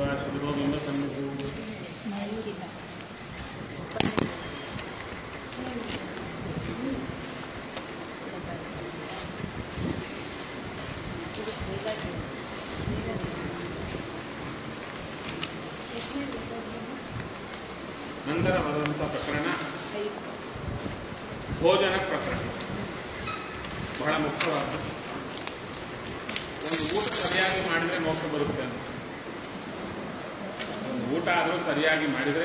ವಾ ಶುಭೋ ಬಿಂಬಸನ್ನಿಧು ಮಯೂರಿಲ್ಲ ನಂತರ ಬರುವಂಥ ಪ್ರಕರಣ ಭೋಜನ ಪ್ರಕರಣ ಬಹಳ ಮುಖ್ಯವಾದ ಒಂದು ಊಟ ಸರಿಯಾಗಿ ಮಾಡಿದರೆ ಮೋಕ್ಷ ಬರುತ್ತೆ ಅಂತ ಒಂದು ಊಟ ಆದರೂ ಸರಿಯಾಗಿ ಮಾಡಿದರೆ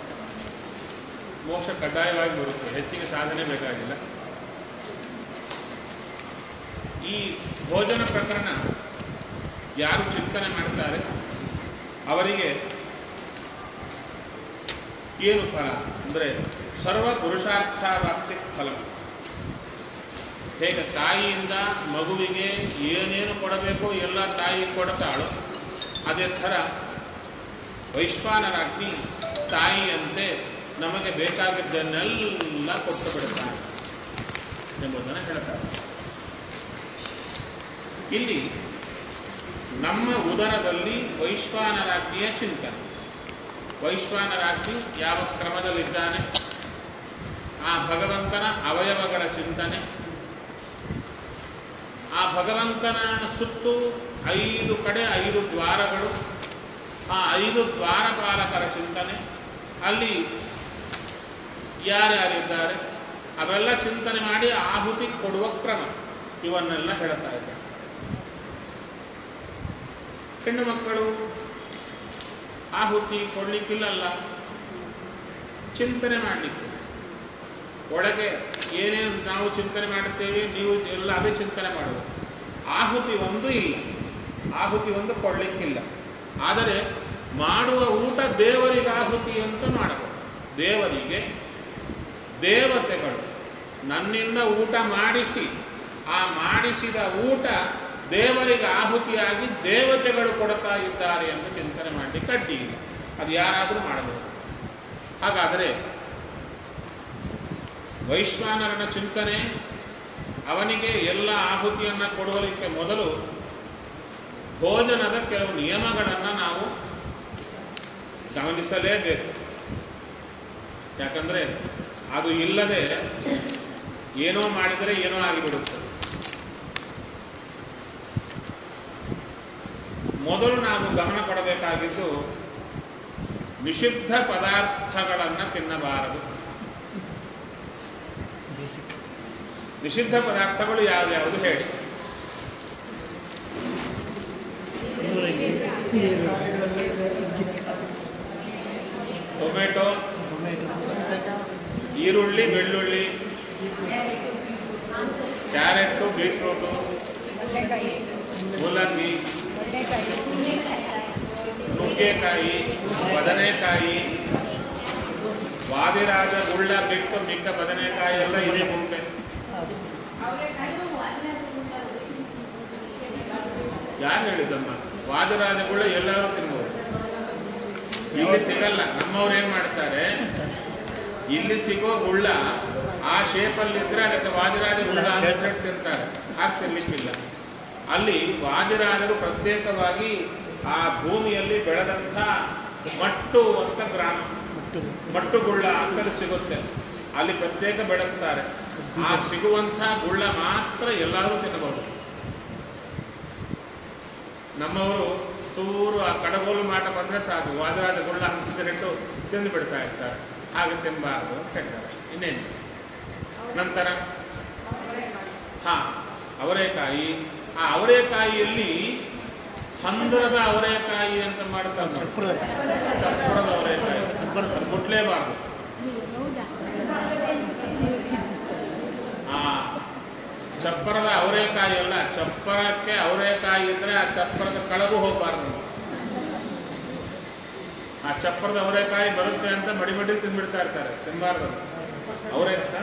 ಮೋಕ್ಷ ಕಡ್ಡಾಯವಾಗಿ ಬರುತ್ತೆ ಹೆಚ್ಚಿಗೆ ಸಾಧನೆ ಬೇಕಾಗಿಲ್ಲ ಈ ಭೋಜನ ಪ್ರಕರಣ ಯಾರು ಚಿಂತನೆ ಮಾಡ್ತಾರೆ ಅವರಿಗೆ ಏನು ಫಲ ಅಂದರೆ ಸರ್ವ ಪುರುಷಾರ್ಥವಾಪ್ತಿ ಫಲ ಹೇಗೆ ತಾಯಿಯಿಂದ ಮಗುವಿಗೆ ಏನೇನು ಕೊಡಬೇಕೋ ಎಲ್ಲ ತಾಯಿ ಕೊಡ್ತಾಳೋ ಅದೇ ಥರ ವೈಶ್ವಾನರಾಜ್ಞಿ ತಾಯಿಯಂತೆ ನಮಗೆ ಬೇಕಾಗಿದ್ದನ್ನೆಲ್ಲ ಕೊಟ್ಟು ಬಿಡ್ತಾನೆ ಎಂಬುದನ್ನು ಹೇಳ್ತಾರೆ ಇಲ್ಲಿ ನಮ್ಮ ಉದರದಲ್ಲಿ ವೈಶ್ವಾನರಾಜ್ಞಿಯ ಚಿಂತನೆ ವೈಶ್ವಾನರಾಜ್ಞಿ ಯಾವ ಕ್ರಮದಲ್ಲಿದ್ದಾನೆ ಆ ಭಗವಂತನ ಅವಯವಗಳ ಚಿಂತನೆ ಆ ಭಗವಂತನ ಸುತ್ತು ಐದು ಕಡೆ ಐದು ದ್ವಾರಗಳು ಆ ಐದು ದ್ವಾರಪಾಲಕರ ಚಿಂತನೆ ಅಲ್ಲಿ ಯಾರ್ಯಾರಿದ್ದಾರೆ ಅವೆಲ್ಲ ಚಿಂತನೆ ಮಾಡಿ ಆಹುತಿ ಕೊಡುವ ಕ್ರಮ ಇವನ್ನೆಲ್ಲ ಹೇಳ್ತಾ ಇದ್ದಾರೆ ಹೆಣ್ಣು ಮಕ್ಕಳು ಆಹುತಿ ಕೊಡ್ಲಿಕ್ಕಿಲ್ಲಲ್ಲ ಚಿಂತನೆ ಮಾಡಲಿಕ್ಕೆ ಒಳಗೆ ಏನೇನು ನಾವು ಚಿಂತನೆ ಮಾಡುತ್ತೇವೆ ನೀವು ಎಲ್ಲ ಅದೇ ಚಿಂತನೆ ಮಾಡುವುದು ಆಹುತಿ ಒಂದು ಇಲ್ಲ ಆಹುತಿ ಒಂದು ಕೊಡಲಿಕ್ಕಿಲ್ಲ ಆದರೆ ಮಾಡುವ ಊಟ ದೇವರಿಗೆ ಆಹುತಿ ಅಂತ ಮಾಡಬೇಕು ದೇವರಿಗೆ ದೇವತೆಗಳು ನನ್ನಿಂದ ಊಟ ಮಾಡಿಸಿ ಆ ಮಾಡಿಸಿದ ಊಟ ದೇವರಿಗೆ ಆಹುತಿಯಾಗಿ ದೇವತೆಗಳು ಕೊಡ್ತಾ ಇದ್ದಾರೆ ಅಂತ ಚಿಂತನೆ ಮಾಡಲಿಕ್ಕೆ ಅಡ್ಡಿ ಇಲ್ಲ ಅದು ಯಾರಾದರೂ ಮಾಡಬಹುದು ಹಾಗಾದರೆ ವೈಶ್ವಾನರನ ಚಿಂತನೆ ಅವನಿಗೆ ಎಲ್ಲ ಆಹುತಿಯನ್ನು ಕೊಡುವಲಿಕ್ಕೆ ಮೊದಲು ಭೋಜನದ ಕೆಲವು ನಿಯಮಗಳನ್ನು ನಾವು ಗಮನಿಸಲೇಬೇಕು ಯಾಕಂದರೆ ಅದು ಇಲ್ಲದೆ ಏನೋ ಮಾಡಿದರೆ ಏನೋ ಆಗಿಬಿಡುತ್ತೆ ಮೊದಲು ನಾವು ಗಮನ ಕೊಡಬೇಕಾಗಿದ್ದು ನಿಷಿದ್ಧ ಪದಾರ್ಥಗಳನ್ನು ತಿನ್ನಬಾರದು ಬೇಸಿಕ್ ನಿಷಿದ್ಧ ಪದಾರ್ಥಗಳು ಯಾವ್ಯಾವುದು ಹೇಳಿ ಟೊಮೆಟೊ ಟೊಮೆಟೊ ಈರುಳ್ಳಿ ಬೆಳ್ಳುಳ್ಳಿ ಕ್ಯಾರೆಟು ಬೀಟ್ರೂಟು ಮೂಲಂಗಿ ನುಗ್ಗೆಕಾಯಿ ಬದನೆಕಾಯಿ ವಾದಿರಾಜ ಗುಳ್ಳ ಬಿಟ್ಟು ಮಿಕ್ಕ ಬದನೆಕಾಯಿ ಎಲ್ಲ ಇದೆ ಗುಂಪೆ ಯಾರು ಹೇಳಿದ್ದಮ್ಮ ವಾದಿರಾಜ ಗುಳ್ಳ ಎಲ್ಲರೂ ತಿನ್ಬೋದು ಇಲ್ಲಿ ಸಿಗಲ್ಲ ನಮ್ಮವ್ರು ಏನ್ ಮಾಡ್ತಾರೆ ಇಲ್ಲಿ ಸಿಗೋ ಗುಳ್ಳ ಆ ಶೇಪಲ್ಲಿದ್ರೆ ಅದಕ್ಕೆ ವಾದಿರಾಜ ಗುಳ್ಳ ಅಂತ ಹೆಸರು ತಿಂತಾರೆ ಹಾಗೆ ತಿನ್ಲಿಕ್ಕಿಲ್ಲ ಅಲ್ಲಿ ವಾದಿರಾಜರು ಪ್ರತ್ಯೇಕವಾಗಿ ಆ ಭೂಮಿಯಲ್ಲಿ ಬೆಳೆದಂಥ ಮಟ್ಟು ಅಂತ ಗ್ರಾಮ ಮುಟ್ಟು ಮಟ್ಟು ಗುಳ್ಳ ಅಂತಲೂ ಸಿಗುತ್ತೆ ಅಲ್ಲಿ ಪ್ರತ್ಯೇಕ ಬೆಳೆಸ್ತಾರೆ ಆ ಸಿಗುವಂಥ ಗುಳ್ಳ ಮಾತ್ರ ಎಲ್ಲರೂ ತಿನ್ನಬಹುದು ನಮ್ಮವರು ಚೂರು ಆ ಕಡಗೋಲು ಮಾಟ ಬಂದರೆ ಸಾಕು ವಾದರಾದ ಗುಳ್ಳ ಹಂಚಿಸಿಟ್ಟು ತಿಂದು ಬಿಡ್ತಾ ಇರ್ತಾರೆ ಹಾಗೆ ತಿನ್ನಬಾರ್ದು ಅಂತ ಹೇಳ್ತಾರೆ ಇನ್ನೇನು ನಂತರ ಹಾ ಅವರೇಕಾಯಿ ಆ ಅವರೇಕಾಯಿಯಲ್ಲಿ ಹಂದರದ ಅವರೇಕಾಯಿ ಅಂತ ಮಾಡ್ತಾರೆ ನೋಡಿ. ಚಪ್ಪರದ ಚಪ್ಪರದ ಅವರೇಕಾಯಿ ಅದು ಮುಟ್ಲೇಬಾರ್ದು ಆ ಚಪ್ಪರದ ಅವರೇಕಾಯಿ ಅಲ್ಲ ಚಪ್ಪರಕ್ಕೆ ಅವರೇಕಾಯಿ ಇದ್ರೆ ಆ ಚಪ್ಪರದ ಕಳಗು ಹೋಗಬಾರ್ದು ಆ ಚಪ್ಪರದ ಅವರೇಕಾಯಿ ಬರುತ್ತೆ ಅಂತ ಮಡಿ ಮಡಿ ತಿಂದ್ಬಿಡ್ತಾ ಇರ್ತಾರೆ ತಿನ್ನಬಾರ್ದು ಅವರೇಕಾಯಿ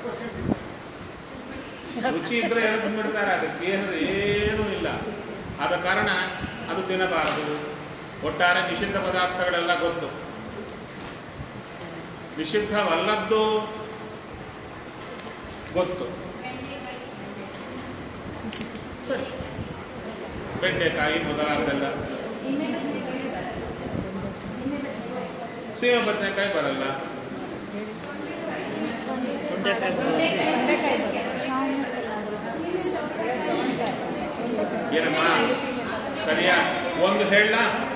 ರುಚಿ ಇದ್ರೆ ಎಲ್ಲ ತಿಂದ್ಬಿಡ್ತಾರೆ ಅದಕ್ಕೆ ಏನು ಏನೂ ಇಲ್ಲ ಆದ ಕಾರಣ ಅದು ತಿನ್ನಬಾರದು ಒಟ್ಟಾರೆ ನಿಷಿದ್ಧ ಪದಾರ್ಥಗಳೆಲ್ಲ ಗೊತ್ತು ನಿಷಿದ್ಧವಲ್ಲದ್ದು ಗೊತ್ತು ಸರಿ ಬೆಂಡೆಕಾಯಿ ಮೊದಲಾದೆಲ್ಲ ಸೀಮೆ ಬದನೆಕಾಯಿ ಬರಲ್ಲ ತೊಂಡೆಕಾಯಿ ಏನಮ್ಮ ಸರಿಯಾ ಒಂದು ಹೇಳ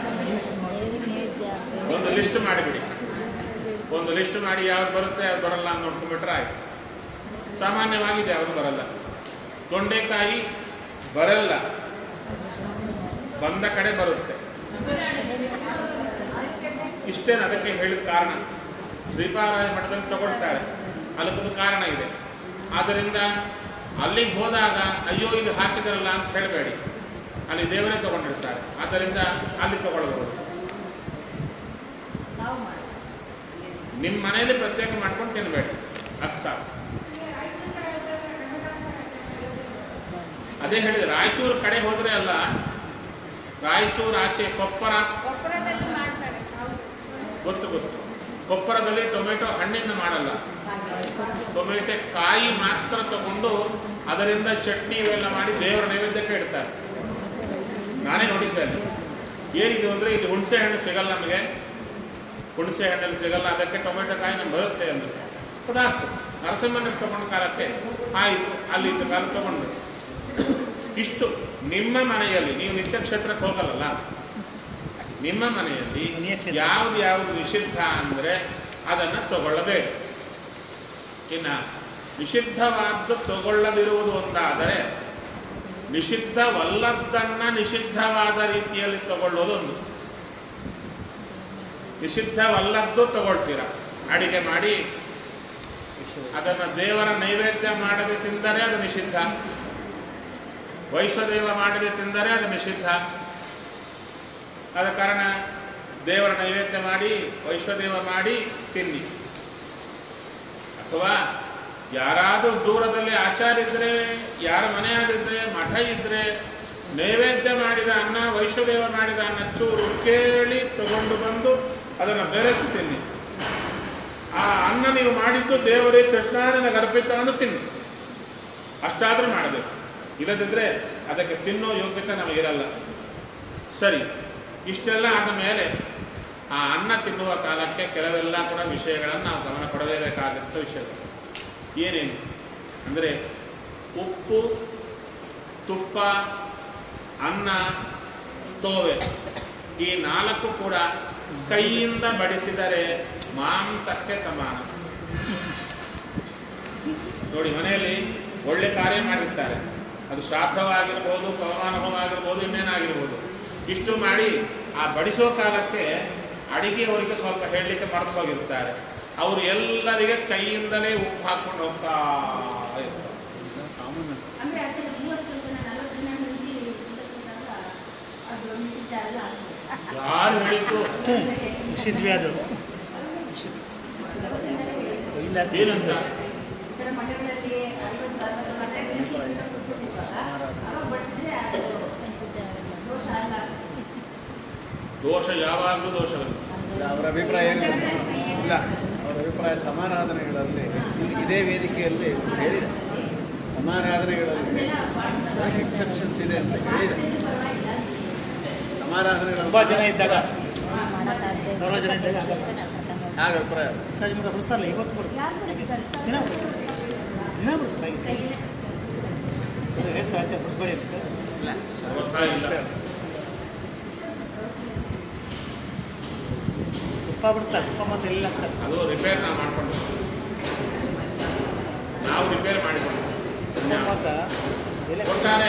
ಒಂದು ಲಿಸ್ಟ್ ಮಾಡಿಬಿಡಿ ಒಂದು ಲಿಸ್ಟ್ ಮಾಡಿ ಯಾವ್ದು ಬರುತ್ತೆ ಯಾವ್ದು ಬರಲ್ಲ ಅಂತ ನೋಡ್ಕೊಂಡ್ಬಿಟ್ರೆ ಆಯ್ತು ಸಾಮಾನ್ಯವಾಗಿದೆ ಯಾವುದು ಬರಲ್ಲ ತೊಂಡೆಕಾಯಿ ಬರಲ್ಲ ಬಂದ ಕಡೆ ಬರುತ್ತೆ ಇಷ್ಟೇನು ಅದಕ್ಕೆ ಹೇಳಿದ ಕಾರಣ ಶ್ರೀಪಾರಾಯ ಮಠದಲ್ಲಿ ತಗೊಳ್ತಾರೆ ಅದಕ್ಕದು ಕಾರಣ ಇದೆ ಆದ್ದರಿಂದ ಅಲ್ಲಿಗೆ ಹೋದಾಗ ಅಯ್ಯೋ ಇದು ಹಾಕಿದಾರಲ್ಲ ಅಂತ ಹೇಳಬೇಡಿ ಅಲ್ಲಿ ದೇವರೇ ತಗೊಂಡಿರ್ತಾರೆ ಆದ್ದರಿಂದ ಅಲ್ಲಿ ತಗೊಳ್ಬಹುದು ನಿಮ್ಮ ಮನೆಯಲ್ಲಿ ಪ್ರತ್ಯೇಕ ಮಾಡ್ಕೊಂಡು ತಿನ್ನಬೇಡಿ ಅದು ಸಾಕು ಅದೇ ಹೇಳಿದೆ ರಾಯಚೂರು ಕಡೆ ಹೋದ್ರೆ ಅಲ್ಲ ರಾಯಚೂರು ಆಚೆ ಕೊಪ್ಪರ ಕೊಪ್ಪರದಲ್ಲಿ ಮಾಡ್ತಾರೆ ಹೌದು ಗೊತ್ತು ಗೊತ್ತು ಕೊಪ್ಪರದಲ್ಲಿ ಟೊಮೆಟೊ ಹಣ್ಣಿಂದ ಮಾಡಲ್ಲ ಟೊಮೆಟೊ ಕಾಯಿ ಮಾತ್ರ ತಗೊಂಡು ಅದರಿಂದ ಚಟ್ನಿ ಇವೆಲ್ಲ ಮಾಡಿ ದೇವರ ನೈವೇದ್ಯಕ್ಕೆ ಇಡ್ತಾರೆ ನಾನೇ ನೋಡಿದ್ದೆ ಅಲ್ಲಿ ಏನಿದು ಅಂದರೆ ಇಲ್ಲಿ ಹುಣಸೆ ಹಣ್ಣು ಸಿಗಲ್ಲ ನಮಗೆ ಹುಣಸೆ ಹಣ್ಣಲ್ಲಿ ಸಿಗಲ್ಲ ಅದಕ್ಕೆ ಟೊಮೆಟೊ ಕಾಯಿ ನಮ್ಗೆ ಬರುತ್ತೆ ಅಂದರು ಪದಾಸ್ತು ನರಸಿಂಹನ ತಗೊಂಡ ಕಾಲಕ್ಕೆ ಆಯಿತು ಅಲ್ಲಿ ಇದ್ದ ಕಾಲ ತಗೊಂಡು ಇಷ್ಟು ನಿಮ್ಮ ಮನೆಯಲ್ಲಿ ನೀವು ನಿತ್ಯ ಕ್ಷೇತ್ರಕ್ಕೆ ಹೋಗಲ್ಲಲ್ಲ ನಿಮ್ಮ ಮನೆಯಲ್ಲಿ ಮನೆಯ ಕ್ಷೇತ್ರ. ಯಾವ್ದು ಯಾವುದು ನಿಷಿದ್ಧ ಅಂದರೆ ಅದನ್ನು ತಗೊಳ್ಳಬೇಡಿ ಇನ್ನು ನಿಷಿದ್ಧವಾದ್ದು ತಗೊಳ್ಳದಿರುವುದು ಒಂದಾದರೆ ನಿಷಿದ್ಧವಲ್ಲದ್ದನ್ನ ನಿಷಿದ್ಧವಾದ ರೀತಿಯಲ್ಲಿ ತಗೊಳ್ಳೋದು ಒಂದು ನಿಷಿದ್ಧವಲ್ಲದ್ದು ತಗೊಳ್ತೀರ ಅಡಿಗೆ ಮಾಡಿ ಅದನ್ನು ದೇವರ ನೈವೇದ್ಯ ಮಾಡದೆ ತಿಂದರೆ ಅದು ನಿಷಿದ್ಧ ವೈಶ್ವದೇವ ಮಾಡದೆ ತಿಂದರೆ ಅದು ನಿಷಿದ್ಧ ಆದ ಕಾರಣ ದೇವರ ನೈವೇದ್ಯ ಮಾಡಿ ವೈಶ್ವದೇವ ಮಾಡಿ ತಿನ್ನಿ ಅಥವಾ ಯಾರಾದರೂ ದೂರದಲ್ಲಿ ಆಚಾರ ಇದ್ರೆ ಯಾರ ಮನೆಯಾಗಿದ್ರೆ ಮಠ ಇದ್ರೆ ನೈವೇದ್ಯ ಮಾಡಿದ ಅನ್ನ ವೈಶ್ವದೇವ ಮಾಡಿದ ಅನ್ನ ಚೂರು ಕೇಳಿ ತಗೊಂಡು ಬಂದು ಅದನ್ನು ಬೆರೆಸಿ ತಿನ್ನಿ ಆ ಅನ್ನ ನೀವು ಮಾಡಿದ್ದು ದೇವರೇ ಕೃಷ್ಣಾನನ ಗರ್ಭಿತ ಅನ್ನು ತಿನ್ನಿ ಅಷ್ಟಾದರೂ ಮಾಡಬೇಕು ಇಲ್ಲದಿದ್ದರೆ ಅದಕ್ಕೆ ತಿನ್ನೋ ಯೋಗ್ಯತೆ ನಮಗಿರಲ್ಲ ಸರಿ ಇಷ್ಟೆಲ್ಲ ಆದ ಮೇಲೆ ಆ ಅನ್ನ ತಿನ್ನುವ ಕಾಲಕ್ಕೆ ಕೆಲವೆಲ್ಲ ಕೂಡ ವಿಷಯಗಳನ್ನು ನಾವು ಗಮನ ಕೊಡಲೇಬೇಕಾದಂಥ ವಿಷಯಗಳು ಏನೇನು ಅಂದರೆ ಉಪ್ಪು ತುಪ್ಪ ಅನ್ನ ತೋವೆ ಈ ನಾಲ್ಕು ಕೂಡ ಕೈಯಿಂದ ಬಡಿಸಿದರೆ ಮಾಂಸಕ್ಕೆ ಸಮಾನ ನೋಡಿ ಮನೆಯಲ್ಲಿ ಒಳ್ಳೆ ಕಾರ್ಯ ಮಾಡಿರ್ತಾರೆ ಅದು ಶ್ರಾದ್ದವಾಗಿರ್ಬೋದು ಪವಮಾನವವಾಗಿರ್ಬೋದು ಇನ್ನೇನಾಗಿರ್ಬೋದು ಇಷ್ಟು ಮಾಡಿ ಆ ಬಡಿಸೋ ಕಾಲಕ್ಕೆ ಅಡಿಗೆಯವರಿಗೆ ಸ್ವಲ್ಪ ಹೇಳಲಿಕ್ಕೆ ಮರೆತು ಹೋಗಿರ್ತಾರೆ ಅವರು ಎಲ್ಲರಿಗೆ ಕೈಯಿಂದಲೇ ಉಪ್ಪು ಹಾಕ್ಕೊಂಡು ಹೋಗ್ತಾ ಇರ್ತಾರೆ ಕಾಮನ್ ಅಂದ್ರೆ ಅದೇ ಮೂವತ್ತು ಜನ ನಲವತ್ತು ಜನ ಮಂದಿ ಊಟಕ್ಕೊಂಡಾಗ ಅದು ನಿಷಿದ್ಧ ಅಲ್ಲ ಆಗ್ತದೆ. ಯಾರು ಹೇಳಿದ್ದು ನಿಷಿದ್ವಿ ಅದು ನಿಷಿದ್ಧ ಇಲ್ಲ ಏನಂತ ಇತರ ಮಠಗಳಲ್ಲಿ ಐವತ್ತು ಅರವತ್ತು ಮನೆ ಮಿಂಚಿ ಊಟ ಕೊಟ್ಬಿಟ್ಟಿರುವಾಗ ಅವಾಗ ಬಡಿಸಿದ್ರೆ ಅದು ದೋಷ ಅಲ್ಲ ದೋಷ ಯಾವಾಗಲೂ ದೋಷಗಳು ಇಲ್ಲ, ಅವರ ಅಭಿಪ್ರಾಯ ಏನು ಇಲ್ಲ ಅವರ ಅಭಿಪ್ರಾಯ ಸಮಾರಾಧನೆಗಳಲ್ಲಿ ಇಲ್ಲಿ ಇದೇ ವೇದಿಕೆಯಲ್ಲಿ ಹೇಳಿದೆ ಸಮಾರಾಧನೆಗಳಲ್ಲಿ ಎಕ್ಸೆಪ್ಷನ್ಸ್ ಇದೆ ಅಂತ ಹೇಳಿದೆ ಸಮಾರಾಧನೆಗಳು ತುಂಬ ಜನ ಇದ್ದಾಗ ಸಾವಿರ ಜನ ಇದ್ದಾಗ ಹಾಗೆ ಅಭಿಪ್ರಾಯ ಚಾರ್ಜ್ ಮಾಡ್ತಾ ಬಡಿಸ್ತಾರಲ್ಲ ಇವತ್ತು ಬಡಿಸ್ತಾರೆ ದಿನ ದಿನ ಬಡಿಸ್ತಾರೆ ಹೇಳ್ತಾರೆ ಆಚಾರ ಬಡಿಸ್ಬೇಡಿ ಅಂತ ಇಲ್ಲ ಗೊತ್ತಾಗಿಲ್ಲ ತುಪ್ಪ ಬಡಿಸ್ತಾರೆ ತುಪ್ಪ ಮತ್ತೆ ಎಲ್ಲ ಹಾಕ್ತಾರೆ ಅದು ರಿಪೇರ್ ನಾವು ಮಾಡ್ಕೊಂಡು ನಾವು ರಿಪೇರ್ ಮಾಡಿಕೊಂಡು ತುಪ್ಪ ಮಾತ್ರ ಎಲೆ ಒಟ್ಟಾರೆ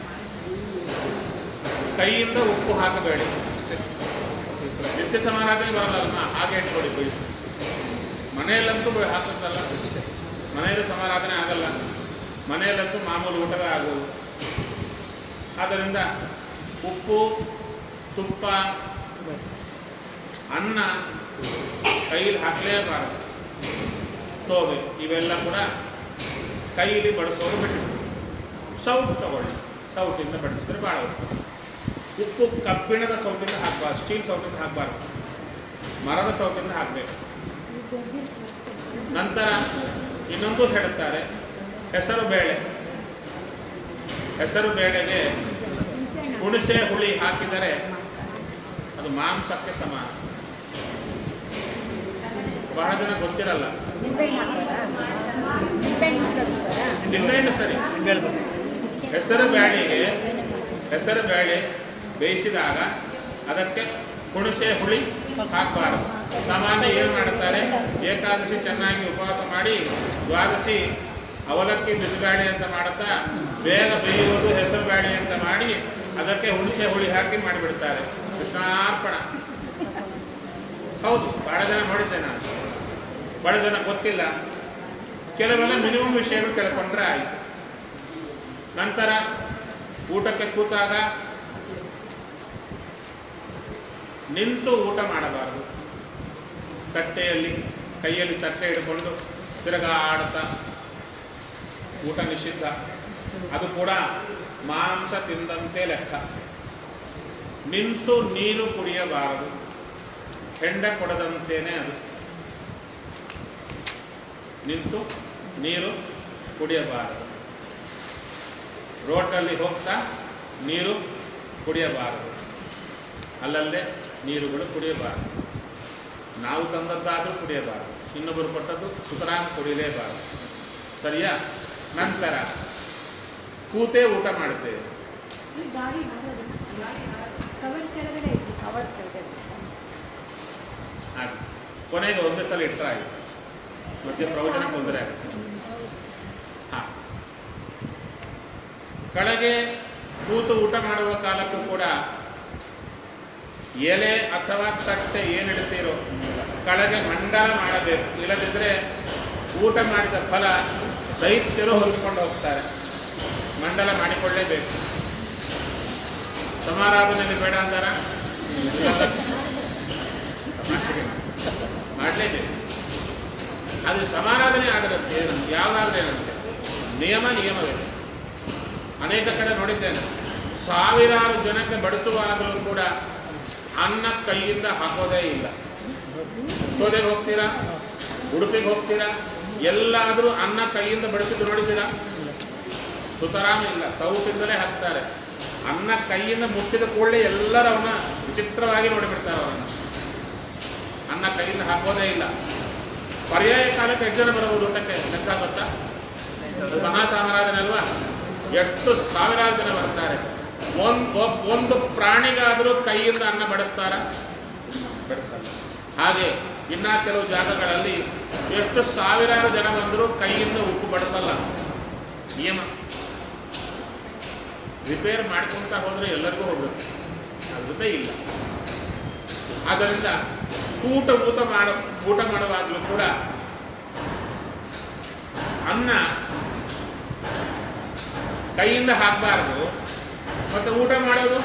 ಕೈಯಿಂದ ಉಪ್ಪು ಹಾಕಬೇಡಿ ಅಷ್ಟೇ. ನಿತ್ಯ ಸಮಾರಾಧನೆ ಬರಲ್ಲಮ್ಮ ಹಾಗೆ ಇಟ್ಕೊಳ್ಳಿ ಕೊಯ್ ಮನೆಯಲ್ಲಂತೂ ಬ- ಹಾಕುತ್ತಲ್ಲ ಅಷ್ಟೇ ಮನೆಯಲ್ಲಿ ಸಮಾರಾಧನೆ ಆಗಲ್ಲ ಮನೆಯಲ್ಲಂತೂ ಮಾಮೂಲು ಊಟವೇ ಆಗೋದು ಆದ್ದರಿಂದ ಉಪ್ಪು ತುಪ್ಪ ಅನ್ನ ಕೈಯಲ್ಲಿ ಹಾಕಲೇಬಾರದು ತೋವೆ ಇವೆಲ್ಲ ಕೂಡ ಕೈಯಲ್ಲಿ ಬಡಿಸೋದು ಬಿಟ್ಟು ಸೌಟ್ ತಗೊಳ್ಳಿ ಸೌಟಿಂದ ಬಡಿಸಿದ್ರೆ ಭಾಳ ಉತ್ತಮ. ಉಪ್ಪು ಕಬ್ಬಿಣದ ಸೌಟಿಂದ ಹಾಕಬಾರ್ದು ಸ್ಟೀಲ್ ಸೌಟಿಂದ ಹಾಕಬಾರ್ದು ಮರದ ಸೌಟಿಂದ ಹಾಕಬೇಕು ನಂತರ ಇನ್ನೊಂದು ಹೇಳುತ್ತಾರೆ ಹೆಸರು ಬೇಳೆ ಹೆಸರು ಬೇಳೆಗೆ ಹುಣಸೆ ಹುಳಿ ಹಾಕಿದರೆ ಅದು ಮಾಂಸಕ್ಕೆ ಸಮಾನ ಬಹಳ ಜನ ಗೊತ್ತಿರಲ್ಲ ನಿಂಬೆಹಣ್ಣು ಹಾಕ್ತಾರಾ ನಿಂಬೆಹಣ್ಣು ಕಲಿಸ್ತಾರಾ ನಿಂಬೆಹಣ್ಣು ಸರಿ ಹೇಳ್ಬೇಕು ಹೆಸರು ಬ್ಯಾಳಿಗೆ ಹೆಸರು ಬೇಳೆ ಬೇಯಿಸಿದಾಗ ಅದಕ್ಕೆ ಹುಣಸೆ ಹುಳಿ ಹಾಕಬಾರದು ಸಾಮಾನ್ಯ ಏನು ಮಾಡುತ್ತಾರೆ ಏಕಾದಶಿ ಚೆನ್ನಾಗಿ ಉಪವಾಸ ಮಾಡಿ ದ್ವಾದಶಿ ಅವಲಕ್ಕಿ ಬಿಸಿಬೇಳೆ ಅಂತ ಮಾಡುತ್ತಾ ಬೇಗ ಬೇಯುವುದು ಹೆಸರು ಬೇಳೆ ಅಂತ ಮಾಡಿ ಅದಕ್ಕೆ ಹುಣಸೆ ಹುಳಿ ಹಾಕಿ ಮಾಡಿಬಿಡ್ತಾರೆ ಕೃಷ್ಣಾರ್ಪಣ ಹೌದು ಬಹಳ ಜನ ನೋಡಿದ್ದೆ ನಾನು ಬಹಳ ಜನ ಗೊತ್ತಿಲ್ಲ ಕೆಲವೆಲ್ಲ ಮಿನಿಮಮ್ ವಿಷಯಗಳು ತಿಳ್ಕೊಂಡ್ರೆ ಆಯಿತು ನಂತರ ಊಟಕ್ಕೆ ಕೂತಾಗ ನಿಂತು ಊಟ ಮಾಡಬಾರದು ತಟ್ಟೆಯಲ್ಲಿ ಕೈಯಲ್ಲಿ ತಟ್ಟೆ ಹಿಡ್ಕೊಂಡು ತಿರುಗಾಡ್ತಾ ಊಟ ನಿಷಿದ್ಧ ಅದು ಕೂಡ ಮಾಂಸ ತಿಂದಂತೆ ಲೆಕ್ಕ ನಿಂತು ನೀರು ಕುಡಿಯಬಾರದು ಹೆಂಡ ಕೊಡದಂತೇನೆ ಅದು ನಿಂತು ನೀರು ಕುಡಿಯಬಾರದು ರೋಡ್ನಲ್ಲಿ ಹೋಗ್ತಾ ನೀರು ಕುಡಿಯಬಾರದು ಅಲ್ಲಲ್ಲೇ ನೀರುಗಳು ಕುಡಿಯಬಾರದು ನಾವು ತಂದದ್ದಾದರೂ ಕುಡಿಯಬಾರದು ಇನ್ನೊಬ್ಬರು ಕೊಟ್ಟದ್ದು ಸುತರಾಂ ಕುಡಿಯಲೇಬಾರದು ಸರಿಯಾ ನಂತರ ಕೂತೇ ಊಟ ಮಾಡುತ್ತೇವೆ ಗಾಡಿ ಕವರ್ ಕೆಳಗಡೆ ಇತ್ತು ಕವರ್ ಕೆಳಗಡೆ ಹಾಗೆ ಕೊನೆಗೆ ಒಂದೇ ಸಲ ಇಟ್ಟರೆ ಆಯಿತು ಮಧ್ಯೆ ಪ್ರವಚನ ತೊಂದರೆ ಆಗುತ್ತೆ ಹಾಂ ಕಡೆಗೆ ಕೂತು ಊಟ ಮಾಡುವ ಕಾಲಕ್ಕೂ ಕೂಡ ಎಲೆ ಅಥವಾ ತಟ್ಟೆ ಏನಿಡ್ತೀರೋ ಕೆಳಗೆ ಮಂಡಲ ಮಾಡಬೇಕು ಇಲ್ಲದಿದ್ದರೆ ಊಟ ಮಾಡಿದ ಫಲ ದೈತ್ಯರು ಹೊಂದ್ಕೊಂಡು ಹೋಗ್ತಾರೆ ಮಂಡಲ ಮಾಡಿಕೊಳ್ಳೇಬೇಕು ಸಮಾರಾಧನೆಯಲ್ಲಿ ಬೇಡ ಅಂತಾರ ಮಾಡಲೇಬೇಕು ಅದು ಸಮಾರಾಧನೆ ಆಗದಂತೆ ಏನು ಯಾವಾಗಲೇ ಏನಂತೆ ನಿಯಮ ನಿಯಮವೇ ಅನೇಕ ಕಡೆ ನೋಡಿದ್ದೇನೆ ಸಾವಿರಾರು ಜನಕ್ಕೆ ಬಡಿಸುವಾಗಲೂ ಕೂಡ ಅನ್ನ ಕೈಯಿಂದ ಹಾಕೋದೇ ಇಲ್ಲ ಸೋದೆಗೆ ಹೋಗ್ತೀರಾ ಉಡುಪಿಗೆ ಹೋಗ್ತೀರಾ ಎಲ್ಲಾದರೂ ಅನ್ನ ಕೈಯಿಂದ ಬಡಿಸಿದ್ದು ನೋಡಿದ್ದೀರಾ ಸುತರಾಮ ಇಲ್ಲ ಸೌತಿಂದಲೇ ಹಾಕ್ತಾರೆ ಅನ್ನ ಕೈಯಿಂದ ಮುಟ್ಟಿದ ಕೂಡಲೇ ಎಲ್ಲರೂ ಅವನ್ನ ವಿಚಿತ್ರವಾಗಿ ನೋಡಿಬಿಡ್ತಾರೆ ಅವರನ್ನು ಅನ್ನ ಕೈಯಿಂದ ಹಾಕೋದೇ ಇಲ್ಲ ಪರ್ಯಾಯ ಕಾಲಕ್ಕೆ ಎಷ್ಟು ಜನ ಬರಬಹುದು ಊಟಕ್ಕೆ ಲೆಕ್ಕ ಗೊತ್ತಾ ಮಹಾ ಸಾಮ್ರಾಜ್ಯನ ಅಲ್ವಾ ಎಷ್ಟು ಸಾವಿರಾರು ಜನ ಬರ್ತಾರೆ ಒಂದು ಒಂದು ಪ್ರಾಣಿಗಾದರೂ ಕೈಯಿಂದ ಅನ್ನ ಬಡಿಸ್ತಾರ ಬಡಿಸಲ್ಲ ಹಾಗೆ ಇನ್ನ ಕೆಲವು ಜಾಗಗಳಲ್ಲಿ ಎಷ್ಟು ಸಾವಿರಾರು ಜನ ಬಂದರೂ ಕೈಯಿಂದ ಉಪ್ಪು ಬಡಿಸಲ್ಲ ನಿಯಮ ರಿಪೇರ್ ಮಾಡ್ಕೊಂತ ಹೋದ್ರೆ ಎಲ್ಲರಿಗೂ ಹೋಗುತ್ತೆ ಅದ್ರದ್ದೇ ಇಲ್ಲ ಆದ್ದರಿಂದ ಊಟ ಊಟ ಮಾಡ ಊಟ ಮಾಡುವಾಗಲೂ ಕೂಡ ಅನ್ನ ಕೈಯಿಂದ ಹಾಕಬಾರ್ದು ಮತ್ತೆ ಊಟ ಮಾಡೋದು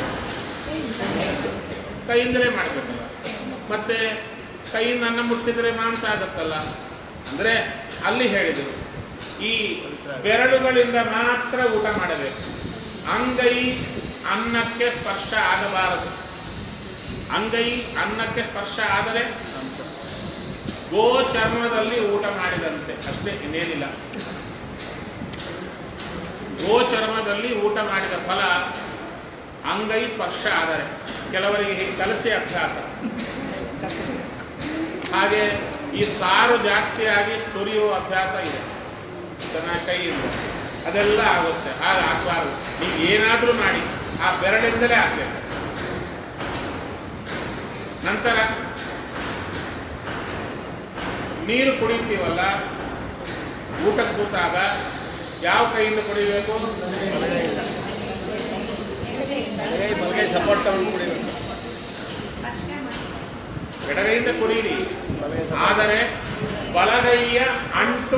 ಕೈಯಿಂದಲೇ ಮಾಡಬೇಕಲ್ಲ ಮತ್ತೆ ಕೈಯಿಂದ ಅನ್ನ ಮುಟ್ಟಿದ್ರೆ ಮಾಂಸ ಆಗುತ್ತಲ್ಲ ಅಂದರೆ ಅಲ್ಲಿ ಹೇಳಿದರು ಈ ಬೆರಳುಗಳಿಂದ ಮಾತ್ರ ಊಟ ಮಾಡಬೇಕು ಅಂಗೈ ಅನ್ನಕ್ಕೆ ಸ್ಪರ್ಶ ಆಗಬಾರದು ಅಂಗೈ ಅನ್ನಕ್ಕೆ ಸ್ಪರ್ಶ ಆದರೆ ಗೋ ಚರ್ಮದಲ್ಲಿ ಊಟ ಮಾಡಿದಂತೆ ಅಷ್ಟೇ ಇನ್ನೇನಿಲ್ಲ ಗೋ ಚರ್ಮದಲ್ಲಿ ಊಟ ಮಾಡಿದ ಫಲ ಅಂಗೈ ಸ್ಪರ್ಶ ಆದರೆ ಕೆಲವರಿಗೆ ಹೀಗೆ ಕಲಸಿ ಅಭ್ಯಾಸ ಹಾಗೆ ಈ ಸಾರು ಜಾಸ್ತಿಯಾಗಿ ಸುರಿಯುವ ಅಭ್ಯಾಸ ಇದೆ ಚೆನ್ನಾಗಿ ಕೈಯಿಂದ ಅದೆಲ್ಲ ಆಗುತ್ತೆ ಹಾಗೆ ಆಗಬಾರ್ದು ನೀವು ಏನಾದರೂ ಮಾಡಿ ಆ ಬೆರಳಿಂದಲೇ ಆಗಬೇಕು ನಂತರ ನೀರು ಕುಡಿತೀವಲ್ಲ ಊಟಕ್ಕೆ ಕೂತಾಗ ಯಾವ ಕೈಯಿಂದ ಕುಡಿಬೇಕು ಬಲಗೈ ಬಲಗೈ ಸಪೋರ್ಟ್ ತಗೊಂಡು ಕುಡಿಬೇಕು ಎಡಗೈಯಿಂದ ಕುಡಿಯಿರಿ ಬಲಗೈ ಆದರೆ ಬಲಗೈಯ ಅಂಟು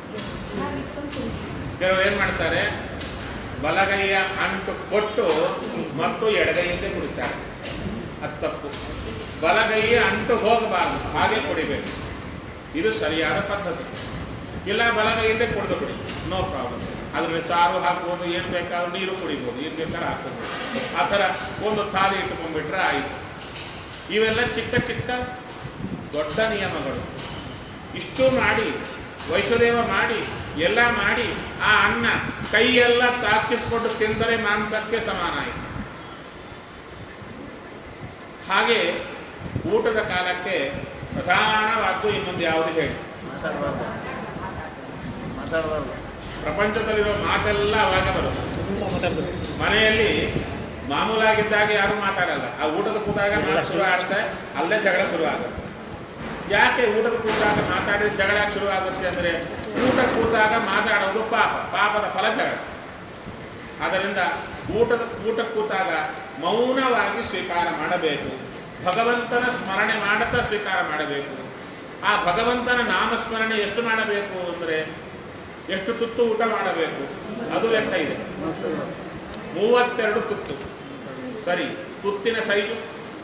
ಕೆಲವರು ಏನು ಮಾಡ್ತಾರೆ ಬಲಗೈಯ ಅಂಟು ಕೊಟ್ಟು ಮತ್ತು ಎಡಗೈಯಿಂದ ಕುಡಿತಾರೆ ಅದು ತಪ್ಪು ಬಲಗೈಯ ಅಂಟು ಹೋಗಬಾರದು ಹಾಗೆ ಕುಡಿಬೇಕು ಇದು ಸರಿಯಾದ ಪದ್ಧತಿ ಇಲ್ಲ ಬಲಗೈಯಿಂದ ಕುಡಿದು ಕುಡಿ ನೋ ಪ್ರಾಬ್ಲಮ್ ಅದರಲ್ಲಿ ಸಾರು ಹಾಕ್ಬೋದು ಏನು ಬೇಕಾದ್ರೂ ನೀರು ಕುಡಿಬೋದು ಏನು ಬೇಕಾದ್ರೂ ಹಾಕ್ಬೋದು ಆ ಥರ ಒಂದು ಥಾಲಿ ಇಟ್ಕೊಂಡ್ಬಿಟ್ರೆ ಆಯಿತು ಇವೆಲ್ಲ ಚಿಕ್ಕ ಚಿಕ್ಕ ದೊಡ್ಡ ನಿಯಮಗಳು ಇಷ್ಟು ಮಾಡಿ ವೈಶ್ವದೇವ ಮಾಡಿ ಎಲ್ಲ ಮಾಡಿ ಆ ಅನ್ನ ಕೈಯೆಲ್ಲ ತಾಕಿಸ್ಕೊಂಡು ತಿಂದರೆ ಮಾಂಸಕ್ಕೆ ಸಮಾನ ಆಯಿತು ಹಾಗೆ ಊಟದ ಕಾಲಕ್ಕೆ ಪ್ರಧಾನವಾದ್ದು ಇನ್ನೊಂದು ಯಾವುದು ಹೇಳಿ ಮಾತಾಡಬಾರ್ದು ಮಾತಾಡಬಾರ್ದು ಪ್ರಪಂಚದಲ್ಲಿರೋ ಮಾತೆಲ್ಲ ಅವಾಗ ಬರುತ್ತೆ ತುಂಬ ಮಾತಾಡ್ತಾರೆ ಮನೆಯಲ್ಲಿ ಮಾಮೂಲಾಗಿದ್ದಾಗ ಯಾರು ಮಾತಾಡಲ್ಲ ಆ ಊಟದ ಕೂತಾಗ ಮಾತು ಶುರು ಆಗುತ್ತೆ ಅಲ್ಲೇ ಜಗಳ ಶುರು ಆಗುತ್ತೆ ಯಾಕೆ ಊಟದ ಕೂತಾಗ ಮಾತಾಡಿದ ಜಗಳ ಯಾಕೆ ಶುರು ಆಗುತ್ತೆ ಅಂದರೆ ಊಟ ಕೂತಾಗ ಮಾತಾಡೋದು ಪಾಪ ಪಾಪದ ಫಲ ಜಗಳ ಆದ್ದರಿಂದ ಊಟದ ಊಟ ಕೂತಾಗ ಮೌನವಾಗಿ ಸ್ವೀಕಾರ ಮಾಡಬೇಕು ಭಗವಂತನ ಸ್ಮರಣೆ ಮಾಡುತ್ತಾ ಸ್ವೀಕಾರ ಮಾಡಬೇಕು ಆ ಭಗವಂತನ ನಾಮಸ್ಮರಣೆ ಎಷ್ಟು ಮಾಡಬೇಕು ಅಂದರೆ ಎಷ್ಟು ತುತ್ತು ಊಟ ಮಾಡಬೇಕು ಅದು ಲೆಕ್ಕ ಇದೆ ಮೂವತ್ತೆರಡು ತುತ್ತು ಸರಿ ತುತ್ತಿನ ಸೈಜು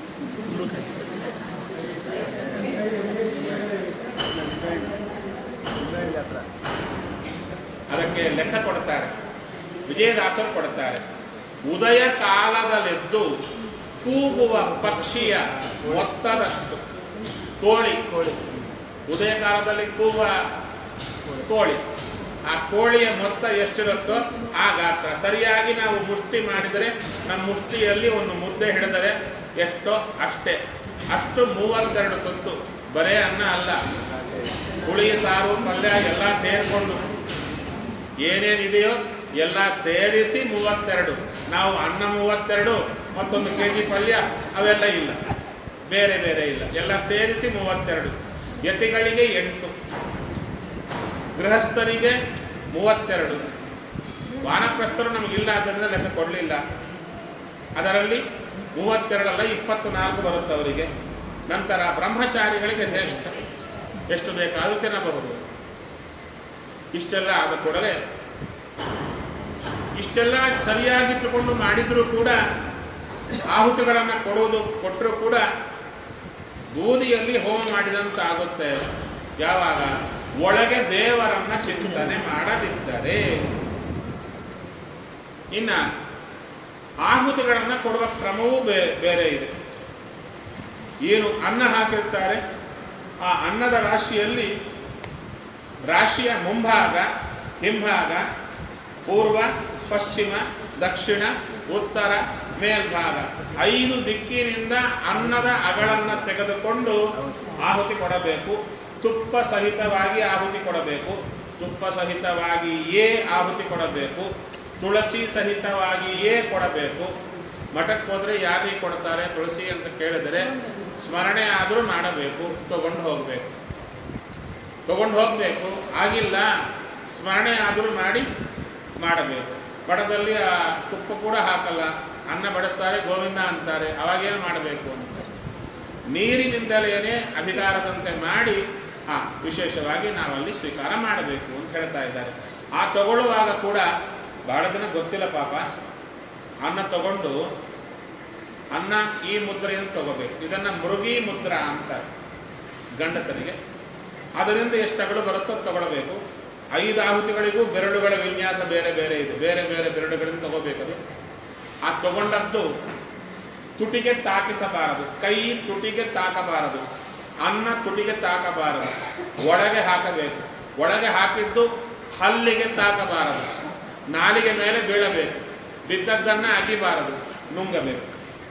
ನಿಂಬೆಹಣ್ಣು ಹತ್ರ ಅದಕ್ಕೆ ಲೆಕ್ಕ ಕೊಡ್ತಾರೆ ವಿಜಯದಾಸರು ಕೊಡ್ತಾರೆ ಉದಯ ಕಾಲದಲ್ಲೆದ್ದು ಕೂಗುವ ಪಕ್ಷಿಯ ಮೊತ್ತದಷ್ಟು ಕೋಳಿ ಕೋಳಿ ಉದಯ ಕಾಲದಲ್ಲಿ ಕೂಗುವ ಕೋಳಿ ಆ ಕೋಳಿಯ ಮೊತ್ತ ಎಷ್ಟಿರುತ್ತೋ ಆ ಗಾತ್ರ ಸರಿಯಾಗಿ ನಾವು ಮುಷ್ಟಿ ಮಾಡಿದರೆ ನಮ್ಮ ಮುಷ್ಟಿಯಲ್ಲಿ ಒಂದು ಮುದ್ದೆ ಹಿಡಿದರೆ ಎಷ್ಟೋ ಅಷ್ಟೇ ಅಷ್ಟು ಮೂವತ್ತೆರಡು ತುತ್ತು ಬರೇ ಅನ್ನ ಅಲ್ಲ ಹುಳಿ ಸಾರು ಪಲ್ಯ ಎಲ್ಲ ಸೇರಿಕೊಂಡು ಏನೇನಿದೆಯೋ ಎಲ್ಲ ಸೇರಿಸಿ ಮೂವತ್ತೆರಡು ನಾವು ಅನ್ನ ಮೂವತ್ತೆರಡು ಮತ್ತೊಂದು ಕೆ ಜಿ ಪಲ್ಯ ಅವೆಲ್ಲ ಇಲ್ಲ ಬೇರೆ ಬೇರೆ ಇಲ್ಲ ಎಲ್ಲ ಸೇರಿಸಿ ಮೂವತ್ತೆರಡು ಯತಿಗಳಿಗೆ ಎಂಟು ಗೃಹಸ್ಥರಿಗೆ ಮೂವತ್ತೆರಡು ವಾನಪ್ರಸ್ಥರು ನಮಗಿಲ್ಲ ಆದ್ದರಿಂದ ಲೆಕ್ಕ ಕೊಡಲಿಲ್ಲ ಅದರಲ್ಲಿ ಮೂವತ್ತೆರಡಲ್ಲ ಇಪ್ಪತ್ತು ನಾಲ್ಕು ಬರುತ್ತೆ ಅವರಿಗೆ ನಂತರ ಬ್ರಹ್ಮಚಾರಿಗಳಿಗೆ ಯಥೇಷ್ಟ ಎಷ್ಟು ಬೇಕಾದರೂ ತಿನ್ನಬಹುದು ಇಷ್ಟೆಲ್ಲ ಆದ ಕೂಡಲೇ ಇಷ್ಟೆಲ್ಲ ಸರಿಯಾಗಿಟ್ಟುಕೊಂಡು ಮಾಡಿದರೂ ಕೂಡ ಆಹುತಿಗಳನ್ನು ಕೊಡುವುದು ಕೊಟ್ಟರೂ ಕೂಡ ಬೂದಿಯಲ್ಲಿ ಹೋಮ ಮಾಡಿದಂತ ಆಗುತ್ತೆ ಯಾವಾಗ ಒಳಗೆ ದೇವರನ್ನ ಚಿಂತನೆ ಮಾಡದಿದ್ದರೆ ಇನ್ನ ಆಹುತಿಗಳನ್ನು ಕೊಡುವ ಕ್ರಮವೂ ಬೇ ಬೇರೆ ಇದೆ ಏನು ಅನ್ನ ಹಾಕಿರ್ತಾರೆ ಆ ಅನ್ನದ ರಾಶಿಯಲ್ಲಿ ರಾಶಿಯ ಮುಂಭಾಗ ಹಿಂಭಾಗ ಪೂರ್ವ ಪಶ್ಚಿಮ ದಕ್ಷಿಣ ಉತ್ತರ ಮೇಲ್ಭಾಗ ಐದು ದಿಕ್ಕಿನಿಂದ ಅನ್ನದ ಅಗಳನ್ನು ತೆಗೆದುಕೊಂಡು ಆಹುತಿ ಕೊಡಬೇಕು ತುಪ್ಪ ಸಹಿತವಾಗಿ ಆಹುತಿ ಕೊಡಬೇಕು ತುಪ್ಪ ಸಹಿತವಾಗಿಯೇ ಆಹುತಿ ಕೊಡಬೇಕು ತುಳಸಿ ಸಹಿತವಾಗಿಯೇ ಕೊಡಬೇಕು ಮಠಕ್ಕೆ ಹೋದರೆ ಯಾರಿಗೆ ಕೊಡ್ತಾರೆ ತುಳಸಿ ಅಂತ ಕೇಳಿದರೆ ಸ್ಮರಣೆ ಆದರೂ ಮಾಡಬೇಕು ತಗೊಂಡು ಹೋಗಬೇಕು ತಗೊಂಡು ಹೋಗಬೇಕು ಆಗಿಲ್ಲ ಸ್ಮರಣೆ ಆದರೂ ಮಾಡಿ ಮಾಡಬೇಕು ಬಡದಲ್ಲಿ ಆ ತುಪ್ಪ ಕೂಡ ಹಾಕಲ್ಲ ಅನ್ನ ಬಡಿಸ್ತಾರೆ ಗೋವಿಂದ ಅಂತಾರೆ ಅವಾಗೇನು ಮಾಡಬೇಕು ಅಂತ ನೀರಿನಿಂದಲೇ ಅಧಿಕಾರದಂತೆ ಮಾಡಿ ಆ ವಿಶೇಷವಾಗಿ ನಾವಲ್ಲಿ ಸ್ವೀಕಾರ ಮಾಡಬೇಕು ಅಂತ ಹೇಳ್ತಾ ಇದ್ದಾರೆ ಆ ತಗೊಳ್ಳುವಾಗ ಕೂಡ ಬಹಳ ದಿನ ಗೊತ್ತಿಲ್ಲ ಪಾಪ ಅನ್ನ ತಗೊಂಡು ಅನ್ನ ಈ ಮುದ್ರೆಯನ್ನು ತಗೋಬೇಕು ಇದನ್ನು ಮೃಗಿ ಮುದ್ರಾ ಅಂತ ಗಂಡಸರಿಗೆ ಅದರಿಂದ ಎಷ್ಟು ಅಗಲು ಬರುತ್ತೋ ಅದು ತಗೊಳ್ಬೇಕು ಐದು ಆಹುತಿಗಳಿಗೂ ಬೆರಳುಗಳ ವಿನ್ಯಾಸ ಬೇರೆ ಬೇರೆ ಇದೆ ಬೇರೆ ಬೇರೆ ಬೆರಳುಗಳಿಂದ ತಗೋಬೇಕದು ಆ ತಗೊಂಡದ್ದು ತುಟಿಗೆ ತಾಕಿಸಬಾರದು ಕೈ ತುಟಿಗೆ ತಾಕಬಾರದು ಅನ್ನ ತುಟಿಗೆ ತಾಕಬಾರದು ಒಳಗೆ ಹಾಕಬೇಕು ಒಳಗೆ ಹಾಕಿದ್ದು ಹಲ್ಲಿಗೆ ತಾಕಬಾರದು ನಾಲಿಗೆ ಮೇಲೆ ಬೀಳಬೇಕು ಬಿದ್ದದ್ದನ್ನು ಅಗಿಬಾರದು ನುಂಗಬೇಕು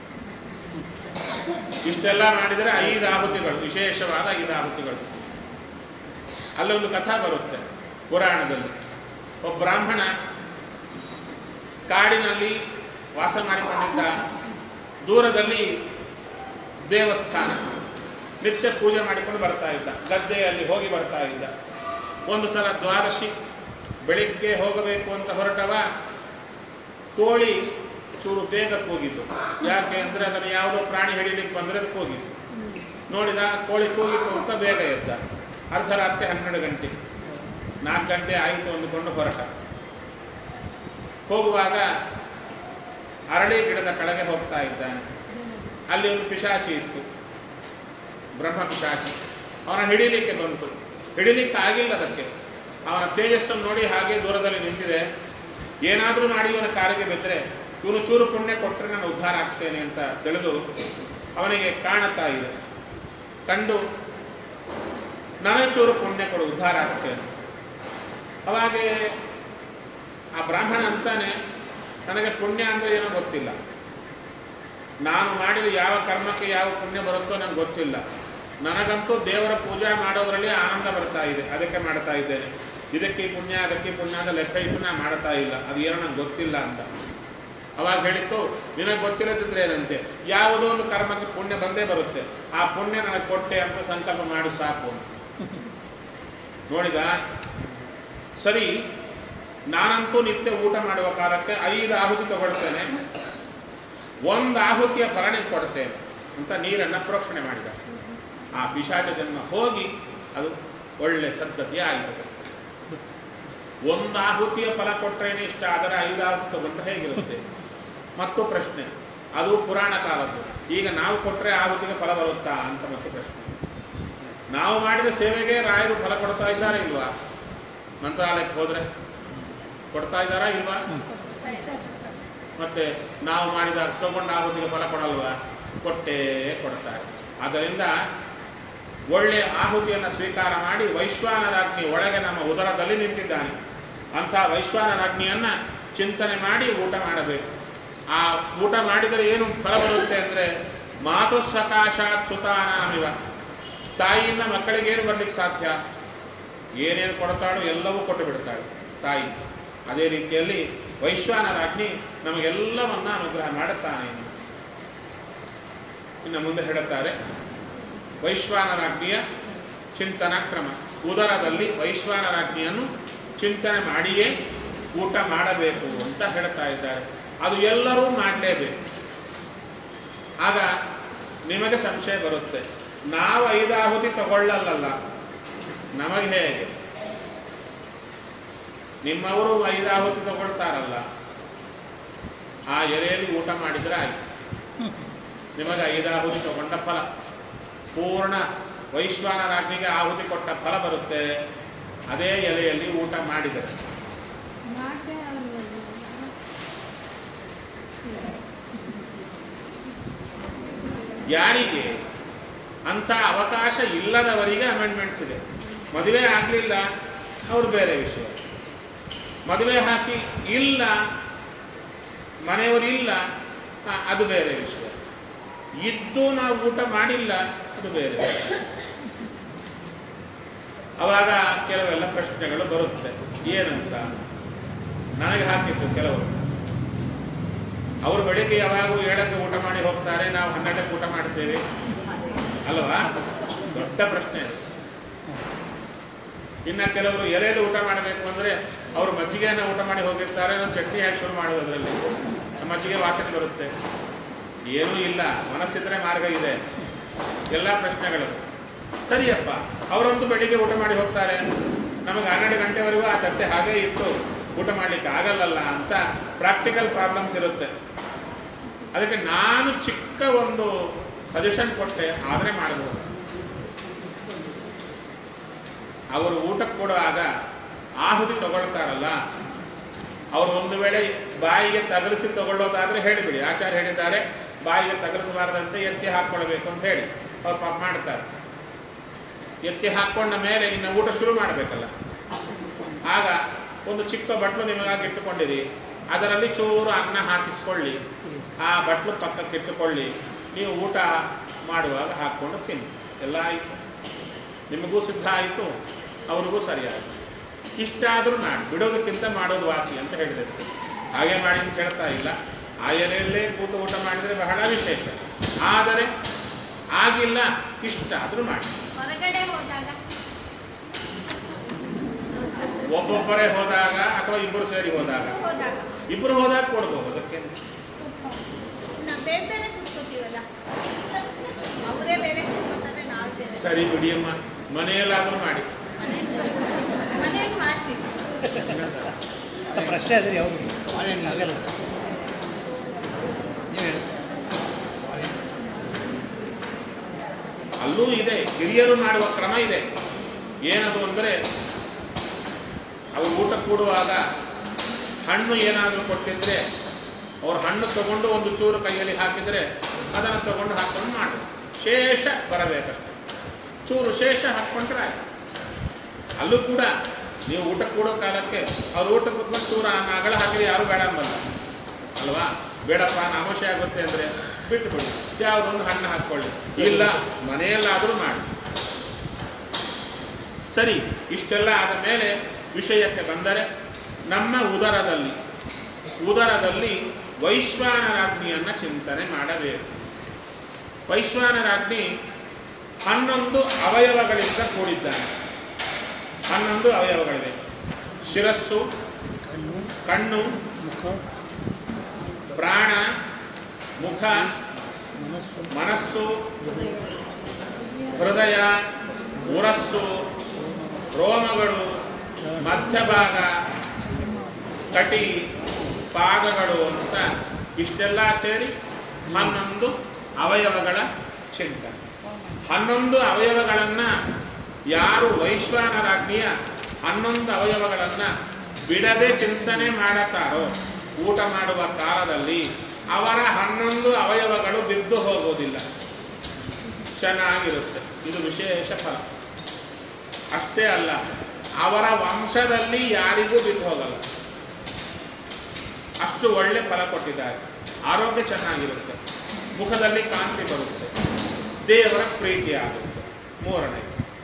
ಇಷ್ಟೆಲ್ಲ ಮಾಡಿದರೆ ಐದು ಆಹುತಿಗಳು ವಿಶೇಷವಾದ ಐದು ಆಹುತಿಗಳು ಅಲ್ಲೊಂದು ಕಥಾ ಬರುತ್ತೆ ಪುರಾಣದಲ್ಲಿ ಒಬ್ಬ ಬ್ರಾಹ್ಮಣ ಕಾಡಿನಲ್ಲಿ ವಾಸ ಮಾಡಿಕೊಂಡಿದ್ದ ದೂರದಲ್ಲಿ ದೇವಸ್ಥಾನ ನಿತ್ಯ ಪೂಜೆ ಮಾಡಿಕೊಂಡು ಬರ್ತಾ ಇದ್ದ ಗದ್ದೆಯಲ್ಲಿ ಹೋಗಿ ಬರ್ತಾ ಇದ್ದ ಒಂದು ಸಲ ದ್ವಾದಶಿ ಬೆಳಿಗ್ಗೆ ಹೋಗಬೇಕು ಅಂತ ಹೊರಟವ ಕೋಳಿ ಚೂರು ಬೇಗ ಕೂಗಿತು ಯಾಕೆ ಅಂದರೆ ಅದನ್ನು ಯಾವುದೋ ಪ್ರಾಣಿ ಹಿಡಿಲಿಕ್ಕೆ ಬಂದರೆ ಅದು ಕೂಗಿತು ನೋಡಿದ ಕೋಳಿ ಕೂಗಿತು ಅಂತ ಬೇಗ ಎದ್ದ ಅರ್ಧರಾತ್ರಿ ಹನ್ನೆರಡು ಗಂಟೆ ನಾಲ್ಕು ಗಂಟೆ ಆಯಿತು ಅಂದುಕೊಂಡು ಹೊರಟ ಹೋಗುವಾಗ ಅರಳಿ ಗಿಡದ ಕೆಳಗೆ ಹೋಗ್ತಾ ಇದ್ದಾನೆ ಅಲ್ಲಿ ಒಂದು ಪಿಶಾಚಿ ಇತ್ತು ಬ್ರಹ್ಮ ಪಿಶಾಚಿ ಅವನ ಹಿಡಿಲಿಕ್ಕೆ ಬಂತು ಹಿಡಿಲಿಕ್ಕೆ ಆಗಿಲ್ಲ ಅದಕ್ಕೆ ಅವನ ತೇಜಸ್ಸನ್ನು ನೋಡಿ ಹಾಗೆ ದೂರದಲ್ಲಿ ನಿಂತಿದೆ ಏನಾದರೂ ಮಾಡಿ ಇವನ ಕಾಲಿಗೆ ಬಿದ್ದರೆ ಇವನು ಚೂರು ಪುಣ್ಯ ಕೊಟ್ಟರೆ ನಾನು ಉದ್ಧಾರ ಆಗ್ತೇನೆ ಅಂತ ತಿಳಿದು ಅವನಿಗೆ ಕಾಣುತ್ತಾ ಇದೆ ಕಂಡು ನನಗೆ ಚೂರು ಪುಣ್ಯ ಕೊಡು ಉದ್ಧಾರ ಆಗ್ತೇನೆ ಅವಾಗೆ ಆ ಬ್ರಾಹ್ಮಣ ಅಂತಾನೆ ನನಗೆ ಪುಣ್ಯ ಅಂದರೆ ಏನೋ ಗೊತ್ತಿಲ್ಲ ನಾನು ಮಾಡಿದ ಯಾವ ಕರ್ಮಕ್ಕೆ ಯಾವ ಪುಣ್ಯ ಬರುತ್ತೋ ನನಗೆ ಗೊತ್ತಿಲ್ಲ ನನಗಂತೂ ದೇವರ ಪೂಜಾ ಮಾಡೋದ್ರಲ್ಲಿ ಆನಂದ ಬರ್ತಾ ಇದೆ ಅದಕ್ಕೆ ಮಾಡ್ತಾ ಇದ್ದೇನೆ ಇದಕ್ಕೆ ಪುಣ್ಯ ಅದಕ್ಕೆ ಪುಣ್ಯ ಅಂತ ಲೆಕ್ಕ ಇಟ್ಟು ನಾ ಮಾಡ್ತಾ ಇಲ್ಲ ಅದು ಏನೋ ನಂಗೆ ಗೊತ್ತಿಲ್ಲ ಅಂತ ಅವಾಗ ಹೇಳಿತ್ತು ನಿನಗೆ ಗೊತ್ತಿರೋದಿದ್ರೆ ಏನಂತೆ ಯಾವುದೋ ಒಂದು ಕರ್ಮಕ್ಕೆ ಪುಣ್ಯ ಬಂದೇ ಬರುತ್ತೆ ಆ ಪುಣ್ಯ ನನಗೆ ಕೊಟ್ಟೆ ಅಂತ ಸಂಕಲ್ಪ ಮಾಡಿ ಸಾಕು ನೋಡಿದ ಸರಿ ನಾನಂತೂ ನಿತ್ಯ ಊಟ ಮಾಡುವ ಕಾಲಕ್ಕೆ ಐದು ಆಹುತಿ ತಗೊಳ್ತೇನೆ ಒಂದು ಆಹುತಿಯ ಫಲ ನಿಂಗೆ ಕೊಡ್ತೇನೆ ಅಂತ ನೀರನ್ನು ಪ್ರೋಕ್ಷಣೆ ಮಾಡಿದ ಆ ಪಿಶಾಚ ಜನ್ಮ ಹೋಗಿ ಅದು ಒಳ್ಳೆ ಸದ್ಗತಿ ಆಗಿದೆ ಒಂದು ಆಹುತಿಯ ಫಲ ಕೊಟ್ಟರೇನೆ ಇಷ್ಟ ಆದರೆ ಐದು ಆಹುತಿ ತಗೊಂಡ್ರೆ ಹೇಗಿರುತ್ತೆ ಮತ್ತು ಪ್ರಶ್ನೆ ಅದು ಪುರಾಣ ಕಾಲದ್ದು ಈಗ ನಾವು ಕೊಟ್ಟರೆ ಆಹುತಿಗೆ ಫಲ ಬರುತ್ತಾ ಅಂತ ಮತ್ತೆ ಪ್ರಶ್ನೆ ನಾವು ಮಾಡಿದ ಸೇವೆಗೆ ರಾಯರು ಫಲ ಕೊಡ್ತಾ ಇದ್ದಾರೆ ಇಲ್ವಾ ಮಂತ್ರಾಲಯಕ್ಕೆ ಹೋದ್ರೆ ಕೊಡ್ತಾ ಇದ್ದಾರಾ ಇಲ್ವಾ ಮತ್ತೆ ನಾವು ಮಾಡಿದ ತಗೊಂಡ ಆಹುತಿಗೆ ಫಲ ಕೊಡಲ್ವಾ ಕೊಟ್ಟೇ ಕೊಡ್ತಾರೆ ಆದ್ದರಿಂದ ಒಳ್ಳೆಯ ಆಹುತಿಯನ್ನು ಸ್ವೀಕಾರ ಮಾಡಿ ವೈಶ್ವಾನರಾಜ್ಞಿ ಒಳಗೆ ನಮ್ಮ ಉದರದಲ್ಲಿ ನಿಂತಿದ್ದಾನೆ ಅಂಥ ವೈಶ್ವಾನರಾಜ್ಞಿಯನ್ನು ಚಿಂತನೆ ಮಾಡಿ ಊಟ ಮಾಡಬೇಕು ಆ ಊಟ ಮಾಡಿದರೆ ಏನು ಫಲ ಬರುತ್ತೆ ಅಂದರೆ ಮಾತು ಸಕಾಶಾತ್ ಸುತಾನಾಮಿವ ತಾಯಿಯಿಂದ ಮಕ್ಕಳಿಗೆ ಏನು ಬರ್ಲಿಕ್ಕೆ ಸಾಧ್ಯ ಏನೇನು ಕೊಡ್ತಾಳೋ ಎಲ್ಲವೂ ಕೊಟ್ಟು ಬಿಡ್ತಾಳೆ ತಾಯಿ ಅದೇ ರೀತಿಯಲ್ಲಿ ವೈಶ್ವಾನರಾಜ್ಞಿ ನಮಗೆಲ್ಲವನ್ನ ಅನುಗ್ರಹ ಮಾಡುತ್ತಾನೆ ಎಂದು. ಇನ್ನು ಮುಂದೆ ಹೇಳುತ್ತಾರೆ ವೈಶ್ವಾನರಾಜ್ಞಿಯ ಚಿಂತನ ಕ್ರಮ ಉದರದಲ್ಲಿ ವೈಶ್ವಾನರಾಜ್ಞಿಯನ್ನು ಚಿಂತನೆ ಮಾಡಿಯೇ ಊಟ ಮಾಡಬೇಕು ಅಂತ ಹೇಳ್ತಾ ಇದ್ದಾರೆ ಅದು ಎಲ್ಲರೂ ಮಾಡಲೇಬೇಕು ಆಗ ನಿಮಗೆ ಸಂಶಯ ಬರುತ್ತೆ ನಾವು ಐದಾಹುತಿ ತಗೊಳ್ಳಲ್ಲ ನಮಗೆ ಹೇಗೆ ನಿಮ್ಮವರು ಐದಾಹುತಿ ತಗೊಳ್ತಾರಲ್ಲ ಆ ಎಲೆಯಲ್ಲಿ ಊಟ ಮಾಡಿದ್ರೆ ಆಯ್ತು ನಿಮಗೆ ಐದಾಹುತಿ ತಗೊಂಡ ಫಲ ಪೂರ್ಣ ವೈಶ್ವಾನರಾಜ್ಞಿಗೆ ಆಹುತಿ ಕೊಟ್ಟ ಫಲ ಬರುತ್ತೆ ಅದೇ ಎಲೆಯಲ್ಲಿ ಊಟ ಮಾಡಿದರೆ ಮಾಡ್ದೆ ಅವ್ರು ಯಾರಿಗೆ ಅಂಥ ಅವಕಾಶ ಇಲ್ಲದವರಿಗೆ ಅಮೆಂಡ್ಮೆಂಟ್ಸ್ ಇದೆ ಮದುವೆ ಆಗಲಿಲ್ಲ ಅವ್ರು ಬೇರೆ ವಿಷಯ ಮದುವೆ ಹಾಕಿ ಇಲ್ಲ ಮನೆಯವರಿಲ್ಲ ಆ, ಅದು ಬೇರೆ ವಿಷಯ ಇದ್ದು ನಾವು ಊಟ ಮಾಡಿಲ್ಲ ಅದು ಬೇರೆ ವಿಷಯ ಅವಾಗ ಕೆಲವೆಲ್ಲ ಪ್ರಶ್ನೆಗಳು ಬರುತ್ತೆ ಏನಂತ ನನಗೆ ಹಾಕಿದ್ದು ಕೆಲವರು ಅವರು ಬೆಳಿಗ್ಗೆ ಯಾವಾಗೂ ಏಳಕ್ಕೆ ಊಟ ಮಾಡಿ ಹೋಗ್ತಾರೆ ನಾವು ಹನ್ನೆರಡಕ್ಕೆ ಊಟ ಮಾಡ್ತೇವೆ ಅಲ್ವಾ ದೊಡ್ಡ ಪ್ರಶ್ನೆ ಅದು ಇನ್ನು ಕೆಲವರು ಎಲೆಯಲ್ಲಿ ಊಟ ಮಾಡಬೇಕು ಅಂದರೆ ಅವರು ಮಜ್ಜಿಗೆಯನ್ನು ಊಟ ಮಾಡಿ ಹೋಗಿರ್ತಾರೆ ನಾವು ಚಟ್ನಿ ಹಾಕಿ ಶುರು ಮಾಡೋದು ಅದರಲ್ಲಿ ಮಜ್ಜಿಗೆ ವಾಸನೆ ಬರುತ್ತೆ ಏನೂ ಇಲ್ಲ ಮನಸ್ಸಿದ್ರೆ ಮಾರ್ಗ ಇದೆ ಎಲ್ಲ ಪ್ರಶ್ನೆಗಳು ಸರಿಯಪ್ಪ ಅವರಂತೂ ಬೆಳಿಗ್ಗೆ ಊಟ ಮಾಡಿ ಹೋಗ್ತಾರೆ ನಮಗೆ ಹನ್ನೆರಡು ಗಂಟೆವರೆಗೂ ಆ ತಟ್ಟೆ ಹಾಗೇ ಇಟ್ಟು ಊಟ ಮಾಡಲಿಕ್ಕೆ ಆಗಲ್ಲಲ್ಲ ಅಂತ ಪ್ರಾಕ್ಟಿಕಲ್ ಪ್ರಾಬ್ಲಮ್ಸ್ ಇರುತ್ತೆ ಅದಕ್ಕೆ ನಾನು ಚಿಕ್ಕ ಒಂದು ಸಜೆಷನ್ ಕೊಟ್ಟೆ ಆದರೆ ಮಾಡಬಹುದು ಅವರು ಊಟಕ್ಕೆ ಕೊಡುವಾಗ ಆಹುತಿ ತಗೊಳ್ತಾರಲ್ಲ ಅವರು ಒಂದು ವೇಳೆ ಬಾಯಿಗೆ ತಗಲಿಸಿ ತಗೊಳ್ಳೋದಾದ್ರೆ ಹೇಳಿಬಿಡಿ ಆಚಾರ್ಯ ಹೇಳಿದ್ದಾರೆ ಬಾಯಿಗೆ ತಗಲಿಸಬಾರದಂತೆ ಎತ್ತಿ ಹಾಕ್ಕೊಳ್ಬೇಕು ಅಂತ ಹೇಳಿ ಅವ್ರು ಪಾಪ ಮಾಡ್ತಾರೆ ಎತ್ತಿ ಹಾಕ್ಕೊಂಡ ಮೇಲೆ ಇನ್ನು ಊಟ ಶುರು ಮಾಡಬೇಕಲ್ಲ ಆಗ ಒಂದು ಚಿಕ್ಕ ಬಟ್ಲು ನಿಮಗಾಗಿ ಇಟ್ಟುಕೊಂಡಿರಿ ಅದರಲ್ಲಿ ಚೂರು ಅನ್ನ ಹಾಕಿಸ್ಕೊಳ್ಳಿ ಆ ಬಟ್ಲು ಪಕ್ಕಕ್ಕೆ ಇಟ್ಟುಕೊಳ್ಳಿ ನೀವು ಊಟ ಮಾಡುವಾಗ ಹಾಕ್ಕೊಂಡು ತಿನ್ನಿ ಎಲ್ಲ ಆಯಿತು ನಿಮಗೂ ಸಿದ್ಧ ಆಯಿತು ಅವ್ರಿಗೂ ಸರಿಯಾಯಿತು ಇಷ್ಟಾದರೂ ಮಾಡಿ ಬಿಡೋದಕ್ಕಿಂತ ಮಾಡೋದು ವಾಸಿ ಅಂತ ಹೇಳಿದೆ ಹಾಗೆ ಮಾಡಿ ಅಂತ ಹೇಳ್ತಾ ಇಲ್ಲ ಆ ಎಲೆಯಲ್ಲೇ ಕೂತು ಊಟ ಮಾಡಿದರೆ ಬಹಳ ವಿಶೇಷ ಆದರೆ ಆಗಿಲ್ಲ ಇಷ್ಟ ಆದರೂ ಮಾಡಿ ಹೊರಗಡೆ ಹೋದಾಗ ಒಬ್ಬೊಬ್ಬರೇ ಹೋದಾಗ ಅಥವಾ ಇಬ್ಬರು ಸೇರಿ ಹೋದಾಗ ಹೋದಾಗ ಇಬ್ಬರು ಹೋದಾಗ ಕೊಡ್ಬೋದು ಅದಕ್ಕೆ ನಾವು ಬೇರೆ ಬೇರೆ ಕೂತ್ಕೋತೀವಲ್ಲ ಅವರೇ ಬೇರೆ ಕೂತ್ಕೋತಾರೆ ನಾವು ಬೇರೆ ಸರಿ ಬಿಡಿಯಮ್ಮ ಮನೆಯಲ್ಲಾದರೂ ಮಾಡಿ ಮನೇಲಿ ಮಾಡ್ತೀವಿ ಪ್ರಶ್ನೆ ಅದ್ರಿ ಅವರು ಆಗಲ್ಲ ನೀವು ಹೇಳಿ ಅಲ್ಲೂ ಇದೆ ಹಿರಿಯರು ಮಾಡುವ ಕ್ರಮ ಇದೆ ಏನದು ಅಂದರೆ ಅವರು ಊಟ ಕೂಡುವಾಗ ಹಣ್ಣು ಏನಾದರೂ ಕೊಟ್ಟಿದ್ರೆ ಅವ್ರು ಹಣ್ಣು ತಗೊಂಡು ಒಂದು ಚೂರು ಕೈಯಲ್ಲಿ ಹಾಕಿದರೆ ಅದನ್ನು ತಗೊಂಡು ಹಾಕೊಂಡು ಮಾಡು ಶೇಷ ಬರಬೇಕಷ್ಟೆ ಚೂರು ಶೇಷ ಹಾಕ್ಕೊಂಡ್ರೆ ಆಯ್ತು ಅಲ್ಲೂ ಕೂಡ ನೀವು ಊಟ ಕೂಡೋ ಕಾಲಕ್ಕೆ ಅವ್ರು ಊಟ ಕೂತ್ಕೊಂಡು ಚೂರು ಅನ್ನ ಅಗಳ ಹಾಕಿದ್ರೆ ಯಾರು ಬೇಡ ಅಂಬಲ್ಲ ಅಲ್ವಾ ಬೇಡಪ್ಪ ನಾಮೋಷ ಆಗುತ್ತೆ ಅಂದರೆ ಬಿಟ್ಟು ಬಿಡಿ ಯಾವುದೊಂದು ಹಣ್ಣು ಹಾಕ್ಕೊಳ್ಳಿ ಇಲ್ಲ ಮನೆಯಲ್ಲಾದರೂ ಮಾಡಿ ಸರಿ ಇಷ್ಟೆಲ್ಲ ಆದ ಮೇಲೆ ವಿಷಯಕ್ಕೆ ಬಂದರೆ ನಮ್ಮ ಉದರದಲ್ಲಿ ಉದರದಲ್ಲಿ ವೈಶ್ವಾನರಾಜ್ಞಿಯನ್ನು ಚಿಂತನೆ ಮಾಡಬೇಕು ವೈಶ್ವಾನರಾಜ್ಞಿ ಹನ್ನೊಂದು ಅವಯವಗಳಿಂದ ಕೂಡಿದ್ದಾನೆ ಹನ್ನೊಂದು ಅವಯವಗಳಿವೆ ಶಿರಸ್ಸು ಕಣ್ಣು ಕಣ್ಣು ಮುಖ ಪ್ರಾಣ ಮುಖ ಮನಸ್ಸು ಮನಸ್ಸು ಹೃದಯ ಹೃದಯ ಉರಸ್ಸು ರೋಮಗಳು ಮಧ್ಯಭಾಗ ಕಟಿ ಪಾದಗಳು ಅಂತ ಇಷ್ಟೆಲ್ಲ ಸೇರಿ ಹನ್ನೊಂದು ಅವಯವಗಳ ಚಿಂತನೆ ಹನ್ನೊಂದು ಅವಯವಗಳನ್ನು ಯಾರು ವೈಶ್ವಾನರಾಜ್ಞಿಯ ಹನ್ನೊಂದು ಅವಯವಗಳನ್ನು ಬಿಡದೆ ಚಿಂತನೆ ಮಾಡುತ್ತಾರೋ ಊಟ ಮಾಡುವ ಕಾಲದಲ್ಲಿ ಅವರ ಹನ್ನೊಂದು ಅವಯವಗಳು ಬಿದ್ದು ಹೋಗುವುದಿಲ್ಲ ಚೆನ್ನಾಗಿರುತ್ತೆ ಇದು ವಿಶೇಷ ಫಲ ಅಷ್ಟೇ ಅಲ್ಲ ಅವರ ವಂಶದಲ್ಲಿ ಯಾರಿಗೂ ಬಿದ್ದು ಹೋಗಲ್ಲ ಅಷ್ಟು ಒಳ್ಳೆ ಫಲ ಕೊಟ್ಟಿದ್ದಾರೆ ಆರೋಗ್ಯ ಚೆನ್ನಾಗಿರುತ್ತೆ ಮುಖದಲ್ಲಿ ಕಾಂತಿ ಬರುತ್ತೆ ದೇವರ ಪ್ರೀತಿ ಆಗುತ್ತೆ ಮೂರನೇ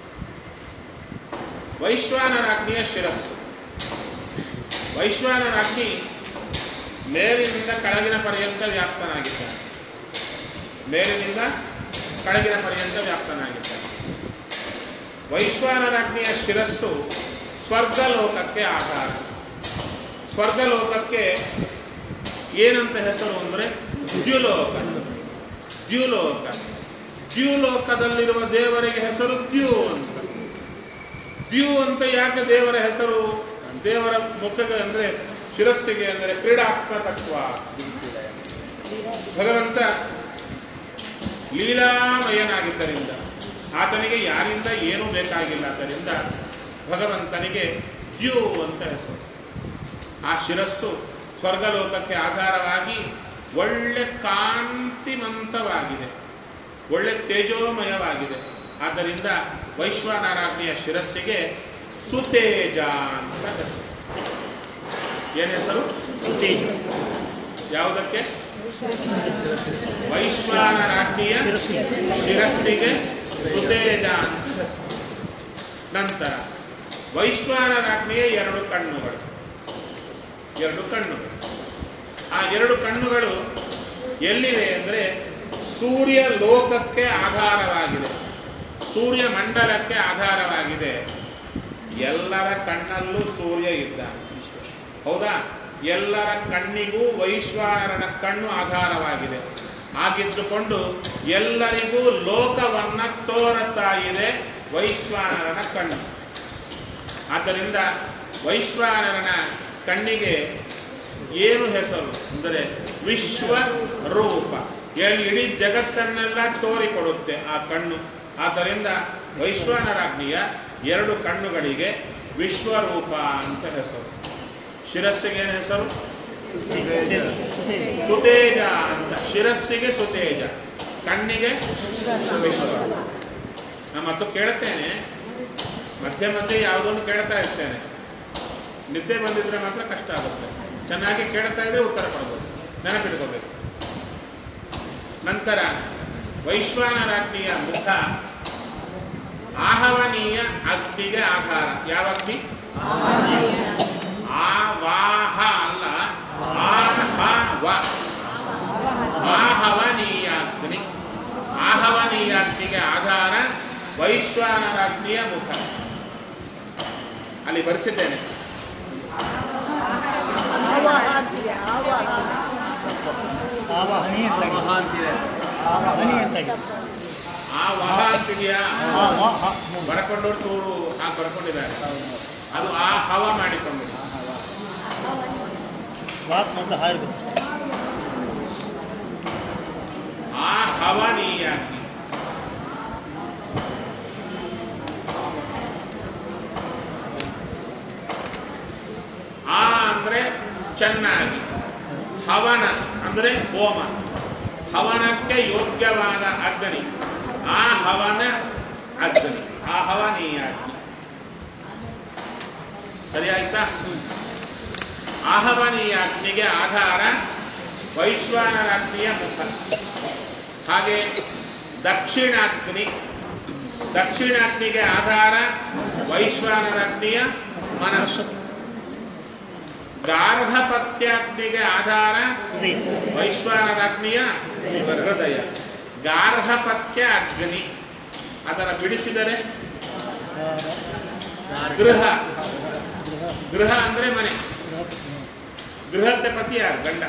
ವೈಶ್ವಾನರಾಜ್ಞಿಯ ಶಿರಸ್ಸು ವೈಶ್ವಾನರಾಜ್ಞಿ ಮೇಲಿನಿಂದ ಕೆಳಗಿನ ಪರ್ಯಂತ ವ್ಯಾಪ್ತನಾಗಿದ್ದಾನೆ ಮೇಲಿನಿಂದ ಕೆಳಗಿನ ಪರ್ಯಂತ ವ್ಯಾಪ್ತನಾಗಿದ್ದಾನೆ ವೈಶ್ವಾನರಾಜ್ಞಿಯ ಶಿರಸ್ಸು ಸ್ವರ್ಗಲೋಕಕ್ಕೆ ಆಧಾರ ಸ್ವರ್ಗಲೋಕಕ್ಕೆ ಏನಂತ ಹೆಸರು ಅಂದರೆ ದ್ಯುಲೋಕ ದ್ಯುಲೋಕ ದ್ಯುಲೋಕದಲ್ಲಿರುವ ದೇವರಿಗೆ ಹೆಸರು ದ್ಯು ಅಂತ ದ್ಯು ಅಂತ ಯಾಕೆ ದೇವರ ಹೆಸರು ದೇವರ ಮುಖಕ್ಕೆ ಅಂದರೆ ಶಿರಸ್ಸಿಗೆ ಅಂದರೆ ಕ್ರೀಡಾತ್ಮಕತ್ವ ಭಗವಂತ ಲೀಲಾಮಯನಾಗಿದ್ದರಿಂದ ಆತನಿಗೆ ಯಾರಿಂದ ಏನೂ ಬೇಕಾಗಿಲ್ಲ ಆದ್ದರಿಂದ ಭಗವಂತನಿಗೆ ದ್ಯು ಅಂತ ಹೆಸರು ಆ ಶಿರಸ್ಸು ಸ್ವರ್ಗಲೋಕಕ್ಕೆ ಆಧಾರವಾಗಿ ಒಳ್ಳೆ ಕಾಂತಿಮಂತವಾಗಿದೆ ಒಳ್ಳೆ ತೇಜೋಮಯವಾಗಿದೆ ಆದ್ದರಿಂದ ವೈಶ್ವಾನರಾಜ್ಞಿಯ ಶಿರಸ್ಸಿಗೆ ಸುತೇಜ ಅಂತ ಹೆಸರು ಏನು ಹೆಸರು ಸುತೇಜ ಯಾವುದಕ್ಕೆ ವೈಶ್ವಾನರಾಜ್ಞಿಯ ಶಿರಸ್ಸಿಗೆ ಸುತೇಜ ಅಂತ ಹೆಸರು ನಂತರ ವೈಶ್ವಾನರಾಜ್ಞಿಯ ಎರಡು ಕಣ್ಣುಗಳು ಎರಡು ಕಣ್ಣುಗಳು ಆ ಎರಡು ಕಣ್ಣುಗಳು ಎಲ್ಲಿವೆ ಅಂದರೆ ಸೂರ್ಯ ಲೋಕಕ್ಕೆ ಆಧಾರವಾಗಿದೆ ಸೂರ್ಯ ಮಂಡಲಕ್ಕೆ ಆಧಾರವಾಗಿದೆ ಎಲ್ಲರ ಕಣ್ಣಲ್ಲೂ ಸೂರ್ಯ ಇದ್ದಾನೆ ಹೌದಾ ಎಲ್ಲರ ಕಣ್ಣಿಗೂ ವೈಶ್ವಾನರನ ಕಣ್ಣು ಆಧಾರವಾಗಿದೆ ಹಾಗಿದ್ದುಕೊಂಡು ಎಲ್ಲರಿಗೂ ಲೋಕವನ್ನ ತೋರುತ್ತಾ ಇದೆ ವೈಶ್ವಾನರನ ಕಣ್ಣು ಆದ್ದರಿಂದ ವೈಶ್ವಾನರನ ಕಣ್ಣಿಗೆ ಏನು ಹೆಸರು ಅಂದರೆ ವಿಶ್ವ ರೂಪ ಎಲ್ಲಿ ಇಡೀ ಜಗತ್ತನ್ನೆಲ್ಲ ತೋರಿಕೊಡುತ್ತೆ ಆ ಕಣ್ಣು ಆದ್ದರಿಂದ ವೈಶ್ವಾನರಾಜ್ಞಿಯ ಎರಡು ಕಣ್ಣುಗಳಿಗೆ ವಿಶ್ವರೂಪ ಅಂತ ಹೆಸರು ಶಿರಸ್ಸಿಗೆ ಏನು ಹೆಸರು ಸುತೇಜ ಸುತೇಜ ಅಂತ ಶಿರಸ್ಸಿಗೆ ಸುತೇಜ ಕಣ್ಣಿಗೆ ವಿಶ್ವ ನಾನು ಮತ್ತು ಕೇಳುತ್ತೇನೆ ಮಧ್ಯೆ ಮಧ್ಯೆ ಯಾವುದೊಂದು ಕೇಳ್ತಾ ಇರ್ತೇನೆ ನಿದ್ದೆ ಬಂದಿದ್ರೆ ಮಾತ್ರ ಕಷ್ಟ ಆಗುತ್ತೆ ಚೆನ್ನಾಗಿ ಕೇಳ್ತಾ ಇದ್ರೆ ಉತ್ತರ ಕೊಡ್ಬೋದು ನೆನಪಿಟ್ಕೋಬೇಕು ನಂತರ ವೈಶ್ವಾನರಾಜ್ಞಿಯ ಮುಖ ಆಹವನೀಯ ಅಗ್ನಿಗೆ ಆಧಾರ ಯಾವ ಅಗ್ನಿ ಆವಾಹ ಅಲ್ಲ ಆಹವ ಆಹವನೀಯಾಗ್ನಿ ಆಹವನೀಯಾಗ್ನಿಗೆ ಆಧಾರ ವೈಶ್ವಾನರಾಜ್ಞಿಯ ಮುಖ ಅಲ್ಲಿ ಬರೆಸಿದ್ದೇನೆ ಆವಾಹನಿ ಅಂತ ಮಹ ಅಂತಿದೆ ಆವಾಹನಿ ಅಂತ ಆ ವಹ ಅಂತಿದೆಯಾ ಬರ್ಕೊಂಡವ್ರು ಚೂರು ಹಾಗೆ ಬರ್ಕೊಂಡಿದ್ದಾರೆ ಅದು ಆ ಹವ ಮಾಡಿಕೊಂಡು ವಾಕ್ ಮೊದಲು ಹಾರಬೇಕು ಆ ಹವನೀಯಾಗ್ನಿ ಆ ಅಂದ್ರೆ ಚೆನ್ನಾಗಿ ಹವನ ಅಂದ್ರೆ ಹೋಮ ಹವನಕ್ಕೆ ಯೋಗ್ಯವಾದ ಅಗ್ನಿ ಆ ಹವನ ಅಗ್ನಿ ಆ ಹವನೀಯ ಅಗ್ನಿ ಸರಿ ಆಯ್ತಾ ಆಹವನೀಯ ಅಗ್ನಿಗೆ ಆಧಾರ ವೈಶ್ವಾನರಾಗ್ನಿಯ ಮುಖ ಹಾಗೆ ದಕ್ಷಿಣಾಗ್ನಿ ದಕ್ಷಿಣಾಗ್ನಿಗೆ ಆಧಾರ ವೈಶ್ವಾನರಾಗ್ನಿಯ ಮನಸ್ಸು ಗಾರ್ಹಪತ್ಯಾಗ್ನಿಗೆ ಆಧಾರ ವೈಶ್ವಾನರಾಗ್ನಿಯ ಹೃದಯ ಗಾರ್ಹಪತ್ಯ ಅಗ್ನಿ ಅದರ ಬಿಡಿಸಿದರೆ ಗೃಹ ಗೃಹ ಅಂದ್ರೆ ಮನೆ ಗೃಹಕ್ಕೆ ಪತಿ ಯಾರು ಗಂಡ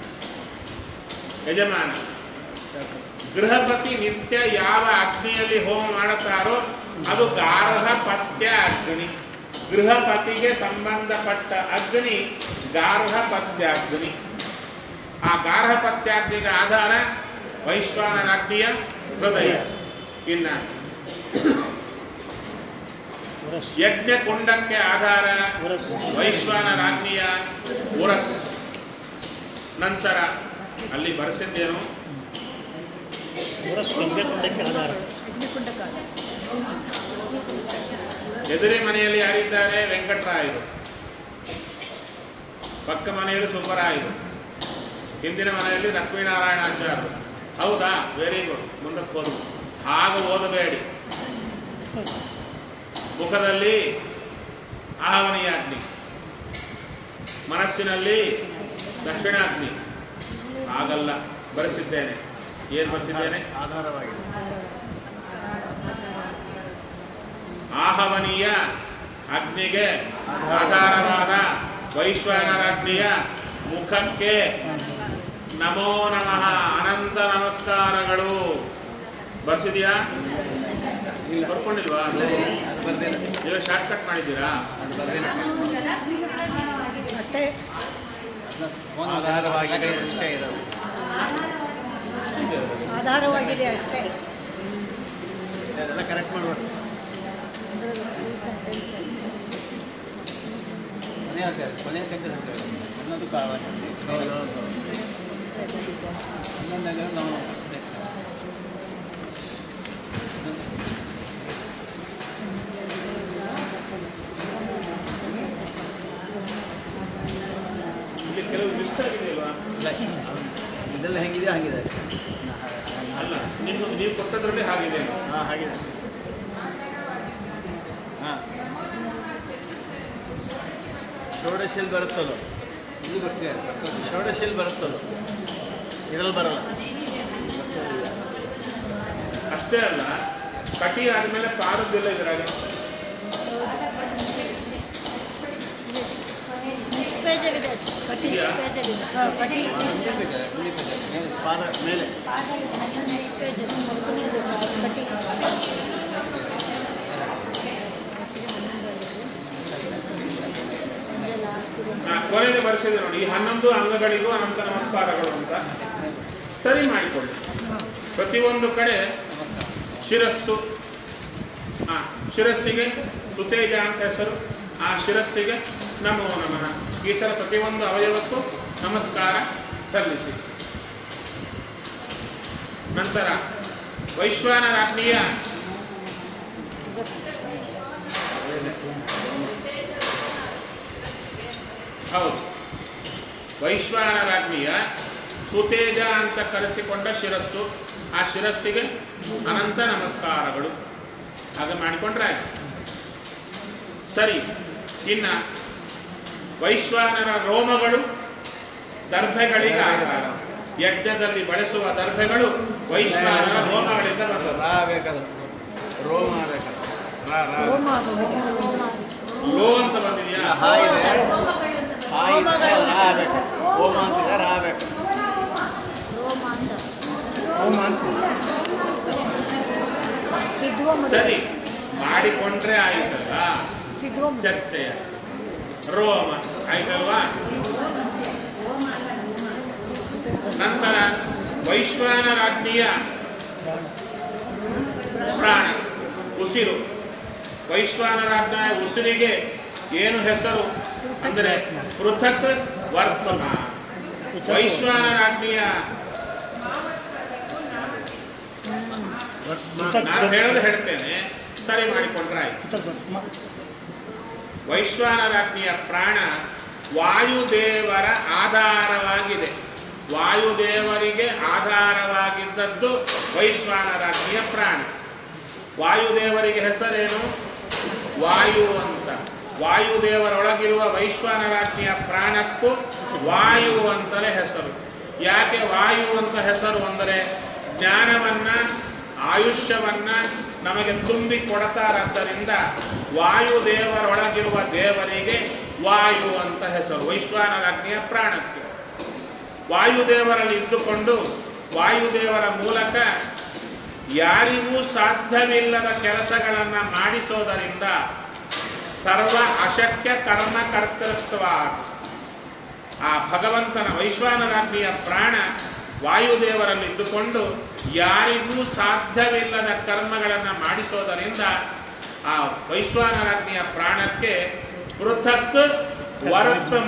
ಯಜಮಾನ ಗೃಹಪತಿ ನಿತ್ಯ ಯಾವ ಅಗ್ನಿಯಲ್ಲಿ ಹೋಮ ಮಾಡುತ್ತಾರೋ ಅದು ಗಾರ್ಹ ಪತ್ಯ ಅಗ್ನಿ ಗೃಹಪತಿಗೆ ಸಂಬಂಧಪಟ್ಟ ಅಗ್ನಿ ಗಾರ್ಹ ಪತ್ಯಾಗ್ನಿ ಆ ಗಾರ್ಹ ಪತ್ಯಾಗ್ನಿಗೆ ಆಧಾರ ವೈಶ್ವಾನರಾಗ್ನಿಯ ಹೃದಯ ಇನ್ನ ಯಜ್ಞ ಕುಂಡಕ್ಕೆ ಆಧಾರ ವೈಶ್ವಾನರಾಗ್ನಿಯ ಉರಸ್ ನಂತರ ಅಲ್ಲಿ ಬರೆಸಿದ್ದೇನು ಎದುರೇ ಮನೆಯಲ್ಲಿ ಯಾರಿದ್ದಾರೆ ವೆಂಕಟರಾಯರು ಪಕ್ಕ ಮನೆಯಲ್ಲಿ ಸುಬ್ಬರಾಯರು ಹಿಂದಿನ ಮನೆಯಲ್ಲಿ ಲಕ್ಷ್ಮೀನಾರಾಯಣಾಚಾರ್ಯರು ಹೌದಾ ವೆರಿ ಗುಡ್ ಮುಂದಕ್ಕೆ ಹೋದು ಹಾಗೆ ಓದಬೇಡಿ ಮುಖದಲ್ಲಿ ಆಹವನೀಯಾಗ್ನಿ ಮನಸ್ಸಿನಲ್ಲಿ ದಕ್ಷಿಣಾಗ್ನಿ ಆಗಲ್ಲ ಬರೆಸಿದ್ದೇನೆ ಏನು ಬರೆಸಿದ್ದೇನೆ ಆಧಾರವಾಗಿದೆ ಆಹವನೀಯ ಅಗ್ನಿಗೆ ಆಧಾರವಾದ ವೈಶ್ವಾನರಾಗ್ನಿಯ ಮುಖಕ್ಕೆ ನಮೋ ನಮಃ ಅನಂತ ನಮಸ್ಕಾರಗಳು ಬರ್ಸಿದ್ಯಾ ಬರ್ಕೊಂಡಿಲ್ವಾ ಅದು ಅದು ಬರ್ದಿಲ್ಲ ನೀವು ಶಾರ್ಟ್ ಕಟ್ ಮಾಡಿದ್ದೀರಾ ಅದು ಬರ್ದಿಲ್ಲ ಅಷ್ಟೇ ಆಧಾರವಾಗಿದೆ ಅಷ್ಟೇ ಇರೋದು ಆಧಾರವಾಗಿದೆ ಅಷ್ಟೇ ಅದೆಲ್ಲ ಕರೆಕ್ಟ್ ಮಾಡ್ಬೇಕು ಕೊನೆ ಹೇಳ್ತಾರೆ ಕೊನೆ ಸೆಂಟೆನ್ಸ್ ಹೇಳ್ತಾರೆ ಅನ್ನೋದು ಕಾರಣ ಹೌದು ಹೌದು ಹನ್ನೊಂದಾಗ ನಾವು ಇಲ್ಲಿ ಕೆಲವು ಮಿಸ್ ಆಗಿದೆ ಅಲ್ವಾ ಇಲ್ಲ ಇದೆಲ್ಲ ಹೆಂಗಿದೆ ಹಂಗಿದೆ ಅಷ್ಟೇ ಅಲ್ಲ ನಿಮ್ಮ ನೀವು ಕೊಟ್ಟದ್ರಲ್ಲಿ ಹಾಗಿದೆ ಹಾಂ ಹಾಗಿದೆ ಹಾಂ ಷೋಡಶಿಲ್ ಬರುತ್ತದು ಇಲ್ಲಿ ಬರ್ಸಿ ಬರ್ಸೋದು ಷೋಡಶಿಲ್ ಬರುತ್ತದು ಇದ್ರಲ್ಲಿ ಬರಲ್ಲ ಅಷ್ಟೇ ಅಲ್ಲ ಕಟಿ ಆದ್ಮೇಲೆ ಪಾದದ್ದೆಲ್ಲ ಇದ್ರಾಗ ನೆಕ್ಸ್ಟ್ ಪೇಜಲ್ಲಿದೆ ಕಟ್ಟಿ ಇದೆಯಾ? ಪೇಜಲ್ಲಿದೆ ಹಾಂ ಕಟ್ಟಿ ಮುಂದೆ ಪೇಜ್ ಮುಂದೆ ಪೇಜ್ ಮೇಲೆ ಪಾದ ಮೇಲೆ ನೆಕ್ಸ್ಟ್ ಪೇಜಲ್ಲಿ ಕಟ್ಟಿ ನಾ ಕೊನೆಗೆ ಬರೆಸಿದೆ ನೋಡಿ ಈ ಹನ್ನೊಂದು ಅಂಗಗಳಿಗೂ ಅನಂತ ನಮಸ್ಕಾರಗಳು ಅಂತ ಸರಿ ಮಾಡಿಕೊಳ್ಳಿ ಪ್ರತಿಯೊಂದು ಕಡೆ ಶಿರಸ್ಸು ಆ ಶಿರಸ್ಸಿಗೆ ಸುತೇಜ ಅಂತ ಹೆಸರು ಆ ಶಿರಸ್ಸಿಗೆ ನಮೋ ನಮಃ ಈ ಥರ ಪ್ರತಿಯೊಂದು ಅವಯವಕ್ಕೂ ನಮಸ್ಕಾರ ಸಲ್ಲಿಸಿ ನಂತರ ವೈಶ್ವಾನರಾಜ್ಞಿಯ ಹೌದು ವೈಶ್ವಾನರಾಜ್ಞಿಯ ಸುತೇಜ ಅಂತ ಕರೆಸಿಕೊಂಡ ಶಿರಸ್ಸು ಆ ಶಿರಸ್ಸಿಗೆ ಅನಂತ ನಮಸ್ಕಾರಗಳು ಹಾಗೆ ಮಾಡಿಕೊಂಡ್ರೆ ಆಯ್ತು ಸರಿ ಇನ್ನ ವೈಶ್ವಾನರ ರೋಮಗಳು ದರ್ಭೆಗಳಿಗೆ ಆಧಾರ ಯಜ್ಞದಲ್ಲಿ ಬಳಸುವ ದರ್ಭೆಗಳು ವೈಶ್ವಾನರ ರೋಮಗಳಿಂದ ಬಂದವು ರಾ ಬೇಕದು ರೋ ಮಾಡಬೇಕದು ರಾ ರಾ ಹೋಮ ಆಗೋಗಿದೆ ಲೋ ಅಂತ ಬಂದಿದೆಯಾ ಹಾ ಇದೆ ರೋಮಗಳು ಅಂತ ಬರ್ತದೆ. ಹಾ ಇದೆ ರಾ ಬೇಕು ಹೋಮ ಅಂತಿದೆ ರಾ ಬೇಕು ಹೋಮ ಅಂತ ಹೋಮ ಅಂತ ವಿದ್ವಮ ಸರಿ ಮಾಡಿಕೊಂಡ್ರೆ ಆಯ್ತಲ್ಲ ವಿದ್ವಮ ಚರ್ಚೆಯ ರೋಮ ಆಯ್ತಲ್ವಾ ನಂತರ ವೈಶ್ವಾನರಾಜ್ಞಿಯ ಪ್ರಾಣ ಉಸಿರು ವೈಶ್ವಾನರಾಜ್ಞಿಯ ಉಸಿರಿಗೆ ಏನು ಹೆಸರು ಅಂದರೆ ಪೃಥಕ್ ವರ್ತಮ ವೈಶ್ವಾನರಾಜ್ಞಿಯ ನಾನು ಹೇಳೋದು ಹೇಳ್ತೇನೆ ಸರಿ ಮಾಡಿಕೊಂಡ್ರೆ ಆಯ್ತು ಮ- ವೈಶ್ವಾನರಾಜ್ಞಿಯ ಪ್ರಾಣ ವಾಯುದೇವರ ಆಧಾರವಾಗಿದೆ ವಾಯುದೇವರಿಗೆ ಆಧಾರವಾಗಿದ್ದದ್ದು ವೈಶ್ವಾನರಾಜ್ಞಿಯ ಪ್ರಾಣ ವಾಯುದೇವರಿಗೆ ಹೆಸರೇನು ವಾಯು ಅಂತ ವಾಯುದೇವರೊಳಗಿರುವ ವೈಶ್ವಾನರಾಜ್ಞಿಯ ಪ್ರಾಣಕ್ಕೂ ವಾಯು ಅಂತಲೇ ಹೆಸರು ಯಾಕೆ ವಾಯು ಅಂತ ಹೆಸರು ಅಂದರೆ ಜ್ಞಾನವನ್ನ ಆಯುಷ್ಯವನ್ನ ನಮಗೆ ತುಂಬಿ ಕೊಡತಾರಾದ್ದರಿಂದ ವಾಯುದೇವರೊಳಗಿರುವ ದೇವರಿಗೆ ವಾಯು ಅಂತ ಹೆಸರು ವೈಶ್ವಾನರಾಜ್ಞಿಯ ಪ್ರಾಣಕ್ಕೆ ವಾಯುದೇವರಲ್ಲಿ ಇದ್ದುಕೊಂಡು ವಾಯುದೇವರ ಮೂಲಕ ಯಾರಿಗೂ ಸಾಧ್ಯವಿಲ್ಲದ ಕೆಲಸಗಳನ್ನು ಮಾಡಿಸೋದರಿಂದ ಸರ್ವ ಅಶಕ್ಯ ಕರ್ಮ ಕರ್ತೃತ್ವ ಆ ಭಗವಂತನ ವೈಶ್ವಾನರಾಜ್ಞಿಯ ಪ್ರಾಣ ವಾಯುದೇವರಲ್ಲಿ ಇದ್ದುಕೊಂಡು ಯಾರಿಗೂ ಸಾಧ್ಯವಿಲ್ಲದ ಕರ್ಮಗಳನ್ನು ಮಾಡಿಸೋದರಿಂದ ಆ ವೈಶ್ವಾನರಾಜ್ಞಿಯ ಪ್ರಾಣಕ್ಕೆ ಪೃಥಕ್ ವರ್ತಮ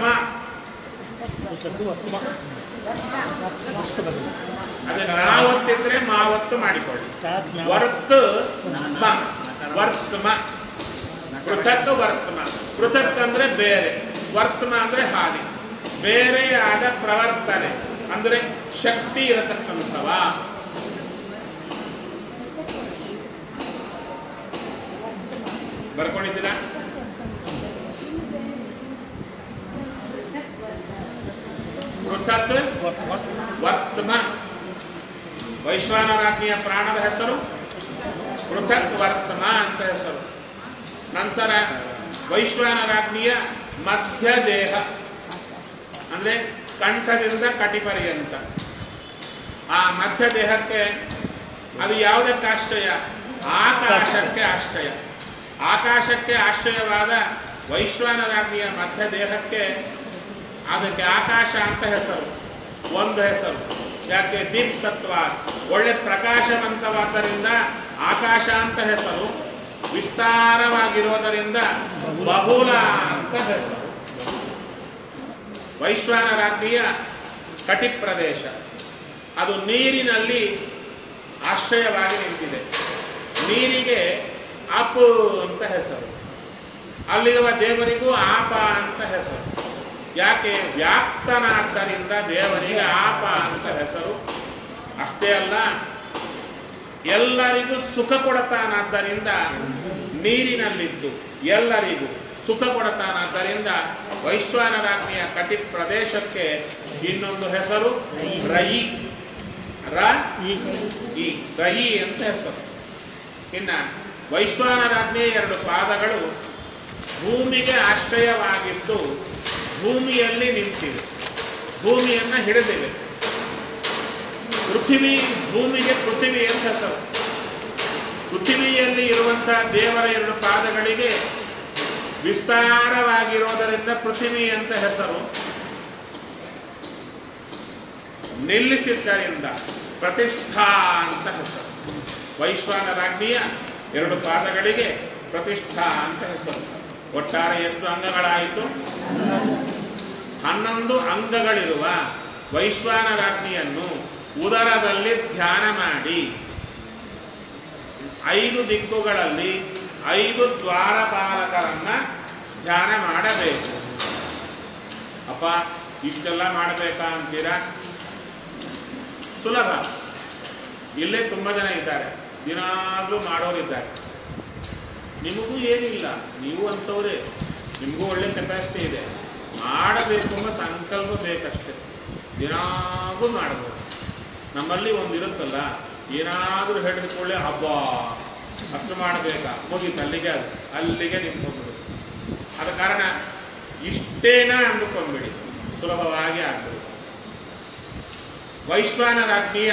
ಅದೇ ನಾವತ್ತಿದ್ರೆ ಮಾವತ್ತು ಮಾಡಿಕೊಳ್ಳಿ ವರ್ತ್ ಮ ವರ್ತಮ ಪೃಥಕ್ ವರ್ತಮ ಪೃಥಕ್ ಅಂದ್ರೆ ಬೇರೆ ವರ್ತಮ ಅಂದ್ರೆ ಹಾದಿ ಬೇರೆಯಾದ ಪ್ರವರ್ತನೆ ಅಂದ್ರೆ ಶಕ್ತಿ ಇರತಕ್ಕಂಥವ ಬರ್ಕೊಂಡಿದ್ದೀರಾ ಪೃಥಕ್ ವರ್ತಮ ವೈಶ್ವಾನರಾಜ್ಞಿಯ ಪ್ರಾಣದ ಹೆಸರು ಪೃಥಕ್ ವರ್ತಮ ಅಂತ ಹೆಸರು ನಂತರ ವೈಶ್ವಾನರಾಜ್ಞಿಯ ಮಧ್ಯ ದೇಹ ಅಂದ್ರೆ ಕಂಠದಿಂದ ಕಟಿಪರ್ಯಂತ ಆ ಮಧ್ಯ ದೇಹಕ್ಕೆ ಅದು ಯಾವುದಕ್ಕೆ ಆಶ್ರಯ ಆಕಾಶಕ್ಕೆ ಆಶ್ರಯ ಆಕಾಶಕ್ಕೆ ಆಶ್ರಯವಾದ ವೈಶ್ವಾನರಾಜ್ಞಿಯ ಮಧ್ಯ ದೇಹಕ್ಕೆ ಅದಕ್ಕೆ ಆಕಾಶ ಅಂತ ಹೆಸರು ಒಂದು ಹೆಸರು ಯಾಕೆ ದೀಪ್ತತ್ವ ಒಳ್ಳೆ ಪ್ರಕಾಶವಂತವಾದ್ದರಿಂದ ಆಕಾಶ ಅಂತ ಹೆಸರು ವಿಸ್ತಾರವಾಗಿರೋದರಿಂದ ಬಹುಲ ಅಂತ ಹೆಸರು ವೈಶ್ವಾನರಾಜ್ಞಿಯ ಕಟಿ ಪ್ರದೇಶ ಅದು ನೀರಿನಲ್ಲಿ ಆಶ್ರಯವಾಗಿ ನಿಂತಿದೆ ನೀರಿಗೆ ಅಪು ಅಂತ ಹೆಸರು ಅಲ್ಲಿರುವ ದೇವರಿಗೂ ಆಪ ಅಂತ ಹೆಸರು ಯಾಕೆ ವ್ಯಾಪ್ತನಾದ್ದರಿಂದ ದೇವರಿಗೆ ಆಪ ಅಂತ ಹೆಸರು ಅಷ್ಟೇ ಅಲ್ಲ ಎಲ್ಲರಿಗೂ ಸುಖ ಕೊಡತಾನಾದ್ದರಿಂದ ನೀರಿನಲ್ಲಿದ್ದು ಎಲ್ಲರಿಗೂ ಸುಖ ಕೊಡತಾನಾದ್ದರಿಂದ ವೈಶ್ವಾನರಾಜ್ಞಿಯ ಕಟಿ ಪ್ರದೇಶಕ್ಕೆ ಇನ್ನೊಂದು ಹೆಸರು ರಯಿ ರ ಈ ರಯಿ ಅಂತ ಹೆಸರು ಇನ್ನ ವೈಶ್ವಾನರಾಜ್ಞೆಯ ಎರಡು ಪಾದಗಳು ಭೂಮಿಗೆ ಆಶ್ರಯವಾಗಿದ್ದು ಭೂಮಿಯಲ್ಲಿ ನಿಂತಿವೆ ಭೂಮಿಯನ್ನು ಹಿಡಿದಿವೆ ಪೃಥ್ವಿ ಭೂಮಿಗೆ ಪೃಥ್ವಿ ಅಂತ ಹೆಸರು ಪೃಥ್ವಿಯಲ್ಲಿ ಇರುವಂತಹ ದೇವರ ಎರಡು ಪಾದಗಳಿಗೆ ವಿಸ್ತಾರವಾಗಿರೋದರಿಂದ ಪೃಥ್ವಿ ಅಂತ ಹೆಸರು ನಿಲ್ಲಿಸಿದ್ದರಿಂದ ಪ್ರತಿಷ್ಠಾ ಅಂತ ಹೆಸರು ವೈಶ್ವಾನರಾಜ್ಞಿಯ ಎರಡು ಪಾದಗಳಿಗೆ ಪ್ರತಿಷ್ಠಾ ಅಂತ ಹೆಸರು ಒಟ್ಟಾರೆ ಎಷ್ಟು ಅಂಗಗಳಾಯಿತು ಹನ್ನೊಂದು ಅಂಗಗಳಿರುವ ವೈಶ್ವಾನರಾಜ್ಞಿಯನ್ನು ಉದರದಲ್ಲಿ ಧ್ಯಾನ ಮಾಡಿ ಐದು ದಿಕ್ಕುಗಳಲ್ಲಿ ಐದು ದ್ವಾರಪಾಲಕರನ್ನ ಧ್ಯಾನ ಮಾಡಬೇಕು ಅಪ್ಪ ಇಷ್ಟೆಲ್ಲ ಮಾಡಬೇಕಾ ಅಂತೀರಾ ಸುಲಭ ಇಲ್ಲೇ ತುಂಬ ಜನ ಇದ್ದಾರೆ ದಿನಾಗ್ಲೂ ಮಾಡೋರಿದ್ದಾರೆ ನಿಮಗೂ ಏನಿಲ್ಲ ನೀವು ಅಂಥವ್ರೆ ನಿಮಗೂ ಒಳ್ಳೆ ಕೆಪಾಸಿಟಿ ಇದೆ ಮಾಡಬೇಕು ಎಂಬ ಸಂಕಲ್ಪ ಬೇಕಷ್ಟೆ ದಿನಾಗೂ ಮಾಡ್ಬೋದು ನಮ್ಮಲ್ಲಿ ಒಂದು ಇರುತ್ತಲ್ಲ ಏನಾದರೂ ಹೇಳಿದ ಕೂಡಲೇ ಹಬ್ಬ ಅಷ್ಟು ಮಾಡಬೇಕಾ ಮುಗೀತು ಅಲ್ಲಿಗೆ ಅದು ಅಲ್ಲಿಗೆ ನಿಂತ್ಕೊಂಡ್ಬಿಡು ಆದ ಕಾರಣ ಇಷ್ಟೇನ ಅಂದುಕೊಂಡ್ಬಿಡಿ ಸುಲಭವಾಗಿ ಆಗ್ಬೋದು ವೈಶ್ವಾನರಾಜ್ಞಿಯ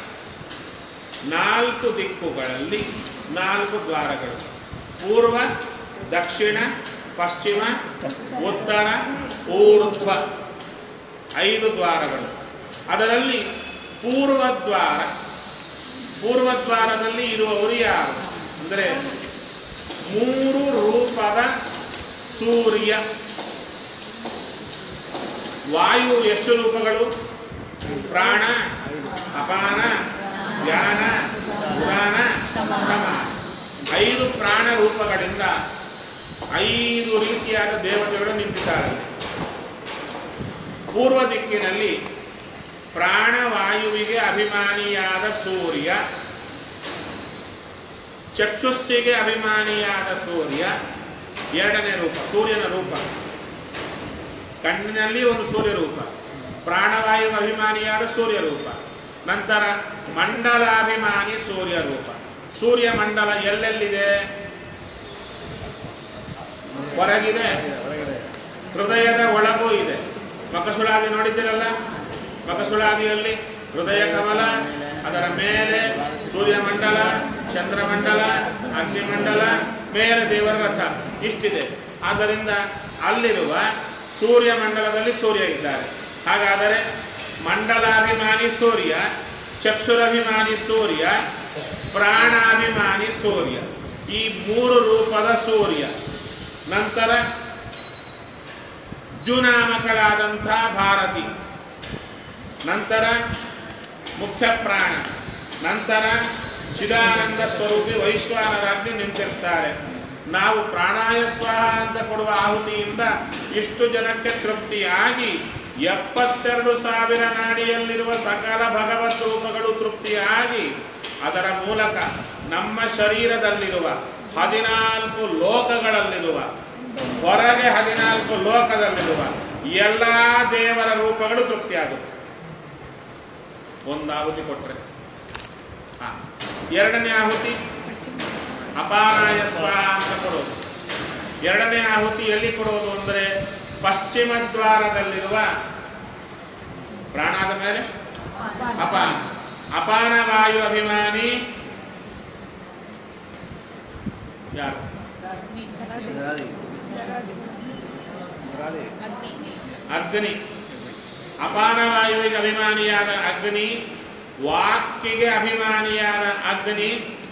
ನಾಲ್ಕು ದಿಕ್ಕುಗಳಲ್ಲಿ ನಾಲ್ಕು ದ್ವಾರಗಳು ಪೂರ್ವ ದಕ್ಷಿಣ ಪಶ್ಚಿಮ ಉತ್ತರ ಊರ್ಧ್ವ ಐದು ದ್ವಾರಗಳು ಅದರಲ್ಲಿ ಪೂರ್ವದ್ವಾರ ಪೂರ್ವದ್ವಾರದಲ್ಲಿ ಇರುವವರು ಯಾರು ಅಂದರೆ ಮೂರು ರೂಪದ ಸೂರ್ಯ ವಾಯು ಎಷ್ಟು ರೂಪಗಳು ಪ್ರಾಣ ಅಪಾನ ಧ್ಯಾನ ಉದಾನ ಸಮಾನ ಐದು ಪ್ರಾಣ ರೂಪಗಳಿಂದ ಐದು ರೀತಿಯಾದ ದೇವತೆಗಳು ನಿಂತಿದ್ದಾರೆ ಪೂರ್ವ ದಿಕ್ಕಿನಲ್ಲಿ ಪ್ರಾಣವಾಯುವಿಗೆ ಅಭಿಮಾನಿಯಾದ ಸೂರ್ಯ ಚಕ್ಷುಸ್ಸಿಗೆ ಅಭಿಮಾನಿಯಾದ ಸೂರ್ಯ ಎರಡನೇ ರೂಪ ಸೂರ್ಯನ ರೂಪ ಕಣ್ಣಿನಲ್ಲಿ ಒಂದು ಸೂರ್ಯ ರೂಪ ಪ್ರಾಣವಾಯು ಅಭಿಮಾನಿಯಾದ ಸೂರ್ಯ ರೂಪ ನಂತರ ಮಂಡಲಾಭಿಮಾನಿ ಸೂರ್ಯ ರೂಪ ಸೂರ್ಯ ಮಂಡಲ ಎಲ್ಲೆಲ್ಲಿದೆ ಹೊರಗಿದೆ ಹೃದಯದ ಒಳಗೂ ಇದೆ ಮಕಸುಳಾದಿ ನೋಡಿದ್ದೀರಲ್ಲ ಮಕಸುಳಾದಿಯಲ್ಲಿ ಹೃದಯ ಕಮಲ ಅದರ ಮೇಲೆ ಸೂರ್ಯಮಂಡಲ ಚಂದ್ರಮಂಡಲ ಅಗ್ನಿಮಂಡಲ ಮೇಲೆ ದೇವರ ರಥ ಇಷ್ಟಿದೆ ಆದ್ದರಿಂದ ಅಲ್ಲಿರುವ ಸೂರ್ಯಮಂಡಲದಲ್ಲಿ ಸೂರ್ಯ ಇದ್ದಾರೆ ಹಾಗಾದರೆ ಮಂಡಲಾಭಿಮಾನಿ ಸೂರ್ಯ ಚಕ್ಷುರಭಿಮಾನಿ ಸೂರ್ಯ ಪ್ರಾಣಾಭಿಮಾನಿ ಸೂರ್ಯ ಈ ಮೂರು ರೂಪದ ಸೂರ್ಯ ನಂತರ ದ್ಯುನಾಮಕಳಾದಂಥ ಭಾರತಿ ನಂತರ ಮುಖ್ಯ ಪ್ರಾಣ ನಂತರ ಚಿದಾನಂದ ಸ್ವರೂಪಿ ವೈಶ್ವಾನರಾಗ್ನಿ ನಿಂತಿರ್ತಾರೆ ನಾವು ಪ್ರಾಣಾಯ ಸ್ವಾಹ ಅಂತ ಕೊಡುವ ಆಹುತಿಯಿಂದ ಇಷ್ಟು ಜನಕ್ಕೆ ತೃಪ್ತಿಯಾಗಿ ಎಪ್ಪತ್ತೆರಡು ಸಾವಿರ ನಾಡಿಯಲ್ಲಿರುವ ಸಕಲ ಭಗವತ್ ರೂಪಗಳು ತೃಪ್ತಿಯಾಗಿ ಅದರ ಮೂಲಕ ನಮ್ಮ ಶರೀರದಲ್ಲಿರುವ ಹದಿನಾಲ್ಕು ಲೋಕಗಳಲ್ಲಿರುವ ಹೊರಗೆ ಹದಿನಾಲ್ಕು ಲೋಕದಲ್ಲಿರುವ ಎಲ್ಲ ದೇವರ ರೂಪಗಳು ತೃಪ್ತಿಯಾಗುತ್ತೆ ಒಂದು ಆಹುತಿ ಕೊಟ್ಟರೆ ಹಾ ಎರಡನೇ ಆಹುತಿ ಅಪಾರಾಯ ಸ್ವಾಹ ಅಂತ ಕೊಡೋದು ಎರಡನೇ ಆಹುತಿ ಎಲ್ಲಿ ಕೊಡೋದು ಅಂದರೆ ಪಶ್ಚಿಮ ದ್ವಾರದಲ್ಲಿರುವ ಪ್ರಾಣಾದ ಮೇಲೆ ಅಪಾನ ಅಪಾನ ವಾಯು ಅಭಿಮಾನಿ ಯಾರು ಅಗ್ನಿ ಅಪಾನ ವಾಯುವಿಗೆ ಅಭಿಮಾನಿಯಾದ ಅಗ್ನಿ ವಾಕ್ಕಿಗೆ ಅಭಿಮಾನಿಯಾದ ಅಗ್ನಿ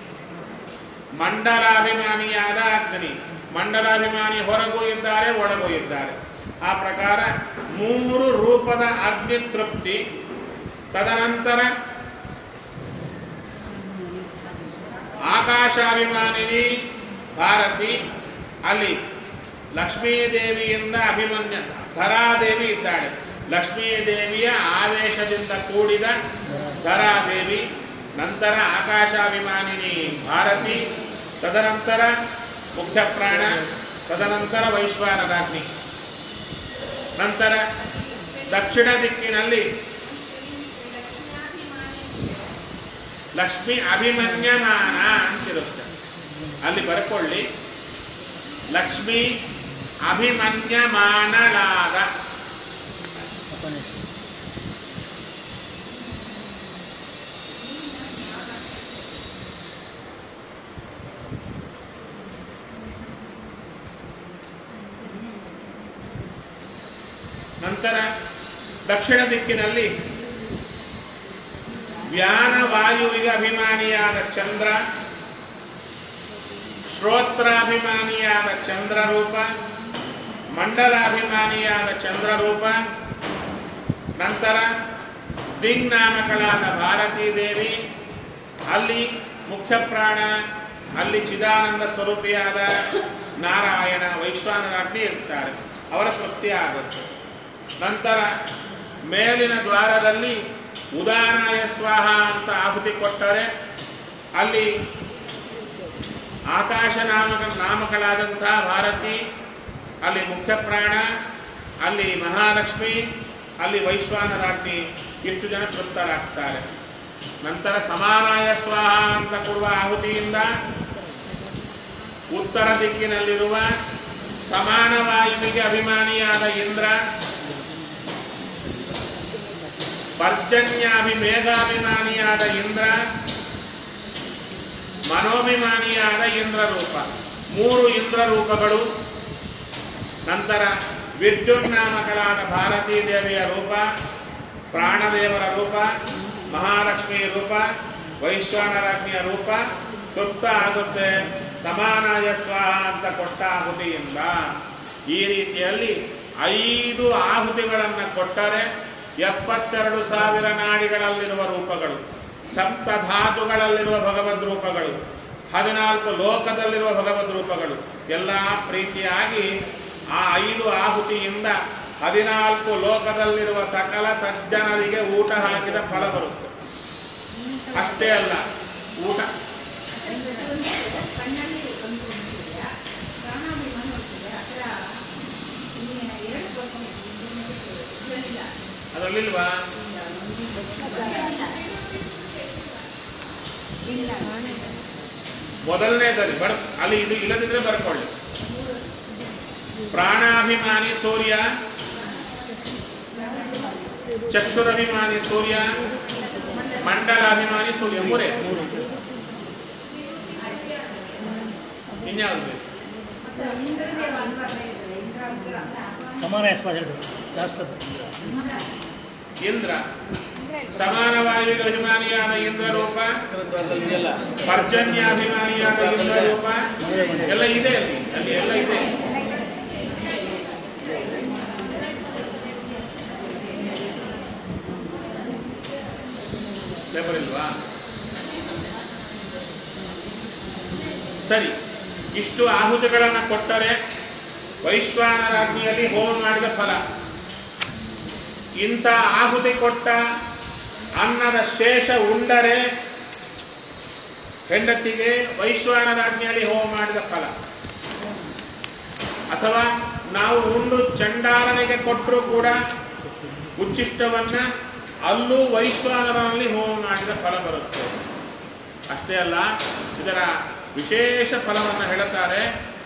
ಮಂಡಲಾಭಿಮಾನಿಯಾದ ಅಗ್ನಿ ಮಂಡಲಾಭಿಮಾನಿ ಹೊರಗೂ ಇದ್ದಾರೆ ಒಳಗೂ ಇದ್ದಾರೆ ಆ ಪ್ರಕಾರ ಮೂರು ರೂಪದ ಅಗ್ನಿ ತೃಪ್ತಿ ತದನಂತರ ಆಕಾಶಾಭಿಮಾನಿನಿ ಭಾರತಿ ಅಲ್ಲಿ ಲಕ್ಷ್ಮೀದೇವಿಯಿಂದ ಅಭಿಮನ್ಯ ಧರಾದೇವಿ ಇದ್ದಾಳೆ ಲಕ್ಷ್ಮೀದೇವಿಯ ಆವೇಶದಿಂದ ಕೂಡಿದ ಧರಾದೇವಿ ನಂತರ ಆಕಾಶಾಭಿಮಾನಿನಿ ಭಾರತಿ ತದನಂತರ ಮುಖ್ಯ ಪ್ರಾಣ ತದನಂತರ ವೈಶ್ವಾನರಾಗ್ನಿ ನಂತರ ದಕ್ಷಿಣ ದಿಕ್ಕಿನಲ್ಲಿ ಲಕ್ಷ್ಮಿ ಅಭಿಮನ್ಯಮಾನ ಅಂತಿರುತ್ತೆ ಅಲ್ಲಿ ಬರ್ಕೊಳ್ಳಿ ಲಕ್ಷ್ಮಿ ಅಭಿಮನ್ಯಮಾನಳಾದ ನಂತರ ದಕ್ಷಿಣ ದಿಕ್ಕಿನಲ್ಲಿ ವ್ಯಾನ ವಾಯುವಿಗೆ ಅಭಿಮಾನಿಯಾದ ಚಂದ್ರ ಶ್ರೋತ್ರಾಭಿಮಾನಿಯಾದ ಚಂದ್ರರೂಪ ಮಂಡಲಾಭಿಮಾನಿಯಾದ ಚಂದ್ರರೂಪ ನಂತರ ದಿಗ್ನಾಮಕಳಾದ ಭಾರತೀ ದೇವಿ ಅಲ್ಲಿ ಮುಖ್ಯ ಪ್ರಾಣ ಅಲ್ಲಿ ಚಿದಾನಂದ ಸ್ವರೂಪಿಯಾದ ನಾರಾಯಣ ವೈಶ್ವಾನರಾಗ್ನಿ ಇರ್ತಾರೆ ಅವರ ತೃಪ್ತಿ ಆಗುತ್ತೆ ನಂತರ ಮೇಲಿನ ದ್ವಾರದಲ್ಲಿ ಉದಾನಾಯ ಸ್ವಾಹ ಅಂತ ಆಹುತಿ ಕೊಟ್ಟರೆ ಅಲ್ಲಿ ಆಕಾಶ ನಾಮಕ ನಾಮಕಳಾದಂಥ ಭಾರತಿ ಅಲ್ಲಿ ಮುಖ್ಯ ಪ್ರಾಣ ಅಲ್ಲಿ ಮಹಾಲಕ್ಷ್ಮಿ ಅಲ್ಲಿ ವೈಶ್ವಾನರಾಗ್ನಿ ಇಷ್ಟು ಜನ ತೃಪ್ತರಾಗ್ತಾರೆ ನಂತರ ಸಮಾನಾಯ ಸ್ವಾಹ ಅಂತ ಕೊಡುವ ಆಹುತಿಯಿಂದ ಉತ್ತರ ದಿಕ್ಕಿನಲ್ಲಿರುವ ಸಮಾನ ವಾಯುವಿಗೆ ಅಭಿಮಾನಿಯಾದ ಇಂದ್ರ ಪರ್ಜನ್ಯಾಭಿ ಮೇಘಾಭಿಮಾನಿಯಾದ ಇಂದ್ರ ಮನೋಭಿಮಾನಿಯಾದ ಇಂದ್ರ ರೂಪ ಮೂರು ಇಂದ್ರ ರೂಪಗಳು ನಂತರ ವಿದ್ಯುನ್ನಾಮಕಳಾದ ಭಾರತೀ ದೇವಿಯ ರೂಪ ಪ್ರಾಣದೇವರ ರೂಪ ಮಹಾಲಕ್ಷ್ಮಿ ರೂಪ ವೈಶ್ವಾನರಾಜ್ಞಿಯ ರೂಪ ತೃಪ್ತ ಆಗುತ್ತೆ ಸಮಾನಾಯ ಸ್ವಾಹ ಅಂತ ಕೊಟ್ಟ ಆಹುತಿಯಿಂದ ಈ ರೀತಿಯಲ್ಲಿ ಐದು ಆಹುತಿಗಳನ್ನು ಕೊಟ್ಟರೆ ಎಪ್ಪತ್ತೆರಡು ಸಾವಿರ ನಾಡಿಗಳಲ್ಲಿರುವ ರೂಪಗಳು ಸಪ್ತ ಧಾತುಗಳಲ್ಲಿರುವ ಭಗವದ್ ರೂಪಗಳು ಹದಿನಾಲ್ಕು ಲೋಕದಲ್ಲಿರುವ ಭಗವದ್ ರೂಪಗಳು ಎಲ್ಲ ಪ್ರೀತಿಯಾಗಿ ಆ ಐದು ಆಹುತಿಯಿಂದ ಹದಿನಾಲ್ಕು ಲೋಕದಲ್ಲಿರುವ ಸಕಲ ಸಜ್ಜನರಿಗೆ ಊಟ ಹಾಕಿದ ಫಲ ಬರುತ್ತೆ ಅಷ್ಟೇ ಅಲ್ಲ ಊಟ ಕಣ್ಣಲ್ಲಿ ಒಂದು ಇದೆಯಾ ಪ್ರಾಣಾಭಿಮಾನ ಹೋಗ್ತದೆ ಆ ಥರ ಇಲ್ಲಿ ಎರಡು ಬರ್ಕೊಂಡಿದ್ದೀವಿ ಇದರಲ್ಲಿಲ್ಲ ಅದರಲ್ಲಿಲ್ವಾ ಇಲ್ಲ ಮೊದಲನೇದಲ್ಲಿ ಬರ್ ಅಲ್ಲಿ ಇದು ಇಲ್ಲದಿದ್ರೆ ಬರ್ಕೊಳ್ಳಿ ಪ್ರಾಣಾಭಿಮಾನಿ ಸೂರ್ಯ ಚಕ್ಷುರಭಿಮಾನಿ ಸೂರ್ಯ ಮಂಡಲಾಭಿಮಾನಿ ಸೂರ್ಯ ಮೂರೇ ಇನ್ಯಾವುದು ಬೇಕು? ಇಂದ್ರದೇ ಒಂದು ಬರ್ತದೆ ಇಂದ್ರ ಅಂತ ಸಮಾನ ಹೆಸರು ಹೇಳಿದ್ರು ಲಾಸ್ಟದ್ದು ಇಂದ್ರ ಸಮಾನ ವಾಯುವಿಗೆ ಅಭಿಮಾನಿಯಾದ ಇಂದ್ರ ರೂಪ ಚಿತ್ರದ್ವಾರದಲ್ಲಿ ಇದೆಯಲ್ಲ ಪರ್ಜನ್ಯಾಭಿಮಾನಿಯಾದ ಇಂದ್ರ ರೂಪ ಎಲ್ಲ ಇದೆ ಅಲ್ಲಿ ಅಲ್ಲಿ ಎಲ್ಲ ಇದೆ ಪೇಪರ್ ಇಲ್ವಾ ಸರಿ ಇಷ್ಟು ಆಹುತಿಗಳನ್ನು ಕೊಟ್ಟರೆ ವೈಶ್ವಾನರಾಜ್ಞಿಯಲ್ಲಿ ಹೋಮ ಮಾಡಿದ ಫಲ ಇಂಥ ಆಹುತಿ ಕೊಟ್ಟ ಅನ್ನದ ಶೇಷ ಉಂಡರೆ ಹೆಂಡತಿಗೆ ವೈಶ್ವಾನರಾಜ್ಞಿಯಲ್ಲಿ ಹೋಮ ಮಾಡಿದ ಫಲ ಅಥವಾ ನಾವು ಉಂಡು ಚಂಡಾಲನಿಗೆ ಕೊಟ್ಟರೂ ಕೂಡ ಉಚ್ಚಿಷ್ಟವನ್ನ ಅಲ್ಲೂ ವೈಶ್ವಾನರಲ್ಲಿ ಹೋಮ ಮಾಡಿದ ಫಲ ಬರುತ್ತೆ ಅಷ್ಟೇ ಅಲ್ಲ ಇದರ ವಿಶೇಷ ಫಲವನ್ನು ಹೇಳುತ್ತಾರೆ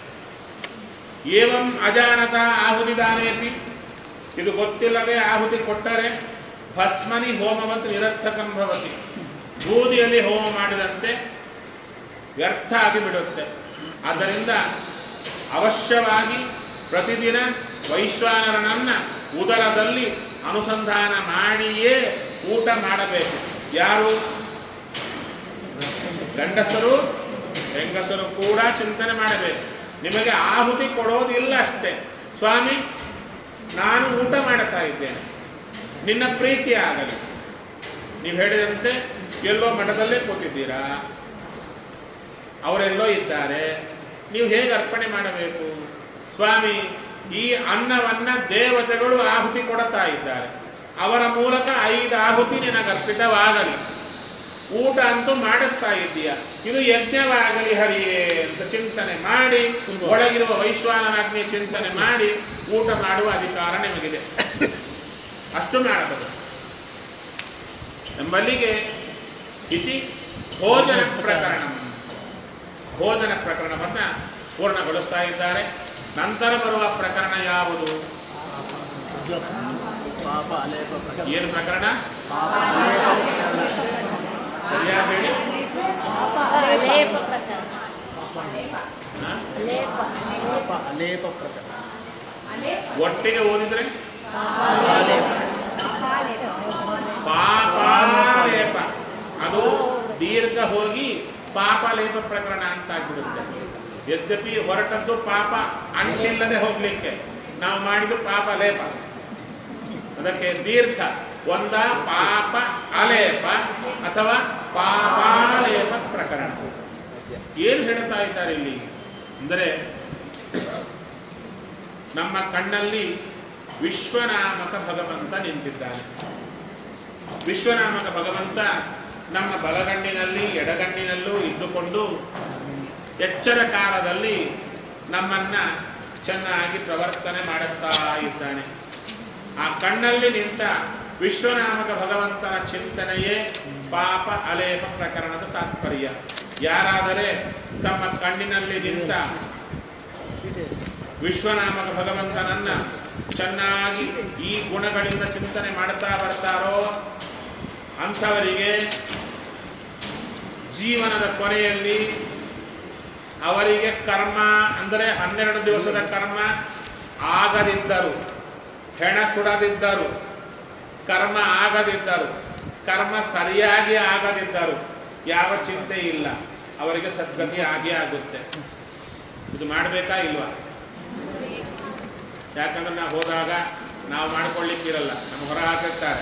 ಏವಂ ಅಜಾನತ ಆಹುತಿದಾನೇಪಿ ಇದು ಗೊತ್ತಿಲ್ಲದೆ ಆಹುತಿ ಕೊಟ್ಟರೆ ಭಸ್ಮನಿ ಹೋಮವತ್ ನಿರರ್ಥಕಂ ಭವತಿ ಬೂದಿಯಲ್ಲಿ ಹೋಮ ಮಾಡಿದಂತೆ ವ್ಯರ್ಥ ಆಗಿ ಬಿಡುತ್ತೆ ಆದ್ದರಿಂದ ಅವಶ್ಯವಾಗಿ ಪ್ರತಿದಿನ ವೈಶ್ವಾನರನನ್ನ ಉದರದಲ್ಲಿ ಅನುಸಂಧಾನ ಮಾಡಿಯೇ ಊಟ ಮಾಡಬೇಕು ಯಾರು ಗಂಡಸರು ಹೆಂಗಸರು ಕೂಡ ಚಿಂತನೆ ಮಾಡಬೇಕು ನಿಮಗೆ ಆಹುತಿ ಕೊಡೋದಿಲ್ಲ ಅಷ್ಟೇ ಸ್ವಾಮಿ ನಾನು ಊಟ ಮಾಡುತ್ತಾ ಇದ್ದೇನೆ ನಿನ್ನ ಪ್ರೀತಿ ಆಗಲಿ ನೀವು ಹೇಳಿದಂತೆ ಎಲ್ಲೋ ಮಠದಲ್ಲೇ ಕೂತಿದ್ದೀರಾ ಅವರೆಲ್ಲೋ ಇದ್ದಾರೆ ನೀವು ಹೇಗೆ ಅರ್ಪಣೆ ಮಾಡಬೇಕು ಸ್ವಾಮಿ ಈ ಅನ್ನವನ್ನ ದೇವತೆಗಳು ಆಹುತಿ ಕೊಡುತ್ತಾ ಇದ್ದಾರೆ ಅವರ ಮೂಲಕ ಐದು ಆಹುತಿ ನಿನಗೆ ಅರ್ಪಿತವಾಗಲಿ ಊಟ ಅಂತೂ ಮಾಡಿಸ್ತಾ ಇದ್ದೀಯ ಇದು ಯಜ್ಞವಾಗಲಿ ಹರಿಯೇ ಅಂತ ಚಿಂತನೆ ಮಾಡಿ ಒಳಗಿರುವ ವೈಶ್ವಾನರಾಜ್ಞೆ ಚಿಂತನೆ ಮಾಡಿ ಊಟ ಮಾಡುವ ಅಧಿಕಾರ ನಿಮಗಿದೆ ಅಷ್ಟು ಮಾಡಬಹುದು ಎಂಬಲ್ಲಿಗೆ ಇತಿ ಭೋಜನ ಪ್ರಕರಣ ಭೋಜನ ಪ್ರಕರಣವನ್ನ ಪೂರ್ಣಗೊಳಿಸ್ತಾ ಇದ್ದಾರೆ ನಂತರ ಬರುವ ಪ್ರಕರಣ ಯಾವುದು ಪಾಪ ಅಲೇಪ ಪ್ರಕರಣ ಏನು ಪ್ರಕರಣ ಸರಿಯಾಗಿ ಹೇಳಿ ಲೇಪ ಪ್ರಕಾರ ಹಾ? ಲೇಪ ಪಾಪ ಅಲೇಪ ಪ್ರಕರಣ ಒಟ್ಟಿಗೆ ಓದಿದ್ರೆ ಪಾಲೇಪ ಪಾಪಾಲೇಪ ಅದು ದೀರ್ಘ ಹೋಗಿ ಪಾಪಲೇಪ ಪ್ರಕರಣ ಅಂತ ಆಗ್ಬಿಡುತ್ತೆ ಯದ್ಯಪಿ ಹೊರಟದ್ದು ಪಾಪ ಅಂಟಿಲ್ಲದೆ ಹೋಗ್ಲಿಕ್ಕೆ ನಾವು ಮಾಡಿದ್ದು ಪಾಪ ಲೇಪ ಅದಕ್ಕೆ ದೀರ್ಘ ಒಂದ ಪಾಪ ಅಲೇಪ ಅಥವಾ ಪಾಪಾಲೇಪ ಪ್ರಕರಣ ಏನು ಹೇಳ್ತಾ ಇದ್ದಾರೆ ಇಲ್ಲಿ ಅಂದರೆ ನಮ್ಮ ಕಣ್ಣಲ್ಲಿ ವಿಶ್ವನಾಮಕ ಭಗವಂತ ನಿಂತಿದ್ದಾನೆ ವಿಶ್ವನಾಮಕ ಭಗವಂತ ನಮ್ಮ ಬಲಗಣ್ಣಿನಲ್ಲಿ ಎಡಗಣ್ಣಿನಲ್ಲೂ ಇದ್ದುಕೊಂಡು ಎಚ್ಚರ ಕಾಲದಲ್ಲಿ ನಮ್ಮನ್ನ ಚೆನ್ನಾಗಿ ಪ್ರವರ್ತನೆ ಮಾಡಿಸ್ತಾ ಇದ್ದಾನೆ ಆ ಕಣ್ಣಲ್ಲಿ ನಿಂತ ವಿಶ್ವನಾಮಕ ಭಗವಂತನ ಚಿಂತನೆಯೇ ಪಾಪ ಅಲೇಪ ಪ್ರಕರಣದ ತಾತ್ಪರ್ಯ ಯಾರಾದರೆ ತಮ್ಮ ಕಣ್ಣಿನಲ್ಲಿ ನಿಂತ ವಿಶ್ವನಾಮಕ ಭಗವಂತನನ್ನ ಚೆನ್ನಾಗಿ ಈ ಗುಣಗಳಿಂದ ಚಿಂತನೆ ಮಾಡ್ತಾ ಬರ್ತಾರೋ ಅಂಥವರಿಗೆ ಜೀವನದ ಕೊನೆಯಲ್ಲಿ ಅವರಿಗೆ ಕರ್ಮ ಅಂದರೆ ಹನ್ನೆರಡು ದಿವಸದ ಕರ್ಮ ಆಗದಿದ್ದರು ಹೆಣ ಸುಡದಿದ್ದರು ಕರ್ಮ ಆಗದಿದ್ದರು ಕರ್ಮ ಸರಿಯಾಗಿ ಆಗದಿದ್ದರು ಯಾವ ಚಿಂತೆ ಇಲ್ಲ ಅವರಿಗೆ ಸದ್ಗತಿ ಆಗೇ ಆಗುತ್ತೆ ಇದು ಮಾಡಬೇಕಾ ಇಲ್ವಾ ಯಾಕಂದ್ರೆ ನಾವು ಹೋದಾಗ ನಾವು ಮಾಡ್ಕೊಳ್ಳಿಕ್ಕಿರಲ್ಲ ನಮ್ಮ ಹೊರ ಹಾಕಿರ್ತಾರೆ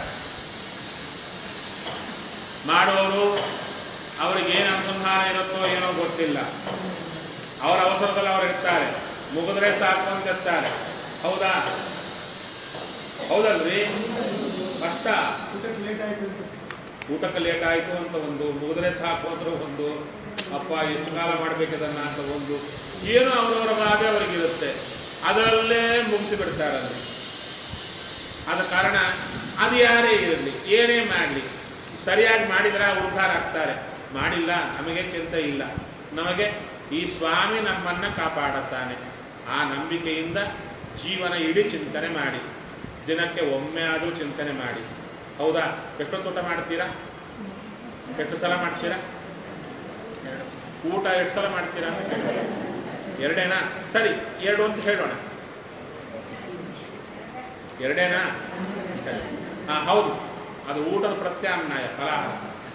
ಮಾಡೋರು ಅವ್ರಿಗೆ ಏನು ಅನುಸಂಧಾನ ಇರುತ್ತೋ ಏನೋ ಗೊತ್ತಿಲ್ಲ ಅವರ ಅವಸರದಲ್ಲಿ ಅವ್ರು ಇರ್ತಾರೆ ಮುಗಿದ್ರೆ ಸಾಕು ಅಂತ ಇರ್ತಾರೆ ಹೌದಾ ಹೌದಲ್ರಿ ಕಷ್ಟ ಊಟಕ್ಕೆ ಲೇಟ್ ಆಯ್ತು ಅಂತ ಊಟಕ್ಕೆ ಲೇಟ್ ಆಯಿತು ಅಂತ ಒಂದು ಮುಗಿದ್ರೆ ಸಾಕು ಅಂದ್ರೆ ಒಂದು ಅಪ್ಪ ಎಷ್ಟು ಕಾಲ ಮಾಡ್ಬೇಕದನ್ನ ಅಂತ ಒಂದು ಏನೋ ಅವರವರ ಬಾಧೆ ಅವರಿಗಿರುತ್ತೆ ಅದರಲ್ಲೇ ಮುಗಿಸಿ ಬಿಡ್ತಾರಲ್ಲಿ ಆದ ಕಾರಣ ಅದು ಯಾರೇ ಇರಲಿ ಏನೇ ಮಾಡಲಿ ಸರಿಯಾಗಿ ಮಾಡಿದ್ರೆ ಉದ್ಧಾರ ಆಗ್ತಾರೆ ಮಾಡಿಲ್ಲ ನಮಗೆ ಚಿಂತೆ ಇಲ್ಲ ನಮಗೆ ಈ ಸ್ವಾಮಿ ನಮ್ಮನ್ನು ಕಾಪಾಡುತ್ತಾನೆ ಆ ನಂಬಿಕೆಯಿಂದ ಜೀವನ ಇಡೀ ಚಿಂತನೆ ಮಾಡಿ ದಿನಕ್ಕೆ ಒಮ್ಮೆ ಆದರೂ ಚಿಂತನೆ ಮಾಡಿ ಹೌದಾ ಎಷ್ಟೊತ್ತು ಊಟ ಮಾಡ್ತೀರಾ ಎಷ್ಟು ಸಲ ಮಾಡ್ತೀರಾ ಊಟ ಎಷ್ಟು ಸಲ ಮಾಡ್ತೀರಾ ಎರಡೇನಾ ಸರಿ ಎರಡು ಅಂತ ಹೇಳೋಣ ಎರಡೇನಾ ಸರಿ ಹಾಂ ಹೌದು ಅದು ಊಟದ ಪ್ರತ್ಯಾಮ್ನಾಯ ಫಲಾಹಾರ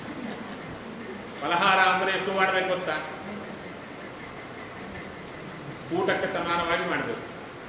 ಫಲಹಾರ ಅಂದರೆ ಎಷ್ಟು ಮಾಡಬೇಕು ಗೊತ್ತಾ ಊಟಕ್ಕೆ ಸಮಾನವಾಗಿ ಮಾಡಬೇಕು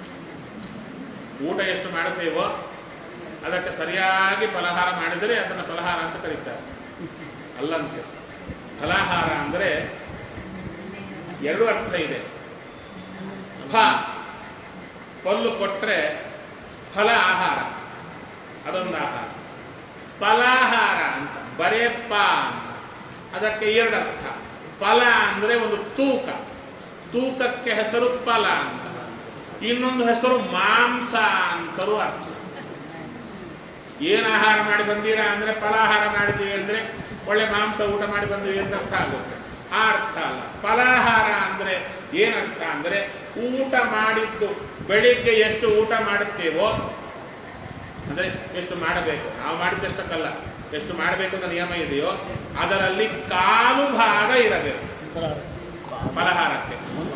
ಊಟ ಎಷ್ಟು ಮಾಡುತ್ತೇವೋ ಅದಕ್ಕೆ ಸರಿಯಾಗಿ ಫಲಹಾರ ಮಾಡಿದರೆ ಅದನ್ನು ಫಲಹಾರ ಅಂತ ಕರೀತಾರೆ ಅಲ್ಲಂತೆ ಫಲಾಹಾರ ಅಂದರೆ ಎರಡು ಅರ್ಥ ಇದೆ ಫ ಪಲ್ಲು ಕೊಟ್ಟರೆ ಫಲ ಆಹಾರ ಅದೊಂದು ಆಹಾರ ಫಲಾಹಾರ ಅಂತ ಬರೇ ಪ ಅಂತ ಅದಕ್ಕೆ ಎರಡು ಅರ್ಥ ಫಲ ಅಂದರೆ ಒಂದು ತೂಕ ತೂಕಕ್ಕೆ ಹೆಸರು ಫಲ ಅಂತ ಇನ್ನೊಂದು ಹೆಸರು ಮಾಂಸ ಅಂತಲೂ ಅರ್ಥ ಏನು ಆಹಾರ ಮಾಡಿ ಬಂದೀರಾ ಅಂದರೆ ಫಲಾಹಾರ ಮಾಡಿದ್ದೀವಿ ಅಂದರೆ ಒಳ್ಳೆ ಮಾಂಸ ಊಟ ಮಾಡಿ ಬಂದಿವಿ ಅಂತ ಅರ್ಥ ಆಗುತ್ತೆ ಆ ಅರ್ಥ ಅಲ್ಲ ಫಲಾಹಾರ ಅಂದರೆ ಏನರ್ಥ ಅಂದರೆ ಊಟ ಮಾಡಿದ್ದು ಬೆಳಿಗ್ಗೆ ಎಷ್ಟು ಊಟ ಮಾಡುತ್ತೇವೋ ಅಂದರೆ ಎಷ್ಟು ಮಾಡಬೇಕು ನಾವು ಮಾಡಿದ್ದಷ್ಟಕ್ಕಲ್ಲ ಎಷ್ಟು ಮಾಡಬೇಕು ಅಂತ ನಿಯಮ ಇದೆಯೋ ಅದರಲ್ಲಿ ಕಾಲು ಭಾಗ ಇರಬೇಕು ಫಲಹಾರಕ್ಕೆ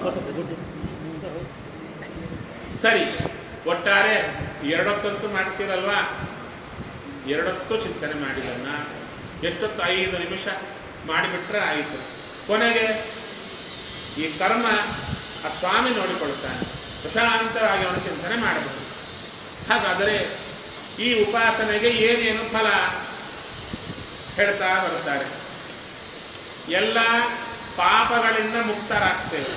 ಸರಿ ಒಟ್ಟಾರೆ ಎರಡೊತ್ತಂತೂ ಮಾಡ್ತೀರಲ್ವಾ ಎರಡೊತ್ತು ಚಿಂತನೆ ಮಾಡಿದನ್ನ ಎಷ್ಟೊತ್ತು ಐದು ನಿಮಿಷ ಮಾಡಿಬಿಟ್ರೆ ಆಯಿತು ಕೊನೆಗೆ ಈ ಕರ್ಮ ಆ ಸ್ವಾಮಿ ನೋಡಿಕೊಳ್ತಾನೆ ಪ್ರಶಾಂತವಾಗಿ ಅವನು ಚಿಂತನೆ ಮಾಡಬಹುದು ಹಾಗಾದರೆ ಈ ಉಪಾಸನೆಗೆ ಏನೇನು ಫಲ ಹೇಳ್ತಾ ಬರ್ತಾರೆ ಎಲ್ಲ ಪಾಪಗಳಿಂದ ಮುಕ್ತರಾಗ್ತೇವೆ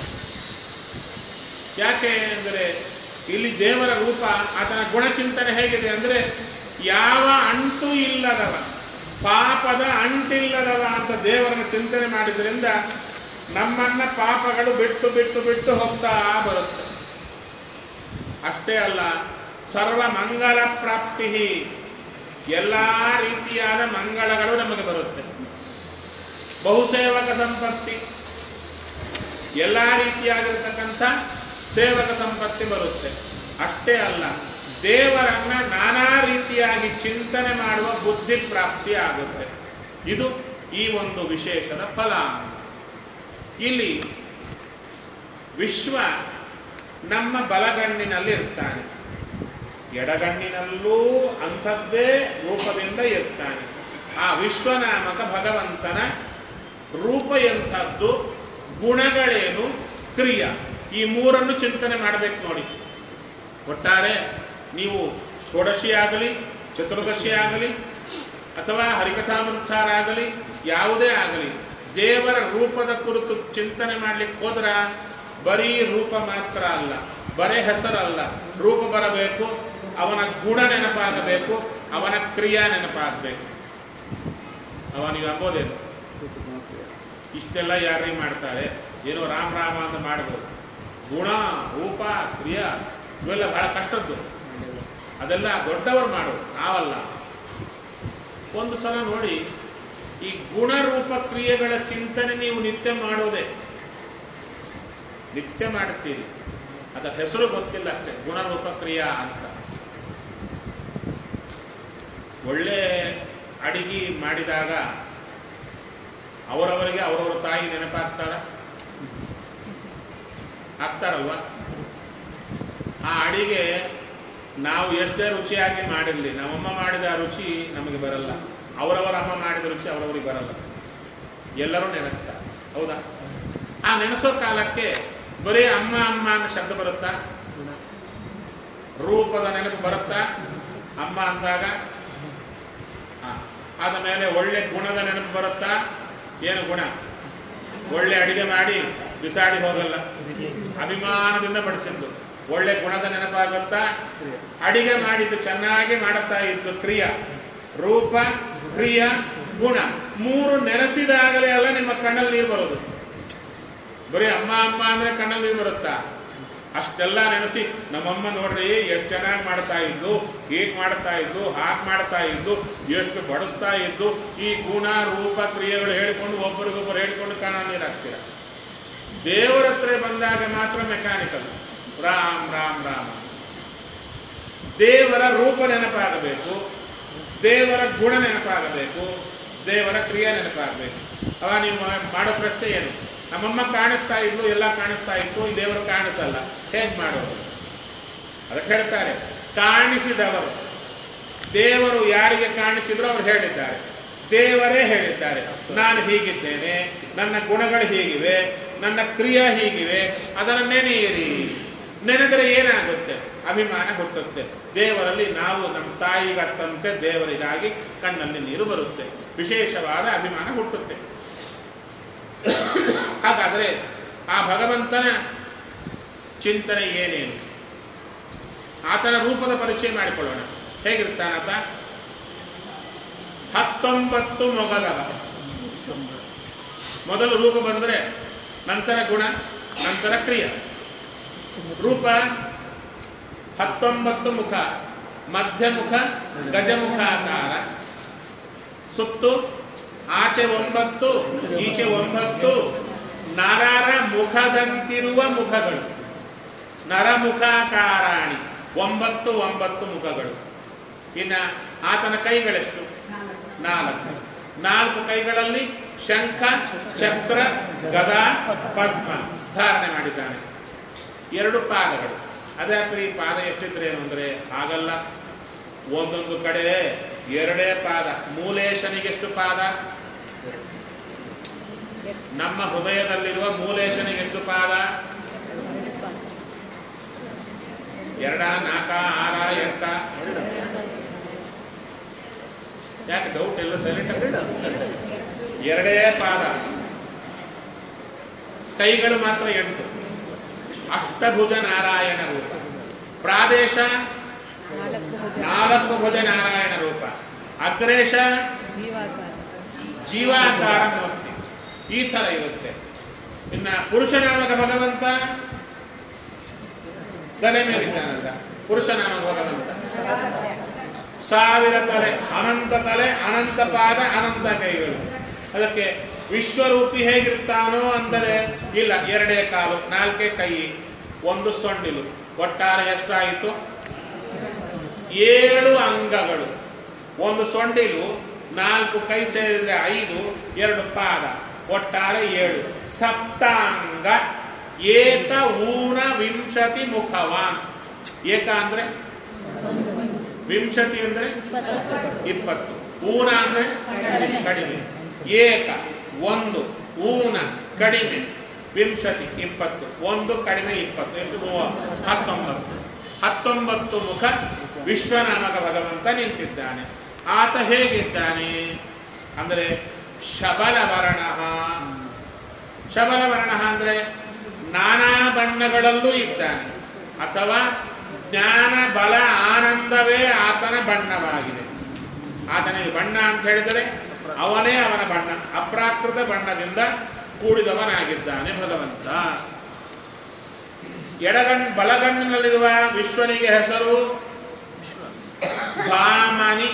ಯಾಕೆ ಅಂದರೆ ಇಲ್ಲಿ ದೇವರ ರೂಪ ಆತನ ಗುಣಚಿಂತನೆ ಹೇಗಿದೆ ಅಂದರೆ ಯಾವ ಅಂಟು ಇಲ್ಲದವ ಪಾಪದ ಅಂಟಿಲ್ಲದವ ಅಂತ ದೇವರನ್ನು ಚಿಂತನೆ ಮಾಡಿದ್ರಿಂದ ನಮ್ಮನ್ನ ಪಾಪಗಳು ಬಿಟ್ಟು ಬಿಟ್ಟು ಬಿಟ್ಟು ಹೋಗ್ತಾ ಬರುತ್ತೆ ಅಷ್ಟೇ ಅಲ್ಲ ಸರ್ವ ಮಂಗಲ ಪ್ರಾಪ್ತಿ ಎಲ್ಲ ರೀತಿಯಾದ ಮಂಗಳಗಳು ನಮಗೆ ಬರುತ್ತೆ ಬಹುಸೇವಕ ಸಂಪತ್ತಿ ಎಲ್ಲ ರೀತಿಯಾಗಿರ್ತಕ್ಕಂಥ ಸೇವಕ ಸಂಪತ್ತಿ ಬರುತ್ತೆ ಅಷ್ಟೇ ಅಲ್ಲ ದೇವರನ್ನ ನಾನಾ ರೀತಿಯಾಗಿ ಚಿಂತನೆ ಮಾಡುವ ಬುದ್ಧಿ ಪ್ರಾಪ್ತಿ ಆಗುತ್ತೆ ಇದು ಈ ಒಂದು ವಿಶೇಷದ ಫಲ ಇಲ್ಲಿ ವಿಶ್ವ ನಮ್ಮ ಬಲಗಣ್ಣಿನಲ್ಲಿ ಇರ್ತಾನೆ ಎಡಗಣ್ಣಿನಲ್ಲೂ ಅಂಥದ್ದೇ ರೂಪದಿಂದ ಇರ್ತಾನೆ ಆ ವಿಶ್ವನಾಮಕ ಭಗವಂತನ ರೂಪ ಎಂಥದ್ದು ಗುಣಗಳೇನು ಕ್ರಿಯ ಈ ಮೂರನ್ನು ಚಿಂತನೆ ಮಾಡಬೇಕು ನೋಡಿ ಒಟ್ಟಾರೆ ನೀವು ಷೋಡಶಿ ಆಗಲಿ ಚತುರ್ದಶಿ ಆಗಲಿ ಅಥವಾ ಹರಿಕಥಾಮೃತ್ಸಾರ ಆಗಲಿ ಯಾವುದೇ ಆಗಲಿ ದೇವರ ರೂಪದ ಕುರಿತು ಚಿಂತನೆ ಮಾಡಲಿಕ್ಕೆ ಹೋದ್ರ ಬರೀ ರೂಪ ಮಾತ್ರ ಅಲ್ಲ ಬರೇ ಹೆಸರಲ್ಲ ರೂಪ ಬರಬೇಕು ಅವನ ಗುಣ ನೆನಪಾಗಬೇಕು ಅವನ ಕ್ರಿಯಾ ನೆನಪಾಗಬೇಕು ಅವ ನೀವು ಅಂಬೋದೇನು ಇಷ್ಟೆಲ್ಲ ಯಾರಿಗೆ ಮಾಡ್ತಾರೆ ಏನೋ ರಾಮ ರಾಮ ಅಂತ ಮಾಡ್ಬೋದು ಗುಣ ರೂಪ ಕ್ರಿಯಾ ಇವೆಲ್ಲ ಬಹಳ ಕಷ್ಟದ್ದು ಅದೆಲ್ಲ ದೊಡ್ಡವರು ಮಾಡೋದು ನಾವಲ್ಲ ಒಂದು ಸಲ ನೋಡಿ ಈ ಗುಣರೂಪ ಕ್ರಿಯೆಗಳ ಚಿಂತನೆ ನೀವು ನಿತ್ಯ ಮಾಡೋದೇ ನಿತ್ಯ ಮಾಡುತ್ತೀರಿ ಅದರ ಹೆಸರು ಗೊತ್ತಿಲ್ಲ ಅಷ್ಟೇ ಗುಣರೂಪ ಕ್ರಿಯಾ ಅಂತ ಒಳ್ಳೆ ಅಡಿಗೆ ಮಾಡಿದಾಗ ಅವರವರಿಗೆ ಅವರವರ ತಾಯಿ ನೆನಪಾಗ್ತಾರ ಆಗ್ತಾರಲ್ವಾ ಆ ಅಡಿಗೆ ನಾವು ಎಷ್ಟೇ ರುಚಿಯಾಗಿ ಮಾಡಿರಲಿ ನಮ್ಮಮ್ಮ ಮಾಡಿದ ರುಚಿ ನಮಗೆ ಬರಲ್ಲ ಅವರವರ ಅಮ್ಮ ಮಾಡಿದ ರುಚಿ ಅವರವರಿಗೆ ಬರಲ್ಲ ಎಲ್ಲರೂ ನೆನೆಸ್ತಾರೆ ಹೌದಾ ಆ ನೆನೆಸೋ ಕಾಲಕ್ಕೆ ಬರೀ ಅಮ್ಮ ಅಮ್ಮ ಅಂತ ಶಬ್ದ ಬರುತ್ತಾ ರೂಪದ ನೆನಪು ಬರುತ್ತಾ ಅಮ್ಮ ಅಂದಾಗ ಆ, ಆದ ಮೇಲೆ ಒಳ್ಳೆ ಗುಣದ ನೆನಪು ಬರುತ್ತಾ ಏನು ಗುಣ ಒಳ್ಳೆ ಅಡಿಗೆ ಮಾಡಿ ಬಿಸಾಡಿ ಹೋಗಲ್ಲ ಅಭಿಮಾನದಿಂದ ಬಡಿಸಿದ್ದು ಒಳ್ಳೆ ಗುಣದ ನೆನಪಾಗುತ್ತಾ ಅಡಿಗೆ ಮಾಡಿದ್ದು ಚೆನ್ನಾಗಿ ಮಾಡುತ್ತಾ ಇದ್ದು ಕ್ರಿಯ ರೂಪ ಕ್ರಿಯ ಗುಣ ಮೂರು ನೆನೆಸಿದಾಗಲೇ ಅಲ್ಲ ನಿಮ್ಮ ಕಣ್ಣಲ್ಲಿ ನೀರು ಬರೋದು ಬರೀ ಅಮ್ಮ ಅಮ್ಮ ಅಂದ್ರೆ ಕಣ್ಣಲ್ಲಿ ನೀರು ಬರುತ್ತಾ ಅಷ್ಟೆಲ್ಲ ನೆನೆಸಿ ನಮ್ಮಮ್ಮ ನೋಡ್ರಿ ಎಷ್ಟು ಚೆನ್ನಾಗಿ ಮಾಡ್ತಾ ಇದ್ದು ಹೇಗೆ ಮಾಡ್ತಾ ಇದ್ದು ಹಾಗೆ ಮಾಡ್ತಾ ಇದ್ದು ಎಷ್ಟು ಬಡಿಸ್ತಾ ಇದ್ದು ಈ ಗುಣ ರೂಪ ಕ್ರಿಯೆಗಳು ಹೇಳಿಕೊಂಡು ಒಬ್ಬರಿಗೊಬ್ಬರು ಹೇಳಿಕೊಂಡು ಕಾಣ ನೀರು ಹಾಕ್ತೀರ ದೇವರ ಹತ್ರ ಬಂದಾಗ ಮಾತ್ರ ಮೆಕ್ಯಾನಿಕಲ್ ರಾಮ್ ರಾಮ್ ರಾಮ ದೇವರ ರೂಪ ನೆನಪಾಗಬೇಕು ದೇವರ ಗುಣ ನೆನಪಾಗಬೇಕು ದೇವರ ಕ್ರಿಯೆ ನೆನಪಾಗಬೇಕು ಅವ ನೀವು ಮಾಡೋ ಪ್ರಶ್ನೆ ಏನು ನಮ್ಮಮ್ಮ ಕಾಣಿಸ್ತಾ ಇದ್ಲು ಎಲ್ಲ ಕಾಣಿಸ್ತಾ ಇತ್ತು ಈ ದೇವರು ಕಾಣಿಸಲ್ಲ ಹೇಗೆ ಮಾಡೋದು ಅದಕ್ಕೆ ಹೇಳ್ತಾರೆ ಕಾಣಿಸಿದವರು ದೇವರು ಯಾರಿಗೆ ಕಾಣಿಸಿದ್ರು ಅವ್ರು ಹೇಳಿದ್ದಾರೆ ದೇವರೇ ಹೇಳಿದ್ದಾರೆ ನಾನು ಹೀಗಿದ್ದೇನೆ ನನ್ನ ಗುಣಗಳು ಹೀಗಿವೆ ನನ್ನ ಕ್ರಿಯೆ ಹೀಗಿವೆ ಅದನ್ನು ನೆನೆಯಿರಿ ನೆನೆದರೆ ಏನಾಗುತ್ತೆ ಅಭಿಮಾನ ಹುಟ್ಟುತ್ತೆ ದೇವರಲ್ಲಿ ನಾವು ನಮ್ಮ ತಾಯಿಗತ್ತಂತೆ ದೇವರಿಗಾಗಿ ಕಣ್ಣಲ್ಲಿ ನೀರು ಬರುತ್ತೆ ವಿಶೇಷವಾದ ಅಭಿಮಾನ ಹುಟ್ಟುತ್ತೆ ಹಾಗಾದರೆ ಆ ಭಗವಂತನ ಚಿಂತನೆ ಏನೇನು ಆತನ ರೂಪದ ಪರಿಚಯ ಮಾಡಿಕೊಳ್ಳೋಣ ಹೇಗಿರ್ತಾನಾತ ಹತ್ತೊಂಬತ್ತು ಮೊಗದವ ಮೊದಲು ರೂಪ ಬಂದರೆ ನಂತರ ಗುಣ ನಂತರ ಕ್ರಿಯ ರೂಪ ಹತ್ತೊಂಬತ್ತು ಮುಖ ಮಧ್ಯಮುಖ ಗಜಮುಖಾಕಾರ ಸುತ್ತು ಆಚೆ ಒಂಬತ್ತು ಈಚೆ ಒಂಬತ್ತು ನರರ ಮುಖದಂತಿರುವ ಮುಖಗಳು ನರಮುಖಾಕಾರಾಣಿ ಒಂಬತ್ತು ಒಂಬತ್ತು ಮುಖಗಳು ಇನ್ನ ಆತನ ಕೈಗಳೆಷ್ಟು ನಾಲ್ಕು ನಾಲ್ಕು ಕೈಗಳಲ್ಲಿ ಶಂಖ ಚಕ್ರ ಗದಾ ಪದ್ಮ ಧಾರಣೆ ಮಾಡಿದ್ದಾನೆ ಎರಡು ಪಾದಗಳು ಅದ್ಯಾಕ್ರಿ ಪಾದ ಎಷ್ಟಿದ್ರೇನು ಅಂದರೆ ಹಾಗಲ್ಲ ಒಂದೊಂದು ಕಡೆ ಎರಡೇ ಪಾದ ಮೂಲೇಶನಿಗೆಷ್ಟು ಪಾದ ನಮ್ಮ ಹೃದಯದಲ್ಲಿರುವ ಮೂಲೇಶನಿಗೆಷ್ಟು ಪಾದ ಎರಡ ನಾಲ್ಕ ಆರ ಎಂಟ ಯಾಕೆ ಡೌಟ್ ಎಲ್ಲ ಸೈಲೆಂಟ್ ಎರಡೇ ಪಾದ ಕೈಗಳು ಮಾತ್ರ ಎಂಟು ಅಷ್ಟಭುಜ ನಾರಾಯಣ ರೂಪ ಪ್ರಾದೇಶ ನಾಲ್ಕು ಭುಜ ನಾರಾಯಣ ರೂಪ ಅಗ್ರೇಶ ಜೀವಾಕಾರ ಮೂರ್ತಿ ಈ ಥರ ಇರುತ್ತೆ ಇನ್ನ ಪುರುಷನಾಮಕ ಭಗವಂತ ತಲೆ ಮೇಲಿದ್ದಾನಲ್ಲ ಪುರುಷನಾಮಕ ಭಗವಂತ ಸಾವಿರ ತಲೆ ಅನಂತ ತಲೆ ಅನಂತ ಪಾದ ಅನಂತ ಕೈಗಳು ಅದಕ್ಕೆ ವಿಶ್ವರೂಪಿ ಹೇಗಿರ್ತಾನೋ ಅಂದರೆ ಇಲ್ಲ ಎರಡೇ ಕಾಲು ನಾಲ್ಕೇ ಕೈ ಒಂದು ಸೊಂಡಿಲು ಒಟ್ಟಾರೆ ಎಷ್ಟಾಯಿತು ಏಳು ಅಂಗಗಳು ಒಂದು ಸೊಂಡಿಲು ನಾಲ್ಕು ಕೈ ಸೇರಿದ್ರೆ ಐದು ಎರಡು ಪಾದ ಒಟ್ಟಾರೆ ಏಳು ಸಪ್ತಾಂಗ ಏಕ ಊನ ವಿಂಶತಿ ಮುಖವಾನ್ ಏಕ ಅಂದ್ರೆ ವಿಂಶತಿ ಅಂದ್ರೆ ಇಪ್ಪತ್ತು ಊನ ಅಂದ್ರೆ ಕಡಿಮೆ ಏಕ ಒಂದು ಊನ ಕಡಿಮೆ ವಿಂಶತಿ ಇಪ್ಪತ್ತು ಒಂದು ಕಡಿಮೆ ಇಪ್ಪತ್ತು ಎಷ್ಟು ಮೂವ ಹತ್ತೊಂಬತ್ತು ಹತ್ತೊಂಬತ್ತು ಮುಖ ವಿಶ್ವನಾಮಕ ಭಗವಂತ ನಿಂತಿದ್ದಾನೆ ಆತ ಹೇಗಿದ್ದಾನೆ ಅಂದರೆ ಶಬಲವರ್ಣ ಶಬಲವರ್ಣ ಅಂದರೆ ನಾನಾ ಬಣ್ಣಗಳಲ್ಲೂ ಇದ್ದಾನೆ ಅಥವಾ ಜ್ಞಾನ ಬಲ ಆನಂದವೇ ಆತನ ಬಣ್ಣವಾಗಿದೆ ಆತನಿಗೆ ಬಣ್ಣ ಅಂತ ಹೇಳಿದರೆ ಅವನೇ ಅವನ ಬಣ್ಣ ಅಪ್ರಾಕೃತ ಬಣ್ಣದಿಂದ ಕೂಡಿದವನಾಗಿದ್ದಾನೆ ಭಗವಂತ ಎಡಗಣ್ ಬಲಗಣ್ಣಿನಲ್ಲಿರುವ ವಿಶ್ವನಿಗೆ ಹೆಸರು ಭಾಮನಿ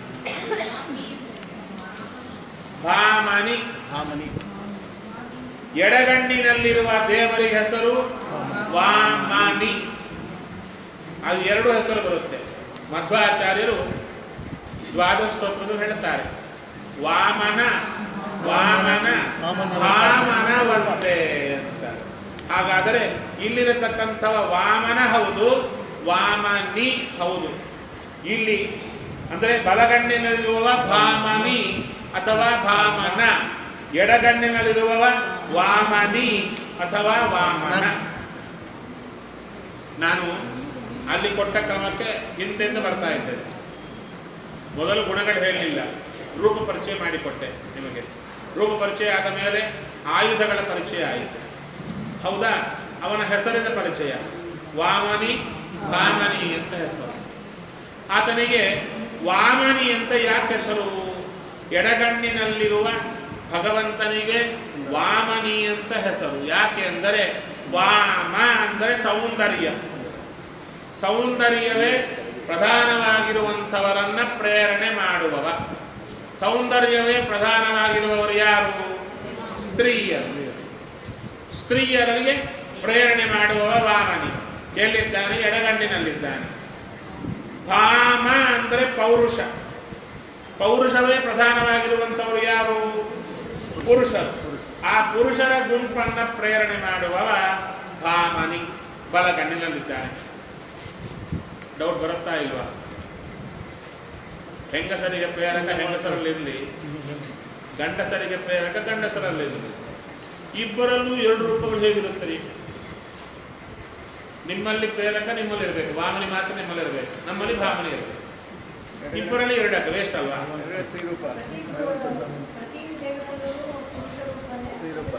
ಭಾಮನಿ ಹಾಮನಿ ಎಡಗಣ್ಣಿನಲ್ಲಿರುವ ದೇವರಿಗೆ ಹೆಸರು ವಾಮನಿ ಅದು ಎರಡು ಹೆಸರು ಬರುತ್ತೆ ಮಧ್ವಾಚಾರ್ಯರು ದ್ವಾದಶ ಸ್ತೋತ್ರದಲ್ಲಿ ಹೇಳುತ್ತಾರೆ ವಾಮನ ವಾಮನ ವಾಮನ ಒಂದೇ ಅಂತ ಹಾಗಾದರೆ ಇಲ್ಲಿರತಕ್ಕಂಥವ ವಾಮನ ಹೌದು ವಾಮನಿ ಹೌದು ಇಲ್ಲಿ ಅಂದರೆ ಬಲಗಣ್ಣಿನಲ್ಲಿರುವ ಭಾಮನಿ ಅಥವಾ ಭಾಮನ ಎಡಗಣ್ಣಿನಲ್ಲಿರುವವ ವಾಮನಿ ಅಥವಾ ವಾಮನ ನಾನು ಅಲ್ಲಿ ಕೊಟ್ಟ ಕ್ರಮಕ್ಕೆ ಹಿಂದೆಂದು ಬರ್ತಾ ಇದ್ದೇನೆ ಮೊದಲು ಗುಣಗಳು ಹೇಳಲಿಲ್ಲ ರೂಪ ಪರಿಚಯ ಮಾಡಿಕೊಟ್ಟೆ ನಿಮಗೆ ರೂಪ ಪರಿಚಯ ಆದ ಮೇಲೆ ಆಯುಧಗಳ ಪರಿಚಯ ಆಯಿತು ಹೌದಾ ಅವನ ಹೆಸರಿನ ಪರಿಚಯ ವಾಮನಿ ವಾಮನಿ ಅಂತ ಹೆಸರು ಆತನಿಗೆ ವಾಮನಿ ಅಂತ ಯಾಕೆ ಹೆಸರು ಎಡಗಣ್ಣಿನಲ್ಲಿರುವ ಭಗವಂತನಿಗೆ ವಾಮನಿ ಅಂತ ಹೆಸರು ಯಾಕೆ ಅಂದರೆ ವಾಮ ಅಂದರೆ ಸೌಂದರ್ಯ ಸೌಂದರ್ಯವೇ ಪ್ರಧಾನವಾಗಿರುವಂಥವರನ್ನ ಪ್ರೇರಣೆ ಮಾಡುವವ ಸೌಂದರ್ಯವೇ ಪ್ರಧಾನವಾಗಿರುವವರು ಯಾರು ಸ್ತ್ರೀಯರು ಸ್ತ್ರೀಯರಿಗೆ ಪ್ರೇರಣೆ ಮಾಡುವವ ವಾಮನಿ ಎಲ್ಲಿದ್ದಾನೆ ಎಡಗಣ್ಣಿನಲ್ಲಿದ್ದಾನೆ ಭಾಮ ಅಂದರೆ ಪೌರುಷ ಪೌರುಷವೇ ಪ್ರಧಾನವಾಗಿರುವಂಥವರು ಯಾರು ಪುರುಷರು ಆ ಪುರುಷರ ಗುಂಪನ್ನ ಪ್ರೇರಣೆ ಮಾಡುವವ ಭಾಮನಿ ಬಲಗಣ್ಣಿನಲ್ಲಿದ್ದಾನೆ ಡೌಟ್ ಬರುತ್ತಾ ಇಲ್ವಾ ಹೆಂಗಸರಿಗೆ ಪ್ರೇರಕ ಹೆಂಗಸರಲ್ಲಿರಲಿ ಗಂಡಸರಿಗೆ ಪ್ರೇರಕ ಗಂಡಸರಲ್ಲಿರಲಿ ಇಬ್ಬರಲ್ಲೂ ಎರಡು ರೂಪಗಳು ಹೇಗಿರುತ್ತರಿ ನಿಮ್ಮಲ್ಲಿ ಪ್ರೇರಕ ನಿಮ್ಮಲ್ಲಿ ಇರಬೇಕು ವಾಮನಿ ಮಾತ್ರ ನಿಮ್ಮಲ್ಲಿ ಇರಬೇಕು ನಮ್ಮಲ್ಲಿ ಭಾಮನಿ ಇರಬೇಕು ಇಬ್ಬರಲ್ಲಿ ಎರಡಕ್ಕ ವೇಸ್ಟ್ ಅಲ್ವಾ ಎರಡೇ ಶ್ರೀರೂಪ ಶ್ರೀರೂಪ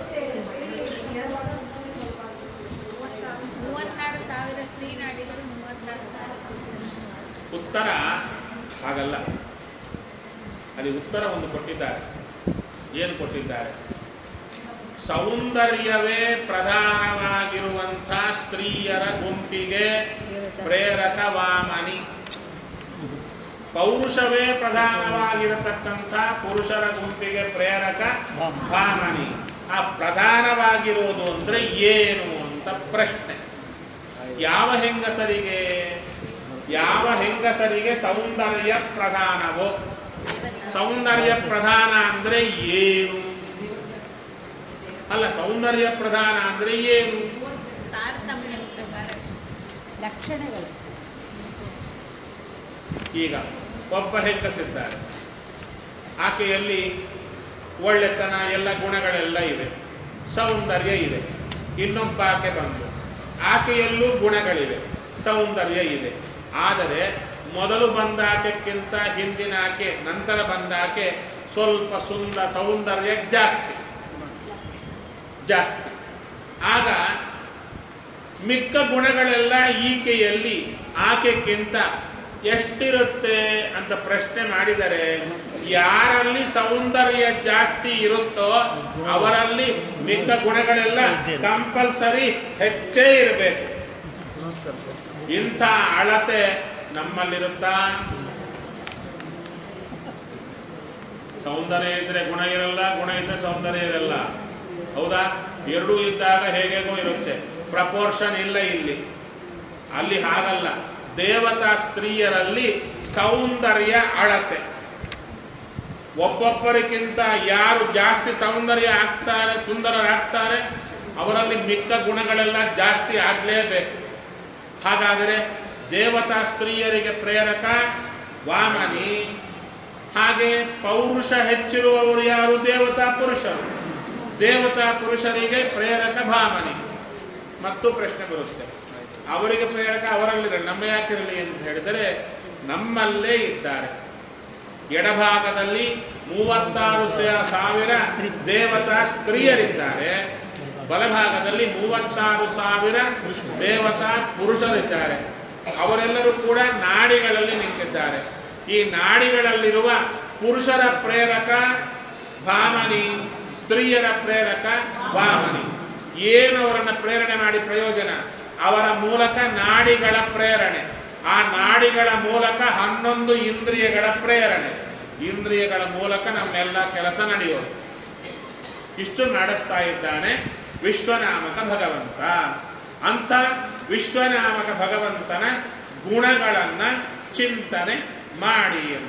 ಮೂವತ್ತಾರು ಸಾವಿರ ಶ್ರೀನಾಡಿಗಳು ಮೂವತ್ತಾರು ಸಾವಿರ ಉತ್ತರ ಹಾಗಲ್ಲ ಅಲ್ಲಿ ಉತ್ತರ ಒಂದು ಕೊಟ್ಟಿದ್ದಾರೆ ಏನು ಕೊಟ್ಟಿದ್ದಾರೆ ಸೌಂದರ್ಯವೇ ಪ್ರಧಾನವಾಗಿರುವಂಥ ಸ್ತ್ರೀಯರ ಗುಂಪಿಗೆ ಪ್ರೇರಕ ವಾಮನಿ ಪೌರುಷವೇ ಪ್ರಧಾನವಾಗಿರತಕ್ಕಂಥ ಪುರುಷರ ಗುಂಪಿಗೆ ಪ್ರೇರಕ ವಾಮನಿ ಆ ಪ್ರಧಾನವಾಗಿರೋದು ಅಂದ್ರೆ ಏನು ಅಂತ ಪ್ರಶ್ನೆ ಯಾವ ಹೆಂಗಸರಿಗೆ ಯಾವ ಹೆಂಗಸರಿಗೆ ಸೌಂದರ್ಯ ಪ್ರಧಾನವೋ ಸೌಂದರ್ಯ ಪ್ರಧಾನ ಅಂದ್ರೆ ಏನು ಅಲ್ಲ ಸೌಂದರ್ಯ ಪ್ರಧಾನ ಅಂದ್ರೆ ಏನು ತಾರತಮ್ಯ ಪ್ರಕಾರ ಲಕ್ಷಣಗಳು ಈಗ ಒಬ್ಬ ಹೆಂಗಸಿದ್ದಾರೆ ಆಕೆಯಲ್ಲಿ ಒಳ್ಳೆತನ ಎಲ್ಲ ಗುಣಗಳೆಲ್ಲ ಇವೆ ಸೌಂದರ್ಯ ಇದೆ ಇನ್ನೊಬ್ಬ ಆಕೆ ಬಂದು ಆಕೆಯಲ್ಲೂ ಗುಣಗಳಿವೆ ಸೌಂದರ್ಯ ಇದೆ ಆದರೆ ಮೊದಲು ಬಂದ ಆಕೆಕ್ಕಿಂತ ಹಿಂದಿನ ಆಕೆ ನಂತರ ಬಂದ ಆಕೆ ಸ್ವಲ್ಪ ಸುಂದರ ಸೌಂದರ್ಯ ಜಾಸ್ತಿ ಜಾಸ್ತಿ ಆಗ ಮಿಕ್ಕ ಗುಣಗಳೆಲ್ಲ ಈಕೆಯಲ್ಲಿ ಆಕೆಕ್ಕಿಂತ ಎಷ್ಟಿರುತ್ತೆ ಅಂತ ಪ್ರಶ್ನೆ ಮಾಡಿದರೆ ಯಾರಲ್ಲಿ ಸೌಂದರ್ಯ ಜಾಸ್ತಿ ಇರುತ್ತೋ ಅವರಲ್ಲಿ ಮಿಕ್ಕ ಗುಣಗಳೆಲ್ಲ ಕಂಪಲ್ಸರಿ ಹೆಚ್ಚೇ ಇರಬೇಕು ಇಂಥ ಅಳತೆ ನಮ್ಮಲ್ಲಿರುತ್ತಾ ಸೌಂದರ್ಯ ಇದ್ರೆ ಗುಣ ಇರಲ್ಲ ಗುಣ ಇದ್ರೆ ಸೌಂದರ್ಯ ಇರಲ್ಲ ಹೌದಾ ಎರಡೂ ಇದ್ದಾಗ ಹೇಗೇಗೋ ಇರುತ್ತೆ ಪ್ರಪೋರ್ಷನ್ ಇಲ್ಲ ಇಲ್ಲಿ ಅಲ್ಲಿ ಹಾಗಲ್ಲ ದೇವತಾ ಸ್ತ್ರೀಯರಲ್ಲಿ ಸೌಂದರ್ಯ ಅಳತೆ ಒಬ್ಬೊಬ್ಬರಿಗಿಂತ ಯಾರು ಜಾಸ್ತಿ ಸೌಂದರ್ಯ ಆಗ್ತಾರೆ ಸುಂದರರಾಗ್ತಾರೆ ಅವರಲ್ಲಿ ಮಿಕ್ಕ ಗುಣಗಳೆಲ್ಲ ಜಾಸ್ತಿ ಆಗಲೇಬೇಕು ಹಾಗಾದರೆ ದೇವತಾ ಸ್ತ್ರೀಯರಿಗೆ ಪ್ರೇರಕ ವಾಮನಿ ಹಾಗೆ ಪೌರುಷ ಹೆಚ್ಚಿರುವವರು ಯಾರು ದೇವತಾ ಪುರುಷರು ದೇವತಾ ಪುರುಷರಿಗೆ ಪ್ರೇರಕ ಭಾಮನಿ ಮತ್ತು ಪ್ರಶ್ನೆ ಬರುತ್ತೆ ಅವರಿಗೆ ಪ್ರೇರಕ ಅವರಲ್ಲಿರ ನಮ್ಮ ಯಾಕಿರಲಿ ಅಂತ ಹೇಳಿದರೆ ನಮ್ಮಲ್ಲೇ ಇದ್ದಾರೆ ಎಡಭಾಗದಲ್ಲಿ ಮೂವತ್ತಾರು ಸ- ಸಾವಿರ ದೇವತಾ ಸ್ತ್ರೀಯರಿದ್ದಾರೆ ಬಲಭಾಗದಲ್ಲಿ ಮೂವತ್ತಾರು ಸಾವಿರ ದೇವತಾ ಪುರುಷರಿದ್ದಾರೆ ಅವರೆಲ್ಲರೂ ಕೂಡ ನಾಡಿಗಳಲ್ಲಿ ನಿಂತಿದ್ದಾರೆ ಈ ನಾಡಿಗಳಲ್ಲಿರುವ ಪುರುಷರ ಪ್ರೇರಕ ಭಾಮನಿ ಸ್ತ್ರೀಯರ ಪ್ರೇರಕ ವಾಮನಿ ಏನು ಅವರನ್ನ ಪ್ರೇರಣೆ ಮಾಡಿ ಪ್ರಯೋಜನ ಅವರ ಮೂಲಕ ನಾಡಿಗಳ ಪ್ರೇರಣೆ ಆ ನಾಡಿಗಳ ಮೂಲಕ ಹನ್ನೊಂದು ಇಂದ್ರಿಯಗಳ ಪ್ರೇರಣೆ ಇಂದ್ರಿಯಗಳ ಮೂಲಕ ನಮ್ಮೆಲ್ಲ ಕೆಲಸ ನಡೆಯೋದು ಇಷ್ಟು ನಡೆಸ್ತಾ ಇದ್ದಾನೆ ವಿಶ್ವನಾಮಕ ಭಗವಂತ ಅಂಥ ವಿಶ್ವನಾಮಕ ಭಗವಂತನ ಗುಣಗಳನ್ನ ಚಿಂತನೆ ಮಾಡಿ ಅಂತ.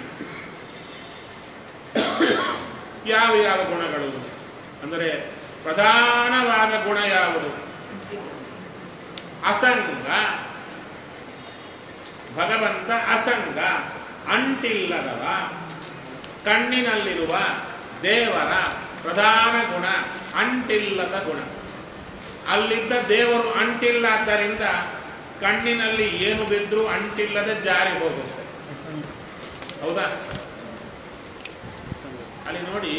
ಯಾವ ಯಾವ ಗುಣಗಳು ಅಂದರೆ ಪ್ರಧಾನವಾದ ಗುಣ ಯಾವುದು ಅಸಂಗ ಭಗವಂತ ಅಸಂಗ ಅಂಟಿಲ್ಲದವ ಕಣ್ಣಿನಲ್ಲಿರುವ ದೇವರ ಪ್ರಧಾನ ಗುಣ ಅಂಟಿಲ್ಲದ ಗುಣ ಅಲ್ಲಿದ್ದ ದೇವರು ಅಂಟಿಲ್ಲಾದ್ದರಿಂದ ಕಣ್ಣಿನಲ್ಲಿ ಏನು ಬಿದ್ದರೂ ಅಂಟಿಲ್ಲದೆ ಜಾರಿ ಹೋಗುತ್ತೆ ಹೌದಾ ಅಲ್ಲಿ ನೋಡಿ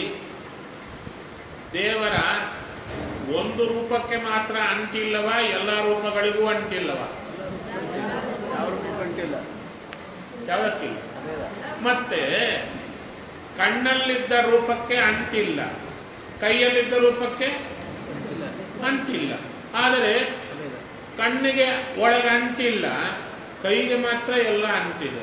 ದೇವರ ಒಂದು ರೂಪಕ್ಕೆ ಮಾತ್ರ ಅಂಟಿಲ್ಲವ ಎಲ್ಲ ರೂಪಗಳಿಗೂ ಅಂಟಿಲ್ಲವ ಯಾವ ರೂಪಕ್ಕೂ ಅಂಟಿಲ್ಲ ಯಾವುದಕ್ಕಿಲ್ಲ ಅದೇದ ಮತ್ತೆ ಕಣ್ಣಲ್ಲಿದ್ದ ರೂಪಕ್ಕೆ ಅಂಟಿಲ್ಲ ಕೈಯಲ್ಲಿದ್ದ ರೂಪಕ್ಕೆ ಅಂಟಿಲ್ಲ ಅಂಟಿಲ್ಲ ಆದರೆ ಅದೇದ ಕಣ್ಣಿಗೆ ಒಳಗೆ ಅಂಟಿಲ್ಲ ಕೈಗೆ ಮಾತ್ರ ಎಲ್ಲ ಅಂಟಿದೆ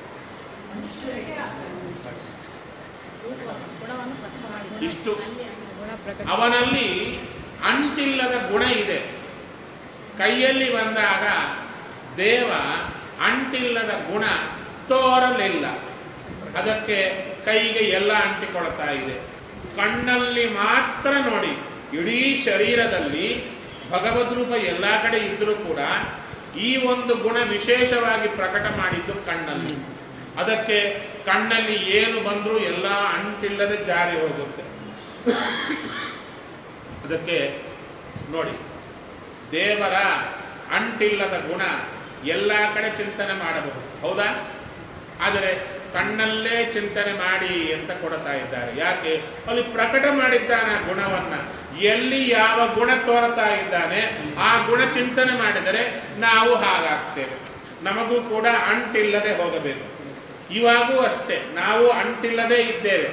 ಗುಣವನ್ನು ಪ್ರಕಟ ಮಾಡಿದ ಇಷ್ಟು ಗುಣ ಪ್ರಕಟ ಅವನಲ್ಲಿ ಅಂಟಿಲ್ಲದ ಗುಣ ಇದೆ ಕೈಯಲ್ಲಿ ಬಂದಾಗ ದೇವ ಅಂಟಿಲ್ಲದ ಗುಣ ತೋರಲಿಲ್ಲ ಅದಕ್ಕೆ ಕೈಗೆ ಎಲ್ಲ ಅಂಟಿಕೊಳ್ತಾ ಇದೆ ಕಣ್ಣಲ್ಲಿ ಮಾತ್ರ ನೋಡಿ ಇಡೀ ಶರೀರದಲ್ಲಿ ಭಗವದ್ ರೂಪ ಎಲ್ಲ ಕಡೆ ಇದ್ರೂ ಕೂಡ ಈ ಒಂದು ಗುಣ ವಿಶೇಷವಾಗಿ ಪ್ರಕಟ ಮಾಡಿದ್ದು ಕಣ್ಣಲ್ಲಿ ಅದಕ್ಕೆ ಕಣ್ಣಲ್ಲಿ ಏನು ಬಂದರೂ ಎಲ್ಲ ಅಂಟಿಲ್ಲದೆ ಜಾರಿ ಹೋಗುತ್ತೆ ಅದಕ್ಕೆ ನೋಡಿ ದೇವರ ಅಂಟಿಲ್ಲದ ಗುಣ ಎಲ್ಲ ಕಡೆ ಚಿಂತನೆ ಮಾಡಬಹುದು ಹೌದಾ ಆದರೆ ಕಣ್ಣಲ್ಲೇ ಚಿಂತನೆ ಮಾಡಿ ಅಂತ ಕೊಡ್ತಾ ಇದ್ದಾರೆ ಯಾಕೆ ಅಲ್ಲಿ ಪ್ರಕಟ ಮಾಡಿದ್ದಾನೆ ಆ ಗುಣವನ್ನ ಎಲ್ಲಿ ಯಾವ ಗುಣ ತೋರ್ತಾ ಇದ್ದಾನೆ ಆ ಗುಣ ಚಿಂತನೆ ಮಾಡಿದರೆ ನಾವು ಹಾಗಾಗ್ತೇವೆ ನಮಗೂ ಕೂಡ ಅಂಟಿಲ್ಲದೆ ಹೋಗಬೇಕು ಇವಾಗೂ ಅಷ್ಟೇ ನಾವು ಅಂಟಿಲ್ಲದೆ ಇದ್ದೇವೆ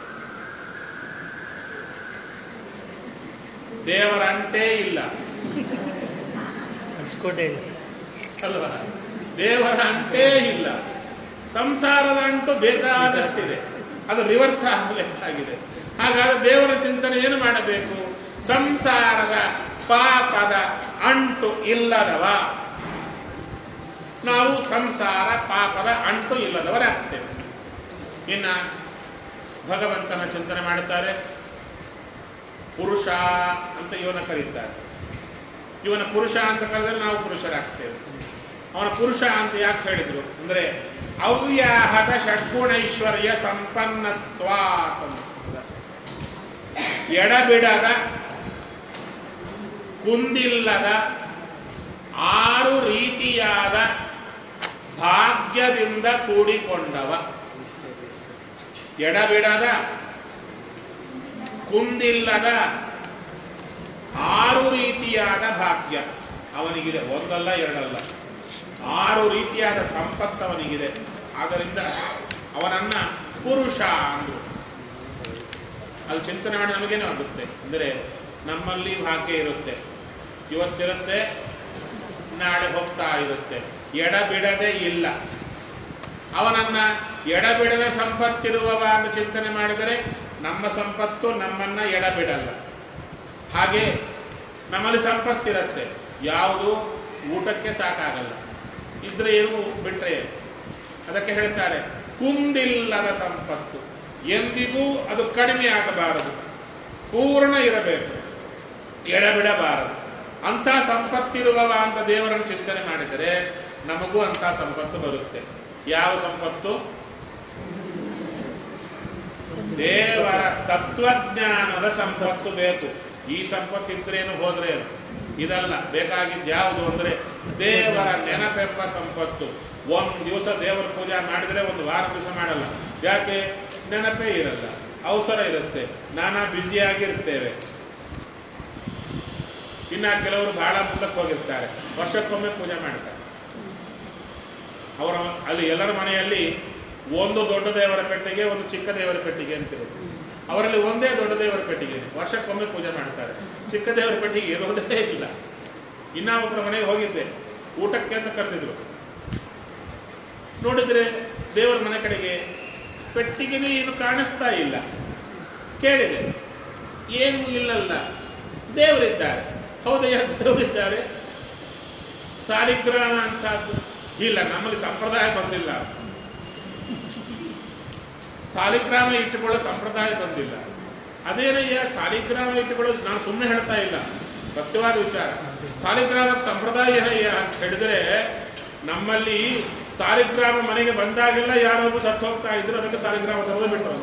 ದೇವರ ಅಂಟೇ ಇಲ್ಲ ಅನ್ಸ್ಕೊಂಡೇ ಇಲ್ಲ ಅಲ್ವಾ ದೇವರ ಅಂಟೇ ಇಲ್ಲ ಸಂಸಾರದ ಅಂಟು ಬೇಕಾದಷ್ಟಿದೆ ಅದು ರಿವರ್ಸ್ ಆಗಬೇಕಾಗಿದೆ ಹಾಗಾದ್ರೆ ದೇವರ ಚಿಂತನೆ ಏನು ಮಾಡಬೇಕು ಸಂಸಾರದ ಪಾಪದ ಅಂಟು ಇಲ್ಲದವ ನಾವು ಸಂಸಾರ ಪಾಪದ ಅಂಟು ಇಲ್ಲದವರಾಗ್ತೇವೆ ಇನ್ನ ಭಗವಂತನ ಚಿಂತನೆ ಮಾಡುತ್ತಾರೆ ಪುರುಷ ಅಂತ ಇವನ ಕರೀತಾರೆ ಇವನ ಪುರುಷ ಅಂತ ಕರೆದ್ರೆ ನಾವು ಪುರುಷರಾಗ್ತೇವೆ ಅವನ ಪುರುಷ ಅಂತ ಯಾಕೆ ಹೇಳಿದ್ರು ಅಂದ್ರೆ ಅವ್ಯಾಹತ ಷಡ್ಗುಣೈಶ್ವರ್ಯ ಸಂಪನ್ನತ್ವ ಎಡಬಿಡದ ಕುಂದಿಲ್ಲದ ಆರು ರೀತಿಯಾದ ಭಾಗ್ಯದಿಂದ ಕೂಡಿಕೊಂಡವ ಎಡಬಿಡದ ಕುಂದಿಲ್ಲದ ಆರು ರೀತಿಯಾದ ಭಾಗ್ಯ ಅವನಿಗಿದೆ ಒಂದಲ್ಲ ಎರಡಲ್ಲ ಆರು ರೀತಿಯಾದ ಸಂಪತ್ತು ಅವನಿಗಿದೆ ಆದ್ದರಿಂದ ಅವನನ್ನ ಪುರುಷ ಅಂದ್ರು ಅದು ಚಿಂತನೆ ಮಾಡಿ ನಮಗೇನು ಆಗುತ್ತೆ ಅಂದರೆ ನಮ್ಮಲ್ಲಿ ಭಾಗ್ಯ ಇರುತ್ತೆ ಇವತ್ತಿರುತ್ತೆ ನಾಳೆ ಹೋಗ್ತಾ ಇರುತ್ತೆ ಎಡಬಿಡದೆ ಇಲ್ಲ ಅವನನ್ನ ಎಡಬಿಡದ ಸಂಪತ್ತಿರುವವ ಅಂತ ಚಿಂತನೆ ಮಾಡಿದರೆ ನಮ್ಮ ಸಂಪತ್ತು ನಮ್ಮನ್ನ ಎಡಬಿಡಲ್ಲ ಹಾಗೆ ನಮ್ಮಲ್ಲಿ ಸಂಪತ್ತಿರುತ್ತೆ ಯಾವುದು ಊಟಕ್ಕೆ ಸಾಕಾಗಲ್ಲ ಇದ್ರೆ ಏನು ಬಿಟ್ರೆ ಏನು ಅದಕ್ಕೆ ಹೇಳ್ತಾರೆ ಕುಂದಿಲ್ಲದ ಸಂಪತ್ತು ಎಂದಿಗೂ ಅದು ಕಡಿಮೆ ಆಗಬಾರದು ಪೂರ್ಣ ಇರಬೇಕು ಎಡಬಿಡಬಾರದು ಅಂಥ ಸಂಪತ್ತಿರುವವ ಅಂತ ದೇವರನ್ನು ಚಿಂತನೆ ಮಾಡಿದರೆ ನಮಗೂ ಅಂಥ ಸಂಪತ್ತು ಬರುತ್ತೆ ಯಾವ ಸಂಪತ್ತು ದೇವರ ತತ್ವಜ್ಞಾನದ ಸಂಪತ್ತು ಬೇಕು ಈ ಸಂಪತ್ತಿದ್ರೇನು ಹೋದ್ರೇನು ಇದಲ್ಲ ಬೇಕಾಗಿದ್ದು ಯಾವುದು ಅಂದರೆ ದೇವರ ನೆನಪೆಂಬ ಸಂಪತ್ತು ಒಂದು ದಿವಸ ದೇವರ ಪೂಜೆ ಮಾಡಿದರೆ ಒಂದು ವಾರ ದಿವಸ ಮಾಡಲ್ಲ ಯಾಕೆ ನೆನಪೇ ಇರಲ್ಲ ಅವಸರ ಇರುತ್ತೆ ನಾನಾ ಬ್ಯುಸಿಯಾಗಿರ್ತೇವೆ ಇನ್ನು ಕೆಲವರು ಬಹಳ ಮುಂದಕ್ಕೆ ಹೋಗಿರ್ತಾರೆ ವರ್ಷಕ್ಕೊಮ್ಮೆ ಪೂಜೆ ಮಾಡ್ತಾರೆ ಅವರ ಅಲ್ಲಿ ಎಲ್ಲರ ಮನೆಯಲ್ಲಿ ಒಂದು ದೊಡ್ಡ ದೇವರ ಪೆಟ್ಟಿಗೆ ಒಂದು ಚಿಕ್ಕ ದೇವರ ಪೆಟ್ಟಿಗೆ ಅಂತಿರುತ್ತೆ ಅವರಲ್ಲಿ ಒಂದೇ ದೊಡ್ಡ ದೇವರ ಪೆಟ್ಟಿಗೆ ಇದೆ. ವರ್ಷಕ್ಕೊಮ್ಮೆ ಪೂಜೆ ಮಾಡ್ತಾರೆ ಚಿಕ್ಕ ದೇವರ ಪೆಟ್ಟಿಗೆ ಇರೋದೇ ಇಲ್ಲ ಇನ್ನ ಒಬ್ಬರ ಮನೆಗೆ ಹೋಗಿದ್ದೆ ಊಟಕ್ಕೆ ಅಂತ ಕರೆದಿದ್ರು ನೋಡಿದ್ರೆ ದೇವರ ಮನೆ ಕಡೆಗೆ ಪೆಟ್ಟಿಗೆನೂ ಏನು ಕಾಣಿಸ್ತಾ ಇಲ್ಲ ಕೇಳಿದೆ ಏನೂ ಇಲ್ಲಲ್ಲ ದೇವರಿದ್ದಾರೆ ಹೌದಯ್ಯ ದೇವರಿದ್ದಾರೆ ಸಾಲಿಗ್ರಾಮ ಅಂತದ್ದು ಇಲ್ಲ ನಮ್ಮಲ್ಲಿ ಸಂಪ್ರದಾಯ ಬಂದಿಲ್ಲ ಸಾಲಿಗ್ರಾಮ ಇಟ್ಟುಕೊಳ್ಳೋ ಸಂಪ್ರದಾಯ ಬಂದಿಲ್ಲ ಅದೇನಯ್ಯ ಸಾಲಿಗ್ರಾಮ ಇಟ್ಟುಕೊಳ್ಳೋದು ನಾನು ಸುಮ್ಮನೆ ಹೇಳ್ತಾ ಇಲ್ಲ ಸತ್ಯವಾದ ವಿಚಾರ ಸಾಲಿಗ್ರಾಮಕ್ಕೆ ಸಂಪ್ರದಾಯ ಏನಯ್ಯ ಅಂತ ಹೇಳಿದ್ರೆ ನಮ್ಮಲ್ಲಿ ಸಾಲಿಗ್ರಾಮ ಮನೆಗೆ ಬಂದಾಗೆಲ್ಲ ಯಾರೊಬ್ಬರು ಸತ್ತು ಹೋಗ್ತಾ ಇದ್ರು ಅದಕ್ಕೆ ಸಾಲಿಗ್ರಾಮ ತರೋದು ಬಿಟ್ಟರು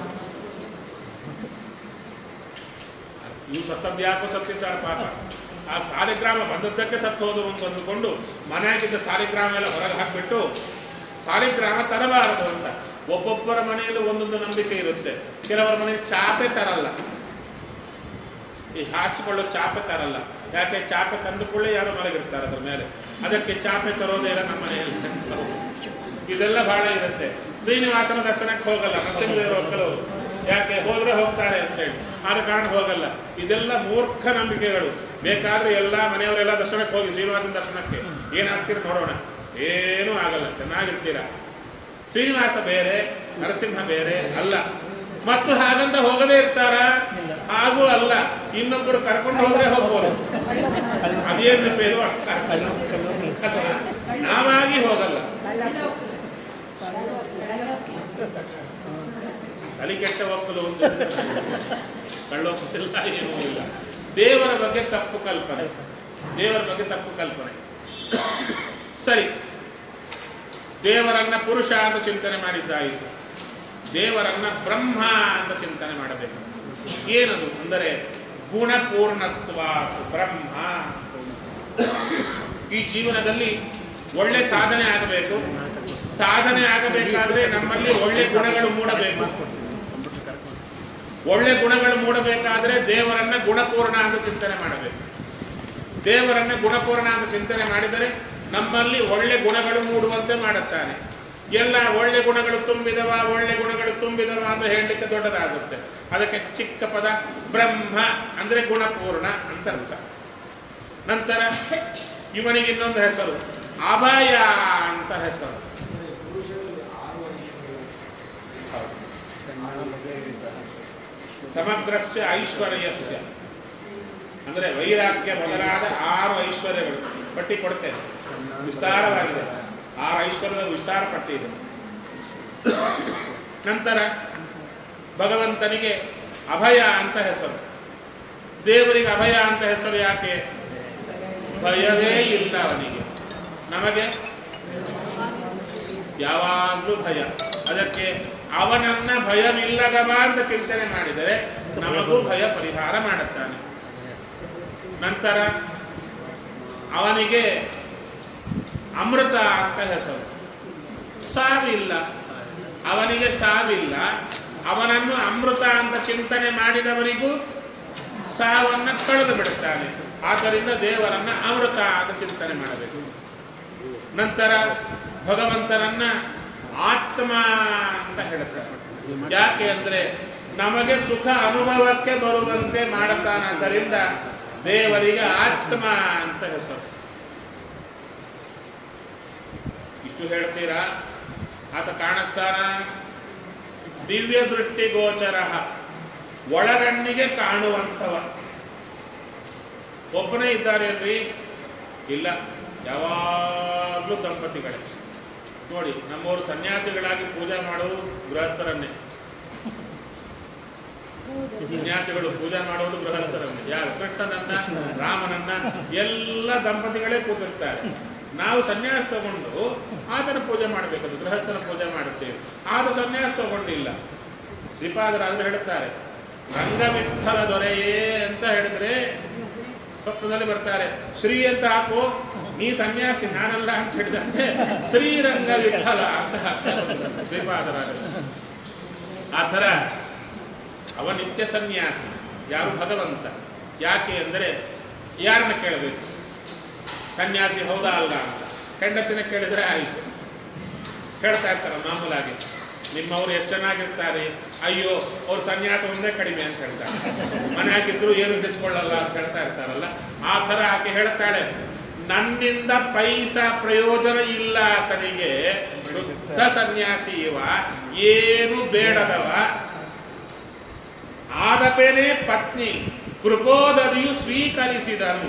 ಇವು ಸತ್ತದ್ದು ಯಾಕೋ ಸತ್ತಿದ್ದಾರೆ ಪಾಪ ಆ ಸಾಲಿಗ್ರಾಮ ಬಂದದ್ದಕ್ಕೆ ಸತ್ತು ಹೋದರು ಅಂತ ಅಂದುಕೊಂಡು ಮನೆಯಾಗಿದ್ದ ಸಾಲಿಗ್ರಾಮ ಎಲ್ಲ ಹೊರಗೆ ಹಾಕಿಬಿಟ್ಟು ಸಾಲಿಗ್ರಾಮ ತರಬಾರದು ಅಂತ ಒಬ್ಬೊಬ್ಬರ ಮನೆಯಲ್ಲೂ ಒಂದೊಂದು ನಂಬಿಕೆ ಇರುತ್ತೆ ಕೆಲವರ ಮನೆಯಲ್ಲಿ ಚಾಪೆ ತರಲ್ಲ ಈ ಹಾಸಿಕೊಳ್ಳೋ ಚಾಪೆ ತರಲ್ಲ ಯಾಕೆ ಚಾಪೆ ತಂದುಕೊಳ್ಳಿ ಯಾರೋ ಮಲಗಿರ್ತಾರೆ ಅದ್ರ ಮೇಲೆ ಅದಕ್ಕೆ ಚಾಪೆ ತರೋದೇ ಇಲ್ಲ ನಮ್ಮ ಮನೆಯಲ್ಲಿ ಇದೆಲ್ಲ ಬಹಳ ಇರುತ್ತೆ ಶ್ರೀನಿವಾಸನ ದರ್ಶನಕ್ಕೆ ಹೋಗಲ್ಲ ನರಸಿಂಹದೇವರು ಕೆಲವು ಯಾಕೆ ಹೋದ್ರೆ ಹೋಗ್ತಾರೆ ಅಂತೇಳಿ ಆದ ಕಾರಣ ಹೋಗಲ್ಲ ಇದೆಲ್ಲ ಮೂರ್ಖ ನಂಬಿಕೆಗಳು ಬೇಕಾದ್ರೆ ಎಲ್ಲ ಮನೆಯವರೆಲ್ಲ ದರ್ಶನಕ್ಕೆ ಹೋಗಿ ಶ್ರೀನಿವಾಸನ ದರ್ಶನಕ್ಕೆ ಏನಾಗ್ತೀರ ನೋಡೋಣ ಏನೂ ಆಗಲ್ಲ ಚೆನ್ನಾಗಿರ್ತೀರ ಶ್ರೀನಿವಾಸ ಬೇರೆ ನರಸಿಂಹ ಬೇರೆ ಅಲ್ಲ ಮತ್ತು ಹಾಗಂತ ಹೋಗದೇ ಇರ್ತಾರ ಹಾಗೂ ಅಲ್ಲ ಇನ್ನೊಬ್ಬರು ಕರ್ಕೊಂಡು ಹೋದ್ರೆ ಹೋಗ್ಬೋದು ಅದೇನು ಪೇರು ಅರ್ಥ ಆಗಲ್ಲ. ಅಥವಾ ನಾವಾಗಿ ಹೋಗಲ್ಲ ತಲೆ ಕೆಟ್ಟ ಒಕ್ಕಲು ಒಂದು ಕಳ್ಳೊಕ್ಕಿಲ್ಲ ಏನೂ ಇಲ್ಲ ದೇವರ ಬಗ್ಗೆ ತಪ್ಪು ಕಲ್ಪನೆ ದೇವರ ಬಗ್ಗೆ ತಪ್ಪು ಕಲ್ಪನೆ ಸರಿ ದೇವರನ್ನ ಪುರುಷ ಅಂತ ಚಿಂತನೆ ಮಾಡಿದ್ದಾಯಿತು ದೇವರನ್ನ ಬ್ರಹ್ಮ ಅಂತ ಚಿಂತನೆ ಮಾಡಬೇಕು ಏನದು ಅಂದರೆ ಗುಣಪೂರ್ಣತ್ವ ಬ್ರಹ್ಮ ಈ ಜೀವನದಲ್ಲಿ ಒಳ್ಳೆ ಸಾಧನೆ ಆಗಬೇಕು ಸಾಧನೆ ಆಗಬೇಕಾದ್ರೆ ನಮ್ಮಲ್ಲಿ ಒಳ್ಳೆ ಗುಣಗಳು ಮೂಡಬೇಕು ಒಳ್ಳೆ ಗುಣಗಳು ಮೂಡಬೇಕಾದ್ರೆ ದೇವರನ್ನ ಗುಣಪೂರ್ಣ ಅಂತ ಚಿಂತನೆ ಮಾಡಬೇಕು ದೇವರನ್ನ ಗುಣಪೂರ್ಣ ಅಂತ ಚಿಂತನೆ ಮಾಡಿದರೆ ನಮ್ಮಲ್ಲಿ ಒಳ್ಳೆ ಗುಣಗಳು ಮೂಡುವಂತೆ ಮಾಡುತ್ತಾನೆ ಎಲ್ಲ ಒಳ್ಳೆ ಗುಣಗಳು ತುಂಬಿದವ ಒಳ್ಳೆ ಗುಣಗಳು ತುಂಬಿದವ ಅಂತ ಹೇಳಲಿಕ್ಕೆ ದೊಡ್ಡದಾಗುತ್ತೆ ಅದಕ್ಕೆ ಚಿಕ್ಕ ಪದ ಬ್ರಹ್ಮ ಅಂದ್ರೆ ಗುಣಪೂರ್ಣ ಅಂತ ಅರ್ಥ ನಂತರ ಇವನಿಗೆ ಇನ್ನೊಂದು ಹೆಸರು ಅಭಯ ಅಂತ ಹೆಸರು ಸಮಗ್ರಸ್ಯ ಐಶ್ವರ್ಯಸ್ಯ ಅಂದರೆ ವೈರಾಗ್ಯ ಮೊದಲಾದ ಆರು ಐಶ್ವರ್ಯಗಳು ಪಟ್ಟಿ ಕೊಡ್ತೇನೆ ವಿಸ್ತಾರವಾಗಿದೆ ಆರು ಐಶ್ವರ್ಯದ ವಿಸ್ತಾರ ಪಟ್ಟಿ ಇದೆ ನಂತರ ಭಗವಂತನಿಗೆ ಅಭಯ ಅಂತ ಹೆಸರು ದೇವರಿಗೆ ಅಭಯ ಅಂತ ಹೆಸರು ಯಾಕೆ ಭಯವೇ ಇಲ್ಲ ಅವನಿಗೆ ನಮಗೆ ಯಾವಾಗಲೂ ಭಯ ಅದಕ್ಕೆ ಅವನನ್ನ ಭಯವಿಲ್ಲದವ ಅಂತ ಚಿಂತನೆ ಮಾಡಿದರೆ ನಮಗೂ ಭಯ ಪರಿಹಾರ ಮಾಡುತ್ತಾನೆ ನಂತರ ಅವನಿಗೆ ಅಮೃತ ಅಂತ ಹೆಸರು ಸಾವಿಲ್ಲ ಅವನಿಗೆ ಸಾವಿಲ್ಲ ಅವನನ್ನು ಅಮೃತ ಅಂತ ಚಿಂತನೆ ಮಾಡಿದವರಿಗೂ ಸಾವನ್ನ ಕಳೆದು ಬಿಡುತ್ತಾನೆ ಆದ್ದರಿಂದ ದೇವರನ್ನ ಅಮೃತ ಅಂತ ಚಿಂತನೆ ಮಾಡಬೇಕು ನಂತರ ಭಗವಂತನನ್ನ ಆತ್ಮ ಅಂತ ಹೇಳ್ತಾರೆ ಯಾಕೆ ಅಂದ್ರೆ ನಮಗೆ ಸುಖ ಅನುಭವಕ್ಕೆ ಬರುವಂತೆ ಮಾಡುತ್ತಾನಾದ್ದರಿಂದ ದೇವರಿಗೆ ಆತ್ಮ ಅಂತ ಹೆಸರು ಇಷ್ಟು ಹೇಳ್ತೀರಾ ಆತ ಕಾಣಿಸ್ತಾನ ದಿವ್ಯ ದೃಷ್ಟಿ ಗೋಚರ ಒಳಗಣ್ಣಿಗೆ ಕಾಣುವಂಥವ ಒಬ್ಬನೇ ಇದ್ದಾರೇನ್ರಿ ಇಲ್ಲ ಯಾವಾಗಲೂ ದಂಪತಿಗಳೇ ನೋಡಿ ನಮ್ಮವರು ಸನ್ಯಾಸಿಗಳಾಗಿ ಪೂಜೆ ಮಾಡುವುದು ಗೃಹಸ್ಥರನ್ನೇ ಸನ್ಯಾಸಿಗಳು ಪೂಜೆ ಮಾಡುವುದು ಗೃಹಸ್ಥರನ್ನೇ ಯಾರು ಕೃಷ್ಣನನ್ನ ರಾಮನನ್ನ ಎಲ್ಲ ದಂಪತಿಗಳೇ ಕೂತಿರ್ತಾರೆ ನಾವು ಸನ್ಯಾಸ ತಗೊಂಡು ಆತನ ಪೂಜೆ ಮಾಡಬೇಕದು ಗೃಹಸ್ಥನ ಪೂಜೆ ಮಾಡುತ್ತೇವೆ ಆತ ಸನ್ಯಾಸ ತಗೊಂಡಿಲ್ಲ ಶ್ರೀಪಾದರಾದ್ರು ಹೇಳುತ್ತಾರೆ ರಂಗವಿಠಲ ದೊರೆಯೇ ಅಂತ ಹೇಳಿದ್ರೆ ಸ್ವಪ್ನದಲ್ಲಿ ಬರ್ತಾರೆ ಶ್ರೀ ಅಂತ ಹಾಕು ನೀ ಸನ್ಯಾಸಿ ನಾನಲ್ಲ ಅಂತ ಹೇಳಿದಂತೆ ಶ್ರೀರಂಗ ವಿಠಲ ಅಂತ ಹಾಕ್ತಾರೆ ಶ್ರೀಪಾದರಾಜ ಆ ಥರ ಅವ ನಿತ್ಯ ಸನ್ಯಾಸಿ ಯಾರು ಭಗವಂತ ಯಾಕೆ ಅಂದರೆ ಯಾರನ್ನ ಕೇಳಬೇಕು ಸನ್ಯಾಸಿ ಹೌದಾ ಅಲ್ಲ ಅಂತ ಹೆಂಡತಿನ ಕೇಳಿದ್ರೆ ಆಯಿತು ಹೇಳ್ತಾ ಇರ್ತಾರೆ ಮಾಮೂಲಾಗಿ ನಿಮ್ಮವರು ಎಷ್ಟು ಚೆನ್ನಾಗಿರ್ತಾರೆ ಅಯ್ಯೋ ಅವ್ರ ಸನ್ಯಾಸ ಒಂದೇ ಕಡಿಮೆ ಅಂತ ಹೇಳ್ತಾರೆ ಮನೆ ಹಾಕಿದ್ರು ಏನು ಹಿಡಿಸ್ಕೊಳ್ಳಲ್ಲ ಅಂತ ಹೇಳ್ತಾ ಇರ್ತಾರಲ್ಲ ಆ ಥರ ಆಕೆ ಹೇಳ್ತಾಳೆ ನನ್ನಿಂದ ಪೈಸಾ ಪ್ರಯೋಜನ ಇಲ್ಲ ಆತನಿಗೆ ಶುದ್ಧ ಸನ್ಯಾಸಿ ಇವ ಏನು ಬೇಡದವ ಆದಪೇನೆ ಪತ್ನಿ ಕೃಪೋದರಿಯು ಸ್ವೀಕರಿಸಿದನು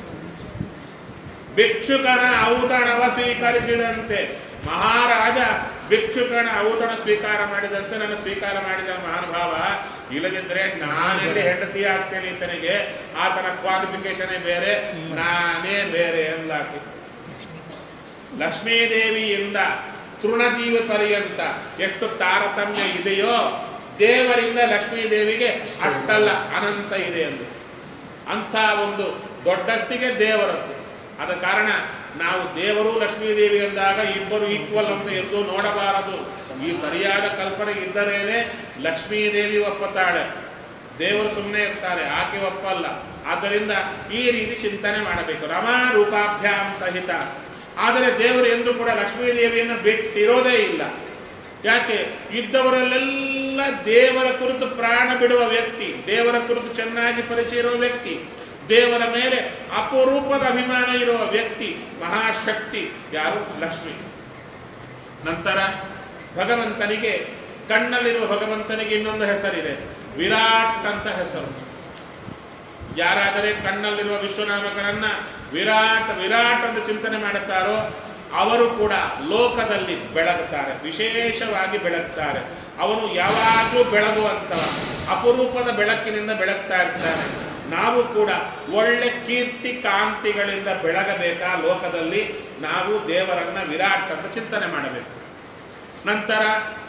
ಭಿಕ್ಷುಕನ ಔತಣವ ಸ್ವೀಕರಿಸಿದಂತೆ ಮಹಾರಾಜ ಭಿಕ್ಷುಕನ ಔತಣ ಸ್ವೀಕಾರ ಮಾಡಿದಂತೆ ನನ್ನ ಸ್ವೀಕಾರ ಮಾಡಿದ ಮಹಾನುಭಾವ ಇಲ್ಲದಿದ್ದರೆ ನಾನೆಲ್ಲಿ ಹೆಂಡತಿ ಆಗ್ತೇನೆ ಈತನಿಗೆ ಆತನ ಕ್ವಾಲಿಫಿಕೇಶನೇ ಬೇರೆ ನಾನೇ ಬೇರೆ ಎಂದಾಕಿ ಲಕ್ಷ್ಮೀದೇವಿಯಿಂದ ತೃಣಜೀವ ಪರ್ಯಂತ ಎಷ್ಟು ತಾರತಮ್ಯ ಇದೆಯೋ ದೇವರಿಂದ ಲಕ್ಷ್ಮೀದೇವಿಗೆ ಅಷ್ಟಲ್ಲ ಅನಂತ ಇದೆ ಎಂದು ಅಂಥ ಒಂದು ದೊಡ್ಡಸ್ತಿಗೆ ದೇವರದ್ದು ಆದ ಕಾರಣ ನಾವು ದೇವರು ಲಕ್ಷ್ಮೀದೇವಿ ಎಂದಾಗ ಇಬ್ಬರು ಈಕ್ವಲ್ ಅಂತ ಎಂದು ನೋಡಬಾರದು ಈ ಸರಿಯಾದ ಕಲ್ಪನೆ ಇದ್ದರೇನೆ ಲಕ್ಷ್ಮೀದೇವಿ ಒಪ್ಪುತ್ತಾಳೆ ದೇವರು ಸುಮ್ಮನೆ ಇರ್ತಾರೆ ಆಕೆ ಒಪ್ಪಲ್ಲ ಆದ್ದರಿಂದ ಈ ರೀತಿ ಚಿಂತನೆ ಮಾಡಬೇಕು ರಮಾ ರೂಪಾಭ್ಯಾಂ ಸಹಿತ ಆದರೆ ದೇವರು ಎಂದು ಕೂಡ ಲಕ್ಷ್ಮೀದೇವಿಯನ್ನು ಬಿಟ್ಟಿರೋದೇ ಇಲ್ಲ ಯಾಕೆ ಇದ್ದವರಲ್ಲೆಲ್ಲ ದೇವರ ಕುರಿತು ಪ್ರಾಣ ಬಿಡುವ ವ್ಯಕ್ತಿ ದೇವರ ಕುರಿತು ಚೆನ್ನಾಗಿ ಪರಿಚಯ ಇರುವ ವ್ಯಕ್ತಿ ದೇವರ ಮೇಲೆ ಅಪರೂಪದ ಅಭಿಮಾನ ಇರುವ ವ್ಯಕ್ತಿ ಮಹಾಶಕ್ತಿ ಯಾರು ಲಕ್ಷ್ಮಿ ನಂತರ ಭಗವಂತನಿಗೆ ಕಣ್ಣಲ್ಲಿರುವ ಭಗವಂತನಿಗೆ ಇನ್ನೊಂದು ಹೆಸರಿದೆ ವಿರಾಟ್ ಅಂತ ಹೆಸರು ಯಾರಾದರೆ ಕಣ್ಣಲ್ಲಿರುವ ವಿಶ್ವನಾಮಕನನ್ನ ವಿರಾಟ್ ವಿರಾಟ್ ಅಂತ ಚಿಂತನೆ ಮಾಡುತ್ತಾರೋ ಅವರು ಕೂಡ ಲೋಕದಲ್ಲಿ ಬೆಳಗುತ್ತಾರೆ ವಿಶೇಷವಾಗಿ ಬೆಳಗ್ತಾರೆ ಅವನು ಯಾವಾಗಲೂ ಬೆಳಗುವಂತವ ಅಪರೂಪದ ಬೆಳಕಿನಿಂದ ಬೆಳಗ್ತಾ ಇರ್ತಾನೆ ನಾವು ಕೂಡ ಒಳ್ಳೆ ಕೀರ್ತಿ ಕಾಂತಿಗಳಿಂದ ಬೆಳಗಬೇಕಾ ಲೋಕದಲ್ಲಿ ನಾವು ದೇವರನ್ನ ವಿರಾಟ್ ಅಂತ ಚಿಂತನೆ ಮಾಡಬೇಕು ನಂತರ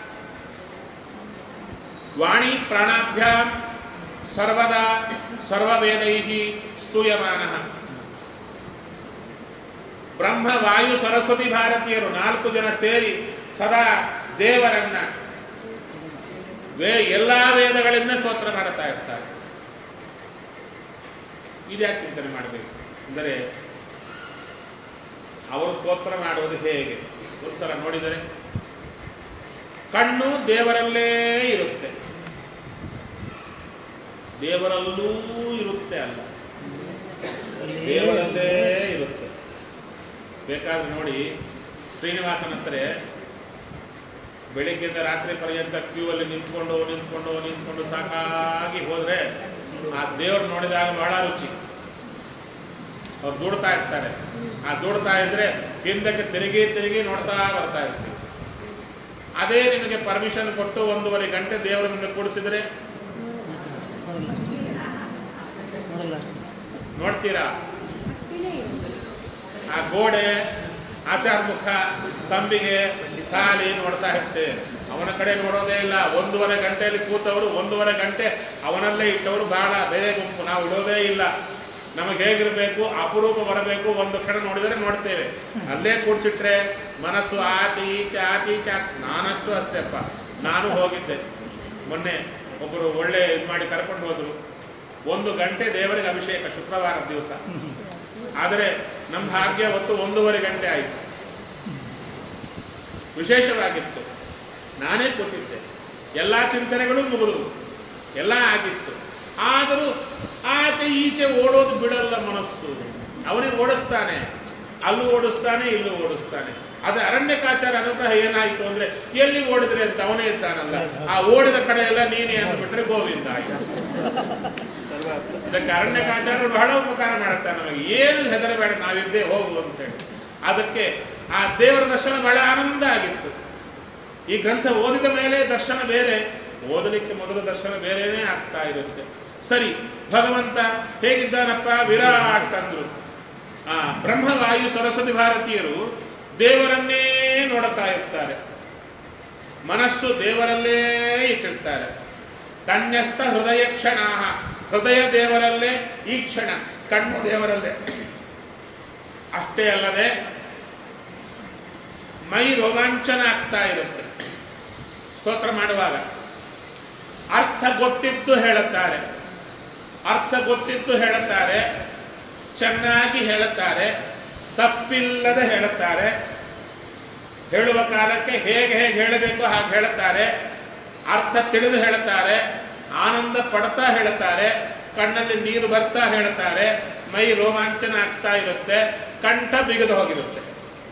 ವಾಣಿ ಪ್ರಾಣಾಭ್ಯಾಂ ಸರ್ವದಾ ಸರ್ವವೇದೈ ಸ್ತೂಯಮಾನ ಬ್ರಹ್ಮ ವಾಯು ಸರಸ್ವತಿ ಭಾರತೀಯರು ನಾಲ್ಕು ಜನ ಸೇರಿ ಸದಾ ದೇವರನ್ನ ವೇ ಎಲ್ಲ ವೇದಗಳಿಂದ ಸ್ತೋತ್ರ ಮಾಡುತ್ತಾ ಇರ್ತಾರೆ ಇದ್ಯಾಕೆ ಚಿಂತನೆ ಮಾಡಬೇಕು ಅಂದರೆ ಅವರು ಸ್ತೋತ್ರ ಮಾಡುವುದು ಹೇಗೆ ಒಂದ್ಸಲ ನೋಡಿದರೆ ಕಣ್ಣು ದೇವರಲ್ಲೇ ಇರುತ್ತೆ ದೇವರಲ್ಲೂ ಇರುತ್ತೆ ಅಲ್ಲ ದೇವರಲ್ಲೇ ಇರುತ್ತೆ ಬೇಕಾದ್ರೆ ನೋಡಿ ಶ್ರೀನಿವಾಸನ ಹತ್ರ ಬೆಳಿಗ್ಗೆಯಿಂದ ರಾತ್ರಿ ಪರ್ಯಂತ ಕ್ಯೂ ಅಲ್ಲಿ ನಿಂತ್ಕೊಂಡು ನಿಂತ್ಕೊಂಡು ನಿಂತ್ಕೊಂಡು ಸಾಕಾಗಿ ಹೋದ್ರೆ ಆ ದೇವ್ರು ನೋಡಿದಾಗ ಬಹಳ ರುಚಿ ಅವ್ರು ದೂಡ್ತಾ ಇರ್ತಾರೆ ಆ ದೂಡ್ತಾ ಇದ್ರೆ ಹಿಂದಕ್ಕೆ ತಿರುಗಿ ತಿರುಗಿ ನೋಡ್ತಾ ಬರ್ತಾ ಇರ್ತೀವಿ ಅದೇ ನಿಮಗೆ ಪರ್ಮಿಷನ್ ಕೊಟ್ಟು ಒಂದೂವರೆ ಗಂಟೆ ದೇವರ ಮುಂದೆ ಕೂಡಿಸಿದ್ರೆ ನೋಡಲ್ಲ ನೋಡಲ್ಲ ಅಷ್ಟೇ ನೋಡ್ತೀರಾ ಆ ಗೋಡೆ ಆಚಾರ ಮುಖ ತಂಬಿಗೆ ಖಾಲಿ ನೋಡ್ತಾ ಇರ್ತೇವೆ ಅವನ ಕಡೆ ನೋಡೋದೇ ಇಲ್ಲ ಒಂದೂವರೆ ಗಂಟೆಯಲ್ಲಿ ಕೂತವರು ಒಂದೂವರೆ ಗಂಟೆ ಅವನಲ್ಲೇ ಇಟ್ಟವರು ಬಹಳ ಬೇರೆ ಗುಂಪು ನಾವು ಇಡೋದೇ ಇಲ್ಲ ನಮಗೆ ಹೇಗಿರಬೇಕು ಅಪರೂಪ ಬರಬೇಕು ಒಂದು ಕ್ಷಣ ನೋಡಿದರೆ ನೋಡ್ತೇವೆ ಅಲ್ಲೇ ಕೂಡ್ಸಿಟ್ರೆ ಮನಸ್ಸು ಆಚೆ ಈಚೆ ಆಚೆ ಈಚೆ ಆಚೆ ನಾನಷ್ಟು ಅಷ್ಟೇಪ್ಪ ನಾನು ಹೋಗಿದ್ದೆ ಮೊನ್ನೆ ಒಬ್ಬರು ಒಳ್ಳೆ ಇದು ಮಾಡಿ ಕರ್ಕೊಂಡು ಹೋದ್ರು ಒಂದು ಗಂಟೆ ದೇವರಿಗೆ ಅಭಿಷೇಕ ಶುಕ್ರವಾರದ ದಿವಸ ಆದರೆ ನಮ್ಮ ಭಾಗ್ಯ ಹೊತ್ತು ಒಂದೂವರೆ ಗಂಟೆ ಆಯಿತು ವಿಶೇಷವಾಗಿತ್ತು ನಾನೇ ಕೂತಿದ್ದೆ ಎಲ್ಲ ಚಿಂತನೆಗಳು ಮುಗಿದು ಎಲ್ಲ ಆಗಿತ್ತು ಆದರೂ ಆಚೆ ಈಚೆ ಓಡೋದು ಬಿಡಲ್ಲ ಮನಸ್ಸು ಅವನಿಗೆ ಓಡಿಸ್ತಾನೆ ಅಲ್ಲೂ ಓಡಿಸ್ತಾನೆ ಇಲ್ಲೂ ಓಡಿಸ್ತಾನೆ ಅದು ಅರಣ್ಯಕಾಚಾರ ಅನುಗ್ರಹ ಏನಾಯಿತು ಅಂದ್ರೆ ಎಲ್ಲಿ ಓಡಿದ್ರೆ ಅಂತ ಅವನೇ ಇದ್ದಾನಲ್ಲ ಆ ಓಡಿದ ಕಡೆ ಎಲ್ಲ ನೀನೇ ಅಂದ್ಬಿಟ್ರೆ ಗೋವಿಂದ ಆಯ್ತು ಇದಕ್ಕೆ ಅರಣ್ಯಕಾಚಾರ್ಯರು ಬಹಳ ಉಪಕಾರ ಮಾಡುತ್ತಾರೆ ನಮಗೆ ಏನು ಹೆದರಬೇಡ ನಾವಿದ್ದೇ ಹೋಗು ಅಂತ ಹೇಳಿ ಅದಕ್ಕೆ ಆ ದೇವರ ದರ್ಶನ ಬಹಳ ಆನಂದ ಆಗಿತ್ತು ಈ ಗ್ರಂಥ ಓದಿದ ಮೇಲೆ ದರ್ಶನ ಬೇರೆ ಓದಲಿಕ್ಕೆ ಮೊದಲು ದರ್ಶನ ಬೇರೆನೇ ಆಗ್ತಾ ಇರುತ್ತೆ ಸರಿ ಭಗವಂತ ಹೇಗಿದ್ದಾನಪ್ಪ ವಿರಾಟ್ ಅಂದ್ರು ಆ ಬ್ರಹ್ಮವಾಯು ಸರಸ್ವತಿ ಭಾರತೀಯರು ದೇವರನ್ನೇ ನೋಡುತ್ತಾ ಇರ್ತಾರೆ ಮನಸ್ಸು ದೇವರಲ್ಲೇ ಇಟ್ಟಿರ್ತಾರೆ ತನ್ಯಸ್ಥ ಹೃದಯ ಕ್ಷಣ ಹೃದಯ ದೇವರಲ್ಲೇ ಈ ಕ್ಷಣ ಕಣ್ಣು ದೇವರಲ್ಲೇ ಅಷ್ಟೇ ಅಲ್ಲದೆ ಮೈ ರೋಮಾಂಚನ ಆಗ್ತಾ ಇರುತ್ತೆ ಸ್ತೋತ್ರ ಮಾಡುವಾಗ ಅರ್ಥ ಗೊತ್ತಿದ್ದು ಹೇಳುತ್ತಾರೆ ಅರ್ಥ ಗೊತ್ತಿದ್ದು ಹೇಳುತ್ತಾರೆ ಚೆನ್ನಾಗಿ ಹೇಳುತ್ತಾರೆ ತಪ್ಪಿಲ್ಲದೆ ಹೇಳುತ್ತಾರೆ ಹೇಳುವ ಕಾಲಕ್ಕೆ ಹೇಗೆ ಹೇಗೆ ಹೇಳಬೇಕು ಹಾಗೆ ಹೇಳುತ್ತಾರೆ ಅರ್ಥ ತಿಳಿದು ಹೇಳುತ್ತಾರೆ ಆನಂದ ಪಡ್ತಾ ಹೇಳುತ್ತಾರೆ ಕಣ್ಣಲ್ಲಿ ನೀರು ಬರ್ತಾ ಹೇಳುತ್ತಾರೆ ಮೈ ರೋಮಾಂಚನ ಆಗ್ತಾ ಇರುತ್ತೆ ಕಂಠ ಬಿಗಿದು ಹೋಗಿರುತ್ತೆ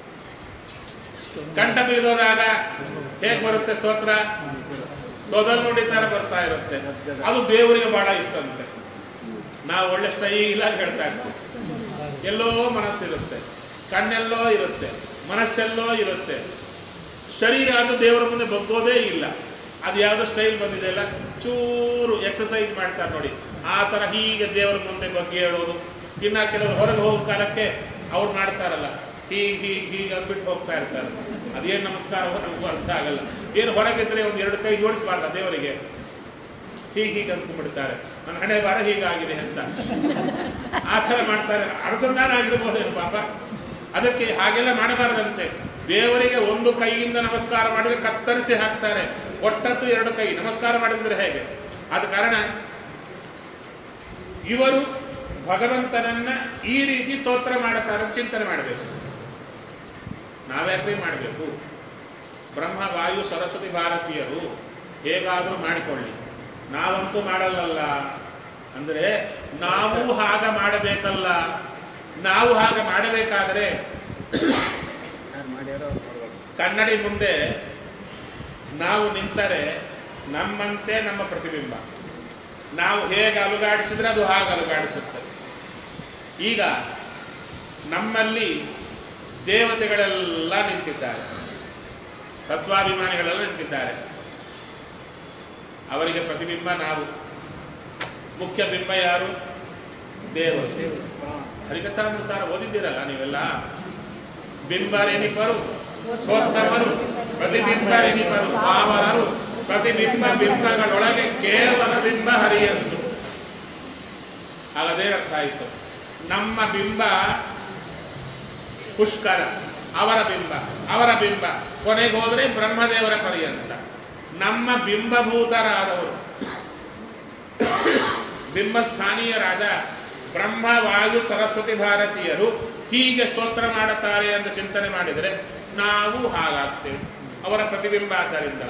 ಕಂಠ ಬಿಗಿದೋದಾಗ ಹೇಗೆ ಬರುತ್ತೆ ಸ್ತೋತ್ರ ತೊದಲ್ ನುಡಿ ತರ ಬರ್ತಾ ಇರುತ್ತೆ ಅದು ದೇವರಿಗೆ ಬಹಳ ಇಷ್ಟ ಅಂತೆ ನಾವು ಒಳ್ಳೆ ಸ್ಟೈಲಾಗಿ ಹೇಳ್ತಾ ಇರ್ತೀವಿ ಎಲ್ಲೋ ಮನಸ್ಸಿರುತ್ತೆ ಕಣ್ಣೆಲ್ಲೋ ಇರುತ್ತೆ ಮನಸ್ಸೆಲ್ಲೋ ಇರುತ್ತೆ ಶರೀರ ಅದು ದೇವರ ಮುಂದೆ ಬಗ್ಗೋದೇ ಇಲ್ಲ ಅದು ಯಾವುದೋ ಸ್ಟೈಲ್ ಬಂದಿದೆಯಲ್ಲ ಚೂರು ಎಕ್ಸಸೈಸ್ ಮಾಡ್ತಾರೆ ನೋಡಿ ಆ ಥರ ಹೀಗೆ ದೇವರ ಮುಂದೆ ಬಗ್ಗೆ ಹೇಳೋದು ಇನ್ನ ಕೆಲವರು ಹೊರಗೆ ಹೋಗೋ ಕಾಲಕ್ಕೆ ಅವ್ರು ಮಾಡ್ತಾರಲ್ಲ ಹೀಗೆ ಹೀಗೆ ಹೀಗೆ ಅಂದ್ಬಿಟ್ಟು ಹೋಗ್ತಾ ಇರ್ತಾರೆ ಅದೇನು ನಮಸ್ಕಾರ ನಮಗೂ ಅರ್ಥ ಆಗಲ್ಲ ಏನು ಹೊರಗಿದ್ರೆ ಒಂದು ಎರಡು ಕೈ ಜೋಡಿಸಬಾರ್ದ ದೇವರಿಗೆ ಹೀಗೆ ಹೀಗೆ ಅಂದ್ಕೊಂಡ್ಬಿಡ್ತಾರೆ ನನ್ನ ಹಣೆ ಬಾರ ಹೀಗಾಗಿದೆ ಅಂತ ಆ ಥರ ಮಾಡ್ತಾರೆ ಅನುಸಂಧಾನ ಆಗಿರ್ಬೋದೇನು ಪಾಪ ಅದಕ್ಕೆ ಹಾಗೆಲ್ಲ ಮಾಡಬಾರದಂತೆ ದೇವರಿಗೆ ಒಂದು ಕೈಯಿಂದ ನಮಸ್ಕಾರ ಮಾಡಿದ್ರೆ ಕತ್ತರಿಸಿ ಹಾಕ್ತಾರೆ ಒಟ್ಟತ್ತು ಎರಡು ಕೈ ನಮಸ್ಕಾರ ಮಾಡಿದ್ರೆ ಹೇಗೆ ಆದ ಕಾರಣ ಇವರು ಭಗವಂತನನ್ನ ಈ ರೀತಿ ಸ್ತೋತ್ರ ಮಾಡುತ್ತಾರೆ ಚಿಂತನೆ ಮಾಡಬೇಕು ನಾವ್ಯಾಕ್ರಿ ಮಾಡಬೇಕು ಬ್ರಹ್ಮ ವಾಯು ಸರಸ್ವತಿ ಭಾರತೀಯರು ಹೇಗಾದರೂ ಮಾಡಿಕೊಳ್ಳಿ ನಾವಂತೂ ಮಾಡಲ್ಲಲ್ಲ ಅಂದರೆ ನಾವು ಹಾಗ ಮಾಡಬೇಕಲ್ಲ ನಾವು ಹಾಗೆ ಮಾಡಬೇಕಾದರೆ ಯಾರು ಮಾಡ್ಯಾರೋ ಅವ್ರು ಮಾಡ್ಬೇಕು ಕನ್ನಡಿ ಮುಂದೆ ನಾವು ನಿಂತರೆ ನಮ್ಮಂತೆ ನಮ್ಮ ಪ್ರತಿಬಿಂಬ ನಾವು ಹೇಗೆ ಅಲುಗಾಡಿಸಿದ್ರೆ ಅದು ಹಾಗೆ ಅಲುಗಾಡಿಸುತ್ತೆ ಈಗ ನಮ್ಮಲ್ಲಿ ದೇವತೆಗಳೆಲ್ಲ ನಿಂತಿದ್ದಾರೆ ತತ್ವಾಭಿಮಾನಿಗಳೆಲ್ಲ ನಿಂತಿದ್ದಾರೆ ಅವರಿಗೆ ಪ್ರತಿಬಿಂಬ ನಾವು ಮುಖ್ಯ ಬಿಂಬ ಯಾರು ದೇವರು ಹರಿಕಥಾನುಸಾರ ಓದಿದ್ದೀರಲ್ಲ ನೀವೆಲ್ಲ ಬಿಂಬರೆನಿಪರು ಸ್ವೋತ್ತಮರು ಪ್ರತಿಬಿಂಬರೆನಿಪರು ಸ್ವಾಮರರು ಪ್ರತಿಬಿಂಬ ಬಿಂಬಗಳೊಳಗೆ ಕೇವಲ ಬಿಂಬ ಹರಿಯಂತು ಅದೇ ಅರ್ಥ ಆಯಿತು ನಮ್ಮ ಬಿಂಬ ಪುಷ್ಕರ ಅವರ ಬಿಂಬ ಅವರ ಬಿಂಬ ಕೊನೆಗೆ ಹೋದರೆ ಬ್ರಹ್ಮದೇವರ ಪರ್ಯಂತ ನಮ್ಮ ಬಿಂಬಭೂತರಾದವರು ಬಿಂಬಸ್ಥಾನೀಯರಾದ ಬ್ರಹ್ಮ ವಾಯು ಸರಸ್ವತಿ ಭಾರತೀಯರು ಹೀಗೆ ಸ್ತೋತ್ರ ಮಾಡುತ್ತಾರೆ ಎಂದು ಚಿಂತನೆ ಮಾಡಿದರೆ ನಾವು ಹಾಗಾಗ್ತೇವೆ ಅವರ ಪ್ರತಿಬಿಂಬ ಆದ್ದರಿಂದ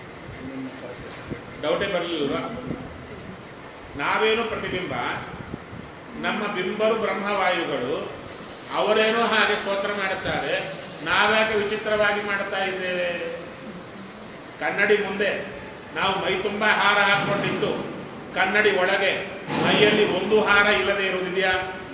ಡೌಟೇ ಬರಲಿಲ್ವಾ ನಾವೇನು ಪ್ರತಿಬಿಂಬ ನಮ್ಮ ಬಿಂಬರು ಬ್ರಹ್ಮವಾಯುಗಳು ಅವರೇನೋ ಹಾಗೆ ಸ್ತೋತ್ರ ಮಾಡುತ್ತಾರೆ ನಾವ್ಯಾಕೆ ವಿಚಿತ್ರವಾಗಿ ಮಾಡುತ್ತಾ ಇದ್ದೇವೆ ಕನ್ನಡಿ ಮುಂದೆ ನಾವು ಮೈ ತುಂಬ ಹಾರ ಹಾಕೊಂಡಿದ್ದು ಕನ್ನಡಿ ಒಳಗೆ ಮೈಯಲ್ಲಿ ಒಂದು ಹಾರ ಇಲ್ಲದೆ ಇರುವುದಿದೆಯಾ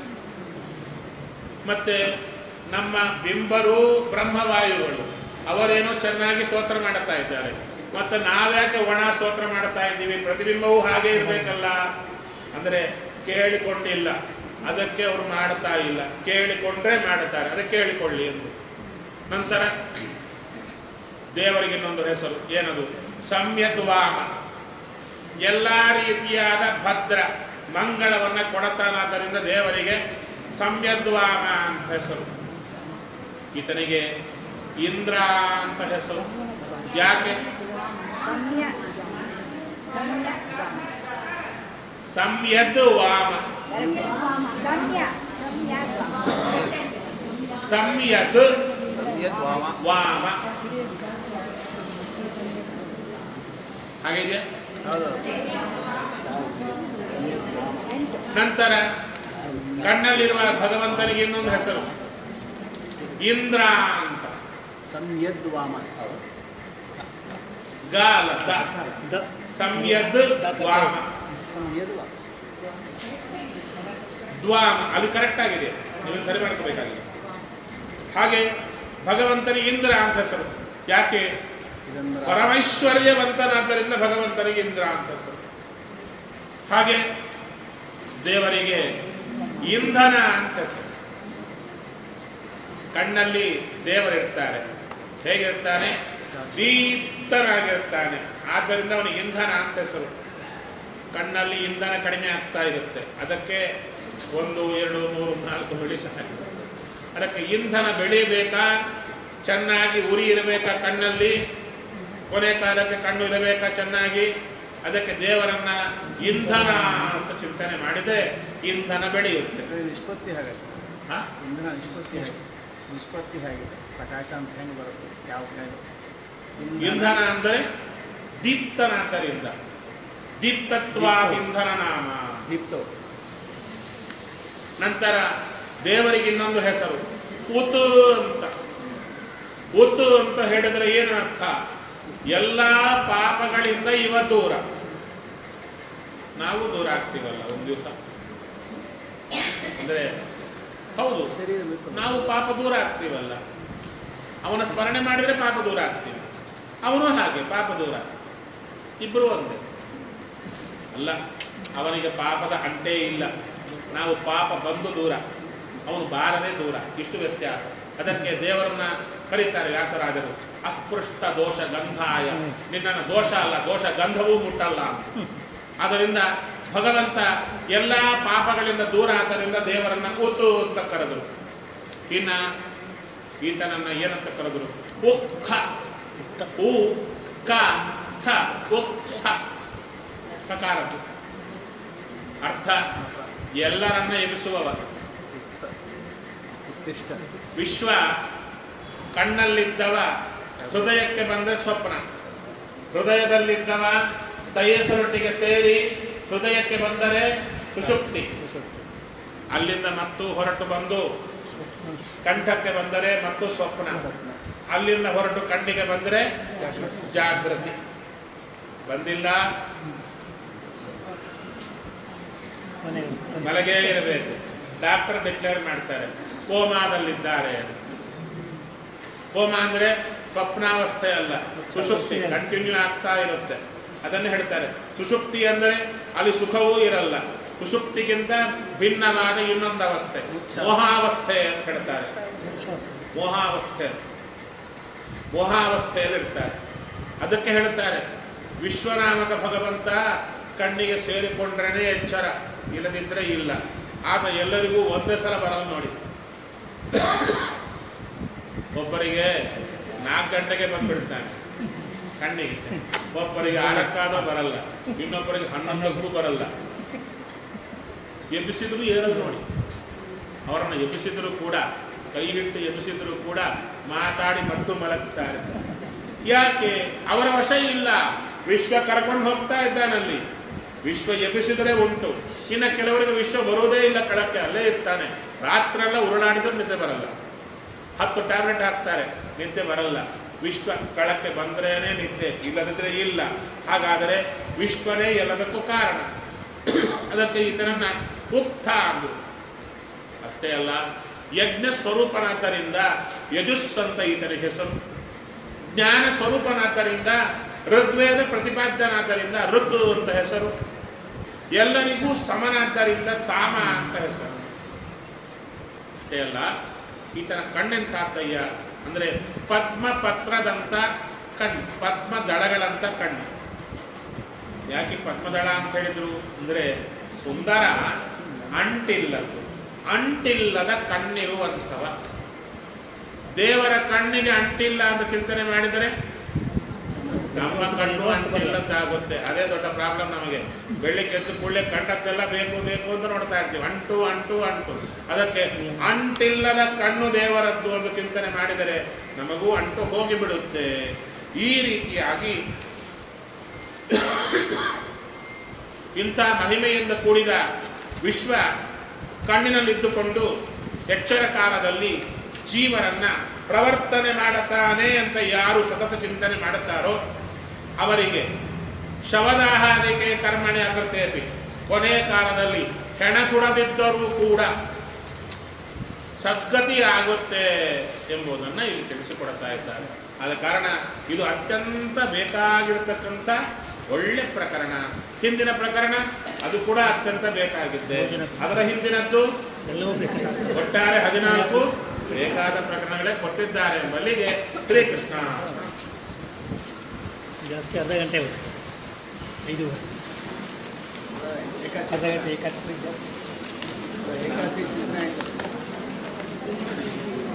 ಮತ್ತೆ ನಮ್ಮ ಬಿಂಬರು ಬ್ರಹ್ಮವಾಯುಗಳು ಅವರೇನೋ ಚೆನ್ನಾಗಿ ಸ್ತೋತ್ರ ಮಾಡುತ್ತಾ ಇದ್ದಾರೆ ಮತ್ತೆ ನಾವ್ಯಾಕೆ ಒಣ ಸ್ತೋತ್ರ ಮಾಡುತ್ತಾ ಇದ್ದೀವಿ ಪ್ರತಿಬಿಂಬವೂ ಹಾಗೆ ಇರಬೇಕಲ್ಲ ಅಂದರೆ ಕೇಳಿಕೊಂಡಿಲ್ಲ ಅದಕ್ಕೆ ಅವರು ಮಾಡುತ್ತಾ ಇಲ್ಲ ಕೇಳಿಕೊಂಡ್ರೆ ಮಾಡುತ್ತಾರೆ ಅದಕ್ಕೆ ಕೇಳಿಕೊಳ್ಳಿ ಎಂದು ನಂತರ ದೇವರಿಗೆ ಇನ್ನೊಂದು ಹೆಸರು ಏನದು ಸಮ್ಯದ್ವಾಮ ಎಲ್ಲ ರೀತಿಯಾದ ಭದ್ರ ಮಂಗಳವನ್ನ ಕೊಡತಾನಾದ್ದರಿಂದ ದೇವರಿಗೆ ಸಮ್ಯದ್ವಾಮ ಅಂತ ಹೆಸರು ಈತನಿಗೆ ಇಂದ್ರ ಅಂತ ಹೆಸರು ಯಾಕೆ ಸಮ್ಯ ಸಮ್ಯ ಸಂಯದ್ ವಾಮ ಸಮ್ಯ ಸಮ್ಯ ಸಂಯದ್ ಸಂಯದ್ವಾಮ ವಾಮ ಹಾಗಿದೆ ಹೌದು ನಂತರ ಕಣ್ಣಲ್ಲಿರುವ ಭಗವಂತನಿಗೆ ಇನ್ನೊಂದು ಹೆಸರು ಇಂದ್ರ ಅಂತ ಸಂಯದ್ವಾಮ ಗಾಲ ದ ದ ಸಂಯದ್ ವಾಮ ಸಂಯದ್ವಾಮ ದ್ವಾಮ ಅದು ಕರೆಕ್ಟ್ ಆಗಿದೆ ನೀವು ಸರಿ ಮಾಡ್ಕೋಬೇಕಾಗಿದೆ ಹಾಗೆ ಭಗವಂತನಿಗೆ ಇಂದ್ರ ಅಂತ ಹೆಸರು ಯಾಕೆ ಇದನ್ನ ಪರಮೈಶ್ವರ್ಯವಂತನಾದ್ದರಿಂದ ಭಗವಂತನಿಗೆ ಇಂದ್ರ ಅಂತ ಹೆಸರು ಹಾಗೆ ದೇವರಿಗೆ ಇಂಧನ ಅಂತ ಹೆಸರು ಕಣ್ಣಲ್ಲಿ ದೇವರಿರ್ತಾರೆ ಹೇಗಿರ್ತಾನೆ ದೀಪ್ತನಾಗಿರ್ತಾನೆ ಆದ್ದರಿಂದ ಅವನಿಗೆ ಇಂಧನ ಅಂತ ಹೆಸರು ಕಣ್ಣಲ್ಲಿ ಇಂಧನ ಕಡಿಮೆ ಆಗ್ತಾ ಇರುತ್ತೆ ಅದಕ್ಕೆ ಒಂದು ಎರಡು ಮೂರು ನಾಲ್ಕು ಬೆಳೀತಾರೆ ಅದಕ್ಕೆ ಇಂಧನ ಬೆಳೀಬೇಕಾ ಚೆನ್ನಾಗಿ ಉರಿ ಇರಬೇಕಾ ಕಣ್ಣಲ್ಲಿ ಕೊನೆ ಕಾಲಕ್ಕೆ ಕಣ್ಣು ಇರಬೇಕಾ ಚೆನ್ನಾಗಿ ಅದಕ್ಕೆ ದೇವರನ್ನ ಇಂಧನ ಅಂತ ಚಿಂತನೆ ಮಾಡಿದರೆ ಇಂಧನ ಬೆಳೆಯುತ್ತೆ ಇದರ ನಿಷ್ಪತ್ತಿ ಹೇಗೆ ಹಾ? ಇಂಧನ ನಿಷ್ಪತ್ತಿ ಹೇಗೆ ನಿಷ್ಪತ್ತಿ ಹೇಗಿದೆ ಪ್ರಕಾಶ ಅಂತ ಹೆಂಗೆ ಬರುತ್ತೆ ಯಾವ ಹೇಗೆ ಇಂಧನ ಅಂದರೆ ದೀಪ್ತನಾದ್ದರಿಂದ ದೀಪ್ತತ್ವಾದ ಇಂಧನ ನಾಮ ದೀಪ್ತೋ ನಂತರ ದೇವರಿಗೆ ಇನ್ನೊಂದು ಹೆಸರು ಉತು ಅಂತ ಉತು ಅಂತ ಹೇಳಿದ್ರೆ ಏನು ಅರ್ಥ ಎಲ್ಲ ಪಾಪಗಳಿಂದ ಇವ ದೂರ ನಾವು ದೂರ ಆಗ್ತೀವಲ್ಲ ಒಂದು ದಿವಸ ಅಂದ್ರೆ ಹೌದು ಶರೀರ ಬಿಟ್ಟು ನಾವು ಪಾಪ ದೂರ ಆಗ್ತೀವಲ್ಲ ಅವನ ಸ್ಮರಣೆ ಮಾಡಿದರೆ ಪಾಪ ದೂರ ಆಗ್ತೀವಿ ಅವನು ಹಾಗೆ ಪಾಪ ದೂರ ಇಬ್ಬರು ಒಂದೇ ಅಲ್ಲ ಅವನಿಗೆ ಪಾಪದ ಅಂಟೇ ಇಲ್ಲ ನಾವು ಪಾಪ ಬಂದು ದೂರ ಅವನು ಬಾರದೆ ದೂರ ಇಷ್ಟು ವ್ಯತ್ಯಾಸ ಅದಕ್ಕೆ ದೇವರನ್ನ ಕರೀತಾರೆ ವ್ಯಾಸರಾಜರು ಅಸ್ಪೃಷ್ಟ ದೋಷ ಗಂಧಾಯ ನಿನ್ನನ್ನು ದೋಷ ಅಲ್ಲ ದೋಷ ಗಂಧವೂ ಮುಟ್ಟಲ್ಲ ಅಂತ ಆದ್ದರಿಂದ ಭಗವಂತ ಎಲ್ಲ ಪಾಪಗಳಿಂದ ದೂರ ಆದ್ದರಿಂದ ದೇವರನ್ನ ಕೂತು ಅಂತ ಕರೆದರು ಇನ್ನ ಈತನನ್ನ ಏನಂತ ಕರೆದರು ಉಕ್ಥ ಉ ಕ ಥ ಉಕ್ಥ ಸಕಾರದ್ದು ಅರ್ಥ ಎಲ್ಲರನ್ನ ಎಬ್ಬಿಸುವವ ಉತ್ತಿಷ್ಟ ವಿಶ್ವ ಕಣ್ಣಲ್ಲಿದ್ದವ ಹೃದಯಕ್ಕೆ ಬಂದರೆ ಸ್ವಪ್ನ ಹೃದಯದಲ್ಲಿದ್ದವ ತೈಯಸರೊಟ್ಟಿಗೆ ಸೇರಿ ಹೃದಯಕ್ಕೆ ಬಂದರೆ ಸುಷುಪ್ತಿ ಸುಷುಪ್ತಿ ಅಲ್ಲಿಂದ ಮತ್ತು ಹೊರಟು ಬಂದು ಕಂಠಕ್ಕೆ ಬಂದರೆ ಮತ್ತು ಸ್ವಪ್ನ ಅಲ್ಲಿಂದ ಹೊರಟು ಕಣ್ಣಿಗೆ ಬಂದರೆ ಜಾಗೃತಿ ಬಂದಿಲ್ಲ ಕೊನೆ ಮಲಗೇ ಇರಬೇಕು ಡಾಕ್ಟರ್ ಡಿಕ್ಲೇರ್ ಮಾಡ್ತಾರೆ ಕೋಮಾದಲ್ಲಿದ್ದಾರೆ ಅಂತ. ಕೋಮಾ ಅಂದ್ರೆ ಸ್ವಪ್ನಾವಸ್ಥೆ ಅಲ್ಲ ಸುಷುಪ್ತಿ ಕಂಟಿನ್ಯೂ ಆಗ್ತಾ ಇರುತ್ತೆ ಅದನ್ನು ಹೇಳ್ತಾರೆ ಸುಷುಪ್ತಿ ಅಂದರೆ ಅಲ್ಲಿ ಸುಖವೂ ಇರಲ್ಲ ಸುಷುಪ್ತಿಗಿಂತ ಭಿನ್ನವಾದ ಇನ್ನೊಂದು ಅವಸ್ಥೆ ಮೋಹಾವಸ್ಥೆ ಅಂತ ಹೇಳ್ತಾರೆ ಮೋಹಾವಸ್ಥೆ ಮೋಹಾವಸ್ಥೆಯಲ್ಲಿ ಇರ್ತಾರೆ ಅದಕ್ಕೆ ಹೇಳ್ತಾರೆ ವಿಶ್ವನಾಮಕ ಭಗವಂತ ಕಣ್ಣಿಗೆ ಸೇರಿಕೊಂಡ್ರೇ ಎಚ್ಚರ ಇಲ್ಲದಿದ್ದರೆ ಇಲ್ಲ ಆತ ಎಲ್ಲರಿಗೂ ಒಂದೇ ಸಲ ಬರಲ್ಲ ನೋಡಿ ಒಬ್ಬರಿಗೆ ನಾಲ್ಕು ಗಂಟೆಗೆ ಬಂದ್ಬಿಡ್ತಾನೆ ಕಣ್ಣಿಗೆ ಒಬ್ಬರಿಗೆ ಆರಕ್ಕಾದ್ರೂ ಬರಲ್ಲ ಇನ್ನೊಬ್ಬರಿಗೆ ಹನ್ನೊಂದಕ್ಕೂ ಬರಲ್ಲ ಎಬ್ಬಿಸಿದ್ರು ಏರಲ್ಲ ನೋಡಿ ಅವರನ್ನು ಎಬ್ಬಿಸಿದ್ರು ಕೂಡ ಕೈ ಹಿಟ್ಟು ಎಬ್ಬಿಸಿದ್ರು ಕೂಡ ಮಾತಾಡಿ ಮತ್ತು ಮಲಗ್ತಾರೆ ಯಾಕೆ ಅವರ ವಶ ಇಲ್ಲ ವಿಶ್ವ ಕರ್ಕೊಂಡು ಹೋಗ್ತಾ ಇದ್ದಾನಲ್ಲಿ ವಿಶ್ವ ಎಬ್ಬಿಸಿದರೆ ಉಂಟು ಇನ್ನು ಕೆಲವರಿಗೆ ವಿಶ್ವ ಬರೋದೇ ಇಲ್ಲ ಕಳಕ್ಕೆ ಅಲ್ಲೇ ಇರ್ತಾನೆ ರಾತ್ರೆಲ್ಲ ಉರುಳಾಡಿದ್ರೆ ನಿದ್ದೆ ಬರಲ್ಲ ಹತ್ತು ಟ್ಯಾಬ್ಲೆಟ್ ಹಾಕ್ತಾರೆ ನಿದ್ದೆ ಬರಲ್ಲ ವಿಶ್ವ ಕಳಕ್ಕೆ ಬಂದ್ರೇನೆ ನಿದ್ದೆ ಇಲ್ಲದಿದ್ರೆ ಇಲ್ಲ ಹಾಗಾದರೆ ವಿಶ್ವನೇ ಎಲ್ಲದಕ್ಕೂ ಕಾರಣ ಅದಕ್ಕೆ ಈತನನ್ನ ಉಕ್ತ ಅಂದು ಅಷ್ಟೇ ಅಲ್ಲ ಯಜ್ಞ ಸ್ವರೂಪನಾದ್ದರಿಂದ ಯಜುಸ್ ಅಂತ ಈತನ ಹೆಸರು ಜ್ಞಾನ ಸ್ವರೂಪನಾದ್ದರಿಂದ ಋಗ್ವೇದ ಪ್ರತಿಪಾದ್ಯನಾದ್ದರಿಂದ ಋಗ್ ಅಂತ ಹೆಸರು ಎಲ್ಲರಿಗೂ ಸಮನಾದ್ದರಿಂದ ಸಾಮ ಅಂತ ಹೆಸರು ಅಷ್ಟೇ ಅಲ್ಲ ಈತನ ಕಣ್ಣೆಂತಾತಯ್ಯ ಅಂದರೆ ಪದ್ಮ ಪತ್ರದಂತ ಕಣ್ಣು ಪದ್ಮ ದಳಗಳಂತ ಕಣ್ಣು ಯಾಕೆ ಪದ್ಮದಳ ಅಂತ ಹೇಳಿದ್ರು ಅಂದರೆ ಸುಂದರ ಅಂಟಿಲ್ಲದ್ದು ಅಂಟಿಲ್ಲದ ಕಣ್ಣಿರುವಂಥವ ದೇವರ ಕಣ್ಣಿಗೆ ಅಂಟಿಲ್ಲ ಅಂತ ಚಿಂತನೆ ಮಾಡಿದರೆ ನಮ್ಮ ಕಣ್ಣು ಅಂಟಿಲ್ಲದ್ದಾಗುತ್ತೆ ಅದೇ ದೊಡ್ಡ ಪ್ರಾಬ್ಲಮ್ ನಮಗೆ ಬೆಳಿಗ್ಗೆ ಎದ್ದು ಕೂಡಲೇ ಕಂಡದ್ದೆಲ್ಲ ಬೇಕು ಬೇಕು ಅಂತ ನೋಡ್ತಾ ಇರ್ತೀವಿ ಅಂಟು ಅಂಟು ಅಂಟು ಅದಕ್ಕೆ ಅಂಟಿಲ್ಲದ ಕಣ್ಣು ದೇವರದ್ದು ಅಂತ ಚಿಂತನೆ ಮಾಡಿದರೆ ನಮಗೂ ಅಂಟು ಹೋಗಿಬಿಡುತ್ತೆ ಈ ರೀತಿಯಾಗಿ ಇಂಥ ಮಹಿಮೆಯಿಂದ ಕೂಡಿದ ವಿಶ್ವ ಕಣ್ಣಿನಲ್ಲಿದ್ದುಕೊಂಡು ಎಚ್ಚರ ಕಾಲದಲ್ಲಿ ಜೀವರನ್ನ ಪ್ರವರ್ತನೆ ಮಾಡುತ್ತಾನೆ ಅಂತ ಯಾರು ಸತತ ಚಿಂತನೆ ಮಾಡುತ್ತಾರೋ ಅವರಿಗೆ ಶವದಾಹಾದಿಕೆ ಕರ್ಮಣೆ ಅಕೃತೇಪಿ ಕೊನೆಯ ಕಾಲದಲ್ಲಿ ಹೆಣ ಸುಡದಿದ್ದರೂ ಕೂಡ ಸದ್ಗತಿ ಆಗುತ್ತೆ ಎಂಬುದನ್ನು ಇಲ್ಲಿ ತಿಳಿಸಿಕೊಡ್ತಾ ಇದ್ದಾರೆ ಆದ ಕಾರಣ ಇದು ಅತ್ಯಂತ ಬೇಕಾಗಿರತಕ್ಕಂಥ ಒಳ್ಳೆ ಪ್ರಕರಣ ಹಿಂದಿನ ಪ್ರಕರಣ ಅದು ಕೂಡ ಅತ್ಯಂತ ಬೇಕಾಗಿದ್ದೆ ಅದರ ಹಿಂದಿನದ್ದು ಎಲ್ಲವೂ ಬೇಕು ಒಟ್ಟಾರೆ ಹದಿನಾಲ್ಕು ಬೇಕಾದ ಪ್ರಕರಣಗಳೇ ಕೊಟ್ಟಿದ್ದಾರೆ ಎಂಬಲ್ಲಿಗೆ ಶ್ರೀಕೃಷ್ಣ ಜಾಸ್ತಿ ಅರ್ಧ ಗಂಟೆ ಹೋಗುತ್ತೆ ಐದು ಏಕಾಚಿ ಅರ್ಧ ಗಂಟೆ ಏಕಾಚಿ ಜಾಸ್ತಿ ಏಕಾಚಿ ಚಿಂತನೆ ಆಯ್ತು